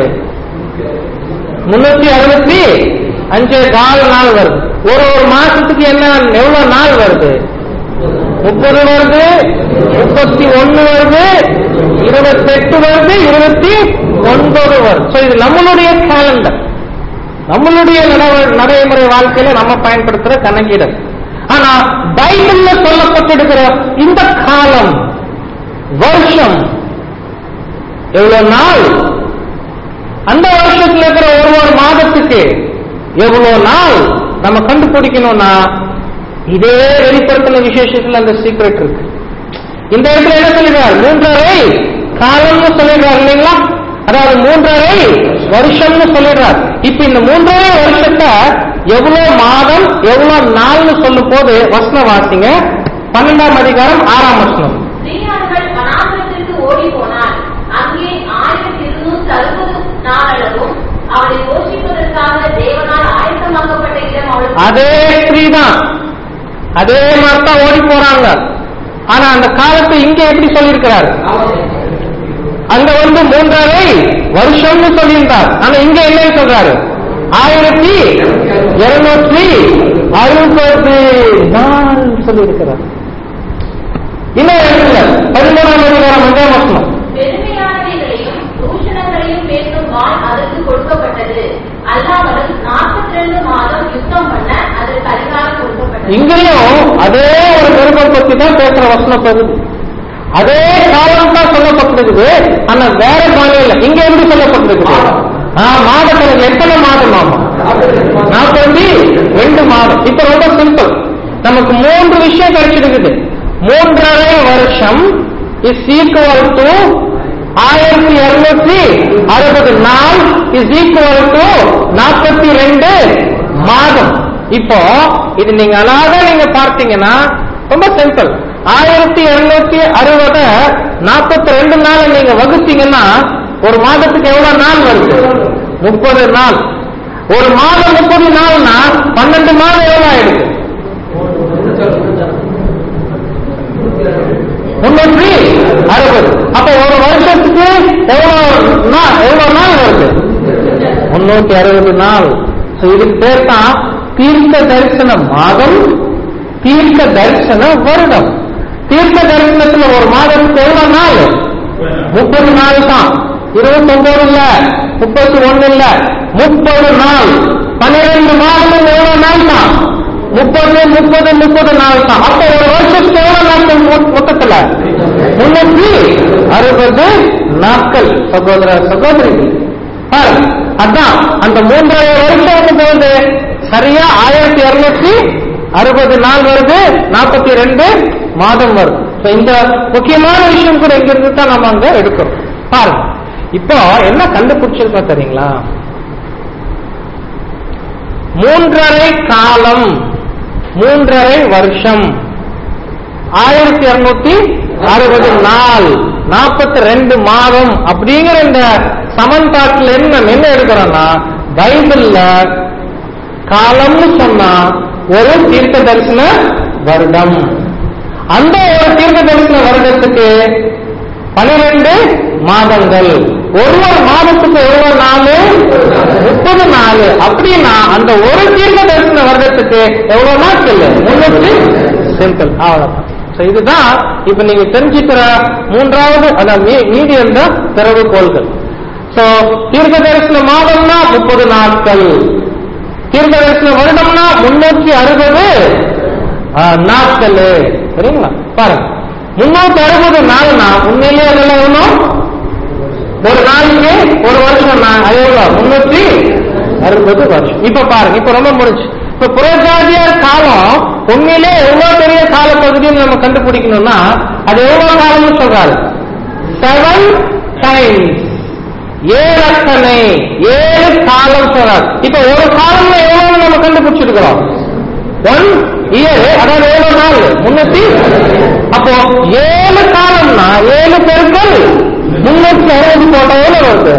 முன்னூத்தி அறுபத்தி அஞ்சு கால் நாள் வருது ஒரு ஒரு மாசத்துக்கு என்ன எவ்வளவு நாள் வருது முப்பது வருது முப்பத்தி ஒண்ணு வருது இருபத்தெட்டு வருது இருபத்தி ஒன்பது வருது So, இது நம்மளுடைய கேலண்டர் நம்மளுடைய நட- நடைமுறை வாழ்க்கையில நம்ம பயன்படுத்துற கணக்கீடு ஆனா பைபிள்ல சொல்லப்பட்டிருக்கிற இந்த காலம் வருஷம் எவ்வளவு நாள் அந்த வருஷத்துல இருக்கிற ஒரு ஒரு மாதத்துக்கு எவ்வளவு நாள் நம்ம கண்டுபிடிக்கணும்னா இதே வெளிப்படுத்தின விசேஷத்துல அந்த சீக்ரெட் இருக்கு இந்த இடத்துல என்ன சொல்லிடுறார் மூன்றரை காலம்னு சொல்லிடுறார் இல்லைங்களா அதாவது மூன்றரை வருஷம்னு சொல்லிடுறார் இப்ப இந்த மூன்றரை வருஷத்தை எவ்வளவு மாதம் எவ்வளவு நாள்னு சொல்லும் போது வசனம் வாசிங்க பன்னெண்டாம் அதிகாரம் ஆறாம் வசனம் ஸ்ரீயானவள் வனாந்திரத்திற்கு ஓடி போனாள் அங்கே ஆயிரத்தி இருநூத்தி அறுபது நாளளவும் அவளை போஷிப்பதற்காக தேவனால் பரிசுத்தமாக்கப்பட்ட இடம் அவளுக்கு அதே ஸ்திரீ தான் அதே மாதிரி தான் ஓடி போறாங்க ஆனா அந்த காலத்தை இங்க எப்படி சொல்லியிருக்கிறாரு அங்க வந்து மூன்றரை வருஷம்னு சொல்லியிருந்தார் ஆனா இங்க என்னன்னு சொல்றாரு ஆயிரத்தி இருநூற்றி அறுபது நாள் சொல்லியிருக்கிறார் இன்னும் இடத்துல பதிமூணாம் அதிகாரம் அஞ்சாம் வசனம் பெருமையானவைகளையும் தூஷணங்களையும் பேசும் வாள் அதற்கு கொடுக்கப்பட்டது அல்லாமலும் நாற்பத்தி ரெண்டு மாதம் யுத்தம் பண்ண அதற்கு அதிகாரம் கொடுக்கப்பட்டது இங்கேயும் அதே ஒரு நிருபம் பத்தி தான் பேசுற வசனம் பகுதி அதே காலம் தான் சொல்லப்பட்டிருக்குது ஆனா வேற பாணியில இங்க எப்படி சொல்லப்பட்டிருக்குது ஆ, மாதக்கணக்கு எத்தனை மாதம் ஆமா நாற்பத்தி ரெண்டு மாதம் இப்ப ரொம்ப சிம்பிள் நமக்கு மூன்று விஷயம் கிடைச்சிருக்குது மூன்றரை வருஷம் இஸ் ஈக்குவல் டு ஆயிரத்தி இருநூத்தி அறுபது நாள் இஸ் ஈக்குவல் டு நாற்பத்தி ரெண்டு மாதம் இப்போ இது நீங்க அழகா நீங்க பார்த்தீங்கன்னா ரொம்ப சிம்பிள் ஆயிரத்தி இருநூத்தி அறுபத நாற்பத்தி ரெண்டு நாள் நீங்க வகுத்தீங்கன்னா ஒரு மாதத்துக்கு எவ்வளவு நாள் வருது முப்பது நாள் ஒரு மாதம் முப்பது நாள்னா பன்னெண்டு மாதம் எவ்வளவு ஆயிடுது முன்னூற்றி அறுபது அப்ப ஒரு வருஷத்துக்கு எவ்வளவு நாள் எவ்வளவு நாள் வருது முன்னூத்தி அறுபது நாள் So இதுக்கு பேர் தான் தீர்க்க தரிசன மாதம் தீர்க்க தரிசன வருடம் தீர்க்க தரிசனத்துல ஒரு மாதத்துக்கு எவ்வளவு நாள் முப்பது நாள் தான் இருபத்தி ஒன்பது இல்ல முப்பத்தி ஒண்ணு இல்ல முப்பது நாள் பன்னிரெண்டு மாதம் எவ்வளவு நாள் தான் முப்பது முப்பது முப்பது நாள் தான் அப்ப ஒரு வருஷத்துக்கு எவ்வளவு நாட்கள் மொ- மொத்தத்துல முன்னூத்தி அறுபது நாட்கள் சகோதர சகோதரிகள் பாருங்க அதான் அந்த மூன்றரை வருஷம் போது சரியா ஆயிரத்தி இருநூத்தி அறுபது நாள் வருது நாற்பத்தி ரெண்டு மாதம் வருது So இந்த முக்கியமான விஷயம் கூட இங்க இருந்து தான் நம்ம அங்க எடுக்கிறோம் பாருங்க இப்போ என்ன கண்டுபிடிச்சிருக்கோம் தெரியுங்களா மூன்றரை காலம் மூன்றரை வருஷம் ஆயிரத்தி இருநூத்தி அறுபது நாள் நாற்பத்தி ரெண்டு மாதம் அப்படிங்கிற இந்த சமன்பாட்டில் என்ன என்ன எடுக்கிறோம்னா பைபிள்ல காலம்னு சொன்னா ஒரு தீர்க்க தரிசன வருடம் அந்த ஒரு தீர்க்க தரிசன வருடத்துக்கு பனிரெண்டு மாதங்கள் ஒரு ஒரு மாதத்துக்கு ஒரு ஒரு நாள் முப்பது நாள் அப்படின்னா அந்த ஒரு தீர்க்க தரிசன வருடத்துக்கு எவ்வளவு நாட்கள் முன்னூத்தி சிம்பிள் அவ்வளவுதான் So இதுதான் இப்ப நீங்க தெரிஞ்சுக்கிற மூன்றாவது அதான் மீ- மீதி இருந்த திறவுகோள்கள் சோ தீர்க்க தரிசன மாதம்னா முப்பது நாட்கள் தீர்க்க தரிசன வருடம்னா முன்னூற்றி அறுபது நாட்கள் சரிங்களா பாருங்க முன்னூத்தி அறுபது நாள்னா உண்மையிலேயே அதெல்லாம் எவ்வளோ ஒரு நாளைக்கு ஒரு வருஷம் நான் அது எவ்வளவு முன்னூத்தி அறுபது வருஷம் இப்ப பாருங்க இப்ப ரொம்ப முடிஞ்சு இப்ப புறஜாதியார் காலம் உண்மையிலே எவ்வளவு பெரிய காலப்பகுதின்னு நம்ம கண்டுபிடிக்கணும்னா அது எவ்வளவு காலம்னு சொல்றாரு செவன் டைம்ஸ் ஏழு அத்தனை ஏழு காலம் சொல்றாரு இப்ப ஒரு காலம்ல எவ்வளவு நம்ம கண்டுபிடிச்சிருக்கிறோம் ஒன் இயர் அதாவது எவ்வளவு நாள் முன்னூத்தி அப்போ ஏழு காலம்னா ஏழு பெருக்கள் முன்னூத்தி அறுபது போட்டா எவ்வளவு வருது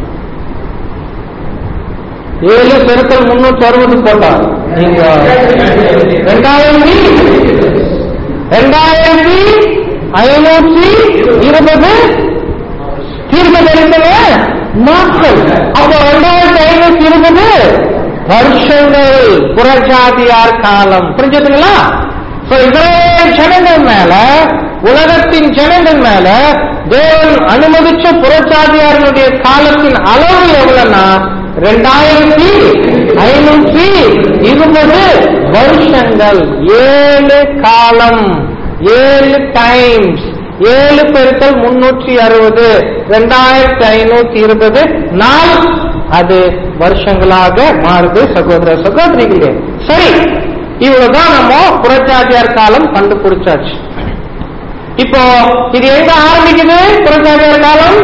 ஏழு பெருக்கள் முன்னூத்தி அறுபது போட்டா நீங்க ரெண்டாயிரத்தி ரெண்டாயிரத்தி ஐநூற்றி இருபது தீர்க்க தரிசன நாட்கள் அப்போ ரெண்டாயிரத்தி ஐநூத்தி இருபது வருஷங்கள் புறஜாதியார் காலம் புரிஞ்சதுங்களா So, இஸ்ரேல் ஜனங்கள் மேல உலகத்தின் ஜனங்கள் மேல தேவன் அனுமதிச்ச புறஜாதியாரினுடைய காலத்தின் அளவு எவ்வளவுன்னா ரெண்டாயிரத்தி ஐநூற்றி இருபது வருஷங்கள் ஏழு காலம் ஏழு டைம்ஸ் ஏழு பெருக்கள் முன்னூற்றி அறுபது ரெண்டாயிரத்தி ஐநூத்தி இருபது நாள் அது வருஷங்களாக மாறுது சகோதர சகோதரிகளே சரி இவ்வளவுதான் நம்ம புரட்சாதியார் காலம் கண்டுபிடிச்சாச்சு இப்போ இது எங்க ஆரம்பிக்குது புரட்சாதியார் காலம்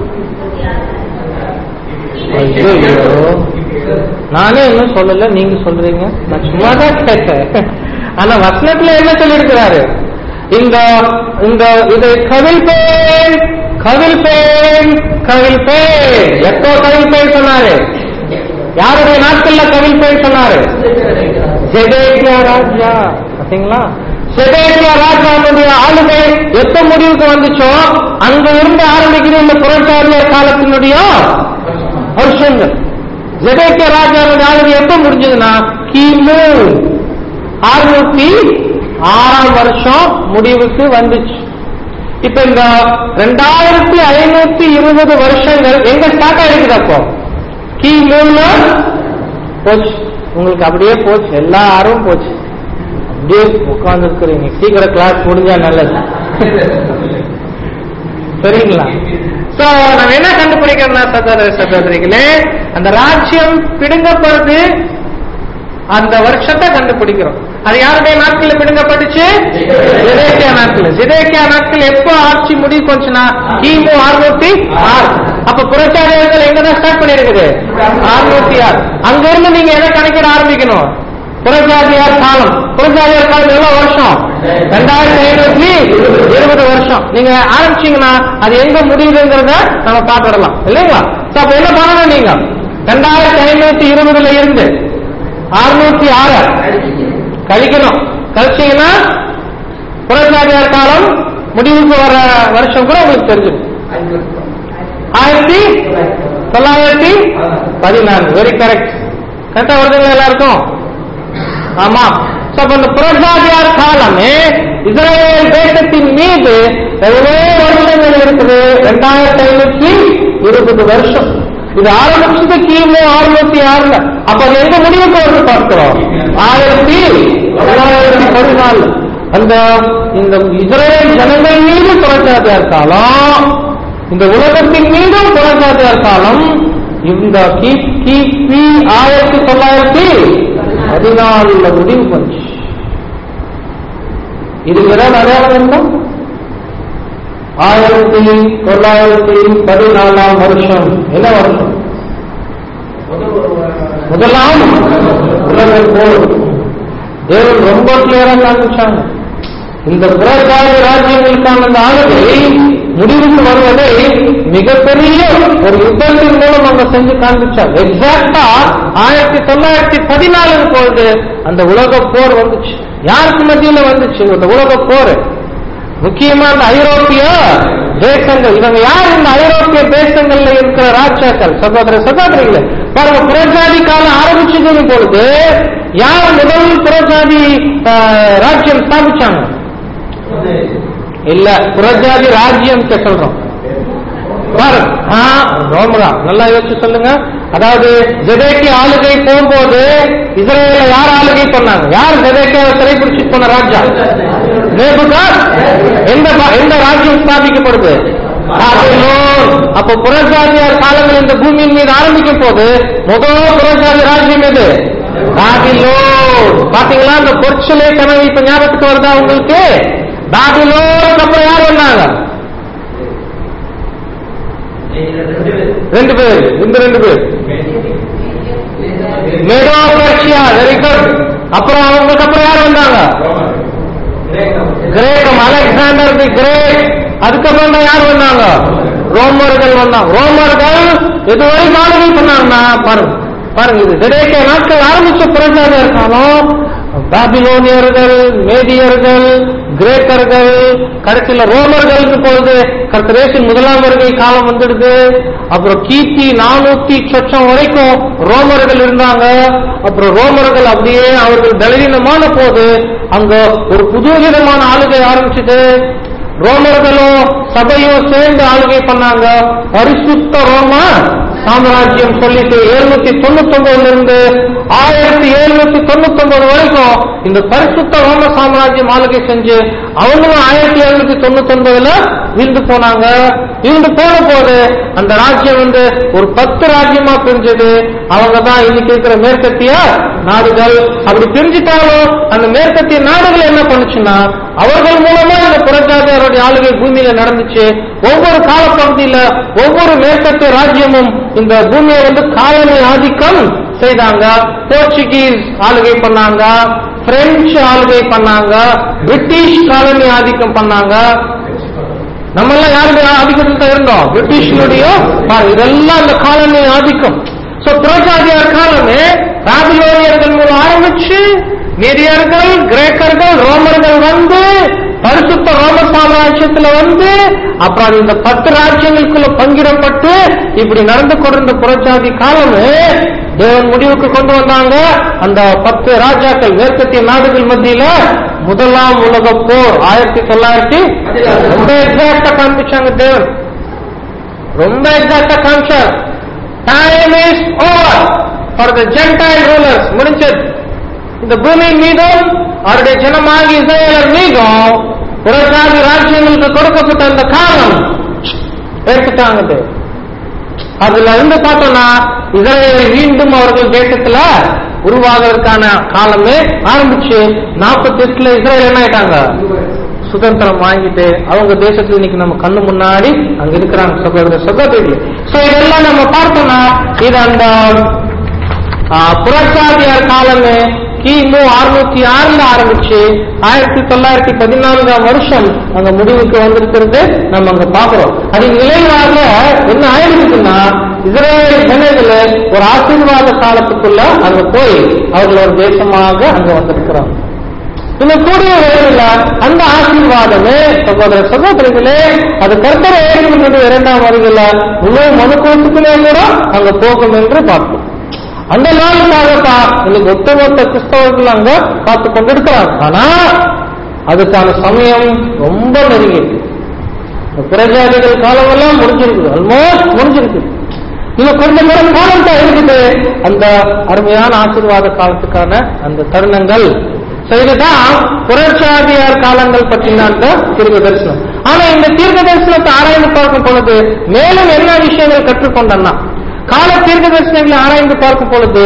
ஐயோ நானே இன்னும் சொல்லல நீங்க சொல்றீங்க நான் சும்மா தான் கேட்டேன் ஆனா வசனத்துல என்ன சொல்லியிருக்கிறாரு இந்த இந்த இதை கவிழ்ப்பேன் கவிழ்ப்பேன் கவிழ்ப்பேன் எப்போ கவிழ்ப்பேன் சொன்னாரு யாருடைய நாட்கள்ல கவிழ்ப்பேன்னு சொன்னாரு செதேக்கியா ராஜா பாத்தீங்களா செதேக்கியா ராஜாவுடைய ஆளுகை எப்ப முடிவுக்கு வந்துச்சோ அங்க இருந்து ஆரம்பிக்குது இந்த புரட்சாரியர் காலத்தினுடைய வருஷங்கள் ஜெதேக்கியா ராஜாவுடைய ஆளுகை எப்ப முடிஞ்சதுன்னா கிமு அறுநூத்தி ஆறாம் வருஷம் முடிவுக்கு வந்துச்சு இப்ப இந்த ரெண்டாயிரத்தி ஐநூத்தி இருபது வருஷங்கள் எங்க ஸ்டார்ட் ஆயிருக்குது அப்போ கிமுல போச்சு உங்களுக்கு அப்படியே போச்சு எல்லாரும் போச்சு அப்படியே உட்கார்ந்து இருக்கிறீங்க சீக்கிரம் கிளாஸ் முடிஞ்சா நல்லது சரிங்களா சோ நம்ம என்ன கண்டுபிடிக்கிறோம்னா சகோதர சகோதரிகளே அந்த ராஜ்யம் பிடுங்கப்படுது அந்த வருஷத்தை கண்டுபிடிக்கிறோம் அது யாருடைய நாட்கள் பிடுங்கப்பட்டுச்சு ஜிதேக்கியா நாட்கள் ஜிதேக்கியா நாட்கள் எப்போ ஆட்சி முடிவு போச்சுன்னா கிமு அறுநூத்தி ஆறு அப்ப புரட்சாரியர்கள் எங்கதான் ஸ்டார்ட் பண்ணிருக்குது அறுநூத்தி ஆறு அங்க இருந்து நீங்க எதை கணக்கிட ஆரம்பிக்கணும் புரட்சாதியார் காலம் புரட்சாதியார் காலம் எவ்வளவு வருஷம் ரெண்டாயிரத்தி ஐநூத்தி இருபது வருஷம் நீங்க ஆரம்பிச்சீங்கன்னா அது எங்க முடியுதுங்கிறத நம்ம பாத்துடலாம் இல்லைங்களா So, அப்ப என்ன பண்ணணும் நீங்க ரெண்டாயிரத்தி ஐநூத்தி இருபதுல இருந்து அறுநூத்தி ஆறு கழிக்கணும் கழிச்சீங்கன்னா புரட்சாதியார் காலம் முடிவுக்கு வர வருஷம் கூட உங்களுக்கு தெரிஞ்சிடும் ஆயிரத்தி தொள்ளாயிரத்தி பதினான்கு வெரி கரெக்ட் கரெக்டா வருதுங்களா எல்லாருக்கும் ஆமா So, அப்ப இந்த புரட்சாதியார் காலமே இஸ்ரேல் தேசத்தின் மீது எவ்வளவு வருஷங்கள் இருக்குது ரெண்டாயிரத்தி ஐநூத்தி இருபது வருஷம் இது ஆரம்பிச்சது கிமு அறுநூத்தி ஆறுல அப்ப அது எங்க முடிவுக்கு வந்து பார்க்கிறோம் ஆயிரத்தி தொள்ளாயிரத்தி பதினாலு அந்த இந்த இஸ்ரேல் ஜனங்கள் மீது புரட்சாதியார் காலம் இந்த உலகத்தின் மீதும் புரட்சாதியார் காலம் இந்த கி- கிபி ஆயிரத்தி தொள்ளாயிரத்தி பதினாலுல முடிவு பண்ணுச்சு இதுக்கு ஏதாவது அடையாளம் இருந்தா ஆயிரத்தி தொள்ளாயிரத்தி பதினாலாம் வருஷம் என்ன வருஷம் முதலாம் உலக போர் தேவன் ரொம்ப கிளியரா காமிச்சாங்க இந்த புறக்கால ராஜ்யங்களுக்கான அந்த ஆளுகை முடிவுக்கு வருவதை மிகப்பெரிய ஒரு யுத்தத்தின் மூலம் அவங்க செஞ்சு காண்பிச்சாங்க எக்ஸாக்டா ஆயிரத்தி தொள்ளாயிரத்தி பதினாலு பொழுது அந்த உலக போர் வந்துச்சு யாருக்கு மத்தியில வந்துச்சு இந்த உலக போர் முக்கியமா இந்த ஐரோப்பிய தேசங்கள் இவங்க யார் இந்த ஐரோப்பிய தேசங்கள்ல இருக்கிற ராஜாக்கள் சகோதர சகோதரிகளே பாருங்க புறஜாதி காலம் ஆரம்பிச்சது பொழுது யார் முதல் புறஜாதி ஆஹ், ராஜ்யம் ஸ்தாபிச்சாங்க இல்ல புறஜாதி ராஜ்யம் சொல்றோம் பாரு ஆ, ரோமரா நல்லா யோசிச்சு சொல்லுங்க அதாவது ஜெதேக்கி ஆளுகை போகும்போது இஸ்ரேல யார் ஆளுகை பண்ணாங்க யார் ஜெதேக்கியாவை சிறைப்பிடிச்சு போன ராஜா நேபுகாத் எந்த பா- எந்த ராஜ்யம் ஸ்தாபிக்கப்படுது பாபிலோன். அப்ப புறஜாதியார் காலங்கள் இந்த பூமியின் மீது ஆரம்பிக்கும் போது முதல் புறஜாதி ராஜ்யம் எது பாபிலோன் பாத்தீங்களா இந்த பொற்சொலை கனவு இப்ப ஞாபகத்துக்கு வருதா உங்களுக்கு பாபிலோனுக்கு அப்புறம் யார் வந்தாங்க ரெண்டு பேர் இந்த ரெண்டு பேர் மேடோ பர்ஷியா வெரி குட் அப்புறம் அவங்களுக்கு அப்புறம் யார் வந்தாங்க கிரேக்கம் அலெக்சாண்டர் தி கிரேட் அதுக்கப்புறம் தான் யார் வந்தாங்க ரோமர்கள் வந்தாங்க ரோமர்கள் இதுவரை ஆளுகை பண்ணாங்கன்னா பாருங்க பாருங்க இது திடேக்க நாட்கள் ஆரம்பிச்ச பிறகு காலம் பாபிலோனியர்கள் மேதியர்கள் கிரேக்கர்கள் கடைசியில ரோமர்கள் பொழுது கர்த்தரேசின் முதலாம் வருகை காலம் வந்துடுது அப்புறம் கிபி நானூத்தி சொச்சம் வரைக்கும் ரோமர்கள் இருந்தாங்க அப்புறம் ரோமர்கள் அப்படியே அவர்கள் பலவீனமான போது அங்க ஒரு புது விதமான ஆளுகை ஆரம்பிச்சது ரோமர்களும் சபையும் சேர்ந்து ஆளுகை பண்ணாங்க பரிசுத்த ரோம சாம்ராஜ்யம் சொல்லிட்டு எழுநூத்தி தொண்ணூத்தி ஒன்பதுல இருந்து ஆயிரத்தி எழுநூத்தி தொண்ணூத்தி ஒன்பது வரைக்கும் இந்த பரிசுத்த ரோம சாம்ராஜ்யம் ஆளுகை செஞ்சு அவங்களும் ஆயிரத்தி எழுநூத்தி தொண்ணூத்தி ஒன்பதுல வீழ்ந்து போனாங்க வீழ்ந்து போன போது அந்த ராஜ்யம் வந்து ஒரு பத்து ராஜ்யமா பிரிஞ்சது அவங்க தான் இன்னைக்கு இருக்கிற மேற்கத்திய நாடுகள் அப்படி பிரிஞ்சுட்டாலும் அந்த மேற்கத்திய நாடுகள் என்ன பண்ணுச்சுன்னா அவர்கள் மூலமா இந்த புறஜாதியாருடைய ஆளுகை பூமியில நடந்துச்சு ஒவ்வொரு காலப்பகுதியில ஒவ்வொரு மேற்கத்திய ராஜ்யமும் இந்த பூமியை வந்து காலனி ஆதிக்கம் செய்தாங்க போர்ச்சுகீஸ் ஆளுகை பண்ணாங்க பிரெஞ்சு ஆளுகை பண்ணாங்க பிரிட்டிஷ் காலனி ஆதிக்கம் பண்ணாங்க நம்ம எல்லாம் யாருடைய ஆதிக்கத்தில் தான் இருந்தோம் பிரிட்டிஷனுடைய பாருங்க, இதெல்லாம் இந்த காலனி ஆதிக்கம் சோ புரஜாதியார் காலமே பாபிலோனியர்கள் மூலம் ஆரம்பிச்சு மீதியர்கள் கிரேக்கர்கள் ரோமர்கள் வந்து பரிசுத்த ரோம சாம்ராஜ்யத்துல வந்து அப்புறம் அது இந்த பத்து ராஜ்யங்களுக்குள்ள பங்கிடப்பட்டு இப்படி நடந்து கொண்டிருந்த புரட்சாதி காலமே தேவன் முடிவுக்கு கொண்டு வந்தாங்க அந்த பத்து ராஜாக்கள் மேற்கத்திய நாடுகள் மத்தியில முதலாம் உலக போர் ஆயிரத்தி தொள்ளாயிரத்தி ரொம்ப எக்ஸாக்டா காண்பிச்சாங்க தேவன் ரொம்ப எக்ஸாக்டா காமிச்சார் time is over for the gentile rulers முடிஞ்சது இந்த பூமி மீதும் அவருடைய ஜனமாகி இஸ்ரேலர் மீதும் புறஜாதி ராஜ்யங்களுக்கு கொடுக்கப்பட்ட அந்த காலம் எடுத்துட்டாங்க தேவன். அதுல இருந்து பார்த்தோம்னா இஸ்ரேல் மீண்டும் அவர்கள் தேசத்துல உருவாகிறதுக்கான காலமே ஆரம்பிச்சு நாற்பத்தி எட்டுல இஸ்ரேல் என்ன ஆயிட்டாங்க சுதந்திரம் வாங்கிட்டு அவங்க தேசத்துல இன்னைக்கு நம்ம கண்ணு முன்னாடி அங்க இருக்கிறாங்க சகோதர சகோதரி சோ இதெல்லாம் நம்ம பார்த்தோம்னா இது அந்த ஆ, புரட்சாதியார் காலமே கிமு அறுநூத்தி ஆறுல ஆரம்பிச்சு ஆயிரத்தி தொள்ளாயிரத்தி பதினான்காம் வருஷம் அங்க முடிவுக்கு வந்திருக்கிறது நம்ம அங்க பாக்குறோம் அதுக்கு விளைவாக என்ன ஆயிடுச்சுன்னா இஸ்ரேல் ஜனங்கள ஒரு ஆசீர்வாத காலத்துக்குள்ள அங்க போய் அவர்கள் ஒரு தேசமாக அங்க வந்திருக்கிறாங்க இன்னும் கூடிய விரைவில் அந்த ஆசீர்வாதமே சகோதர சகோதரிகளே அது கர்த்தரை ஏற்றுக்கொண்டு இரண்டாம் வருகில முழு மனுக்குலத்துக்குமே கூட அங்க போகும் என்று பார்ப்போம் அந்த நாளுக்காகத்தான் இன்னைக்கு ஒட்டுமொத்த கிறிஸ்தவர்கள் அங்க காத்து கொண்டிருக்கிறாங்க ஆனா அதுக்கான சமயம் ரொம்ப நெருங்கி இந்த புறஜாதிகள் காலமெல்லாம் முடிஞ்சிருக்கு ஆல்மோஸ்ட் முடிஞ்சிருக்கு இன்னும் கொஞ்ச நேரம் காலம் தான் இருக்குது அந்த அருமையான ஆசீர்வாத காலத்துக்கான அந்த தருணங்கள் So இதுதான் புரட்சாதியார் காலங்கள் பற்றின அந்த தீர்க்க தரிசனம் ஆனா இந்த தீர்க்க தரிசனத்தை ஆராய்ந்து பார்க்கும் பொழுது மேலும் என்ன விஷயங்கள் கற்றுக்கொண்டன்னா கால தீர்க்க தரிசனங்களை ஆராய்ந்து பார்க்கும் பொழுது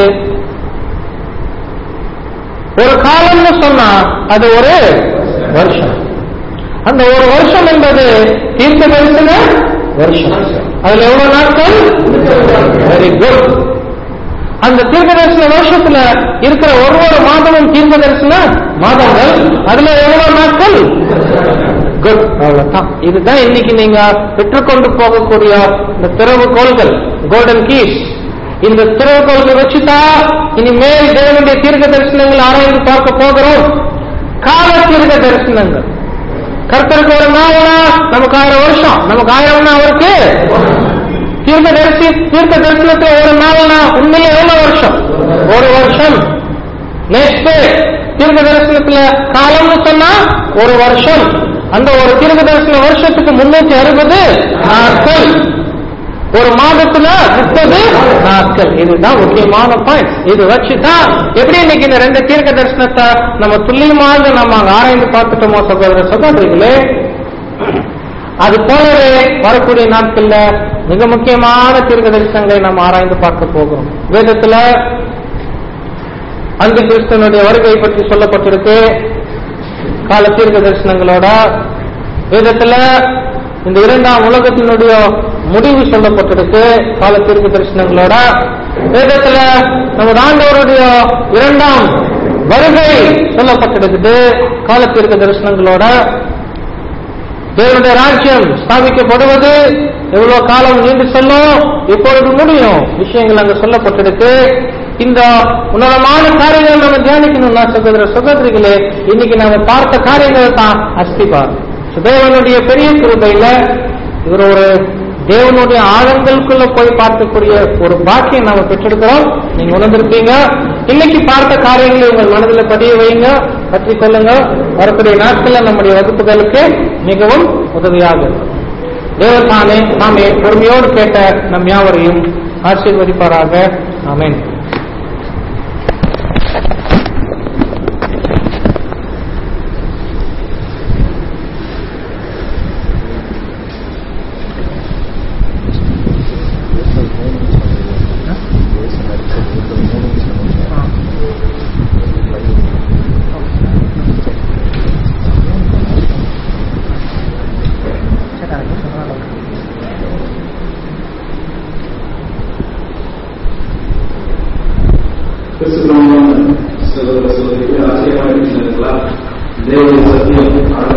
ஒரு காலம்னு சொன்னா அது ஒரு வருஷம் அந்த ஒரு வருஷம் என்பது தீர்க்க தரிசன வருஷம் அதுல எவ்வளவு நாட்கள் வெரி குட் அந்த தீர்க்க தரிசன வருஷத்துல இருக்கிற ஒரு ஒரு மாதமும் தீர்க்க தரிசன மாதங்கள் அதுல எவ்வளவு நாட்கள் குட் அவ்வளவுதான் இதுதான் இன்னைக்கு நீங்க பெற்றுக்கொண்டு போகக்கூடிய இந்த திறவுகோள்கள் கோல்டன் கீஸ் இந்த திறவுகோள்கள் வச்சுதான் இனிமேல் தேவனுடைய தீர்க்க தரிசனங்கள் ஆராய்ந்து பார்க்க போகிறோம் கால தீர்க்க தரிசனங்கள் கர்த்தருக்கு ஒரு நாவனா நமக்கு ஆயிரம் வருஷம் நமக்கு ஆயிரம்னா அவருக்கு தீர்க்க தரிசி தீர்க்க தரிசனத்துல ஒரு நாள்னா உண்மையில எவ்வளவு வருஷம் ஒரு வருஷம் நெக்ஸ்ட் தீர்க்க தரிசனத்துல காலம்னு சொன்னா ஒரு வருஷம் அந்த ஒரு தீர்க்க தரிசன வருஷத்துக்கு முன்னூத்தி அறுபது நாட்கள் ஒரு மாதத்துல முப்பது நாட்கள் இதுதான் முக்கியமான பாயிண்ட் இது வச்சுதான் எப்படி இன்னைக்கு இந்த ரெண்டு தீர்க்க தரிசனத்தை நம்ம துல்லியமாக நம்ம அங்க ஆராய்ந்து பார்த்துட்டோமோ சகோதர சகோதரிகளே அது போலவே வரக்கூடிய நாட்கள்ல மிக முக்கியமான தீர்க்க தரிசனங்களை நாம் ஆராய்ந்து பார்க்க போகிறோம் வேதத்துல அந்த கிறிஸ்தனுடைய வருகை பற்றி சொல்லப்பட்டிருக்கு கால தீர்க்க தரிசனங்களோட வேதத்துல இந்த இரண்டாம் உலகத்தினுடைய முடிவு சொல்லப்பட்டிருக்கு கால தீர்க்க தரிசனங்களோட வேதத்துல நமது ஆண்டவருடைய இரண்டாம் வருகை சொல்லப்பட்டிருக்குது கால தீர்க்க தரிசனங்களோட தேவனுடைய ராஜ்யம் ஸ்தாபிக்கப்படுவது எவ்வளவு காலம் நீண்டு செல்லும் எப்பொழுது முடியும் விஷயங்கள் அங்க சொல்லப்பட்டிருக்கு இந்த உன்னதமான காரியங்கள் நம்ம தியானிக்கணும்னா சகோதர சகோதரிகளே இன்னைக்கு நாம பார்த்த காரியங்கள் தான் அஸ்திபார் தேவனுடைய பெரிய கிருபையில இவர் ஒரு தேவனுடைய ஆழங்களுக்குள்ள போய் பார்க்கக்கூடிய ஒரு பாக்கியம் நாம பெற்றெடுக்கிறோம் நீங்க உணர்ந்திருப்பீங்க இன்னைக்கு பார்த்த காரியங்களை உங்கள் மனதில் பதிய வைங்க பற்றி கொள்ளுங்க வரக்கூடிய நாட்கள்ல நம்முடைய வகுப்புகளுக்கு மிகவும் உதவியாக இருக்கும் தேவன் தானே நாமே பொறுமையோடு கேட்ட நம் யாவரையும் ஆசீர்வதிப்பாராக ஆமென் கிறிஸ்துவ சகோதர சகோதரிகள் ஆச்சரியமாக இருக்கிறீர்களா தேவனுடைய சத்தியம்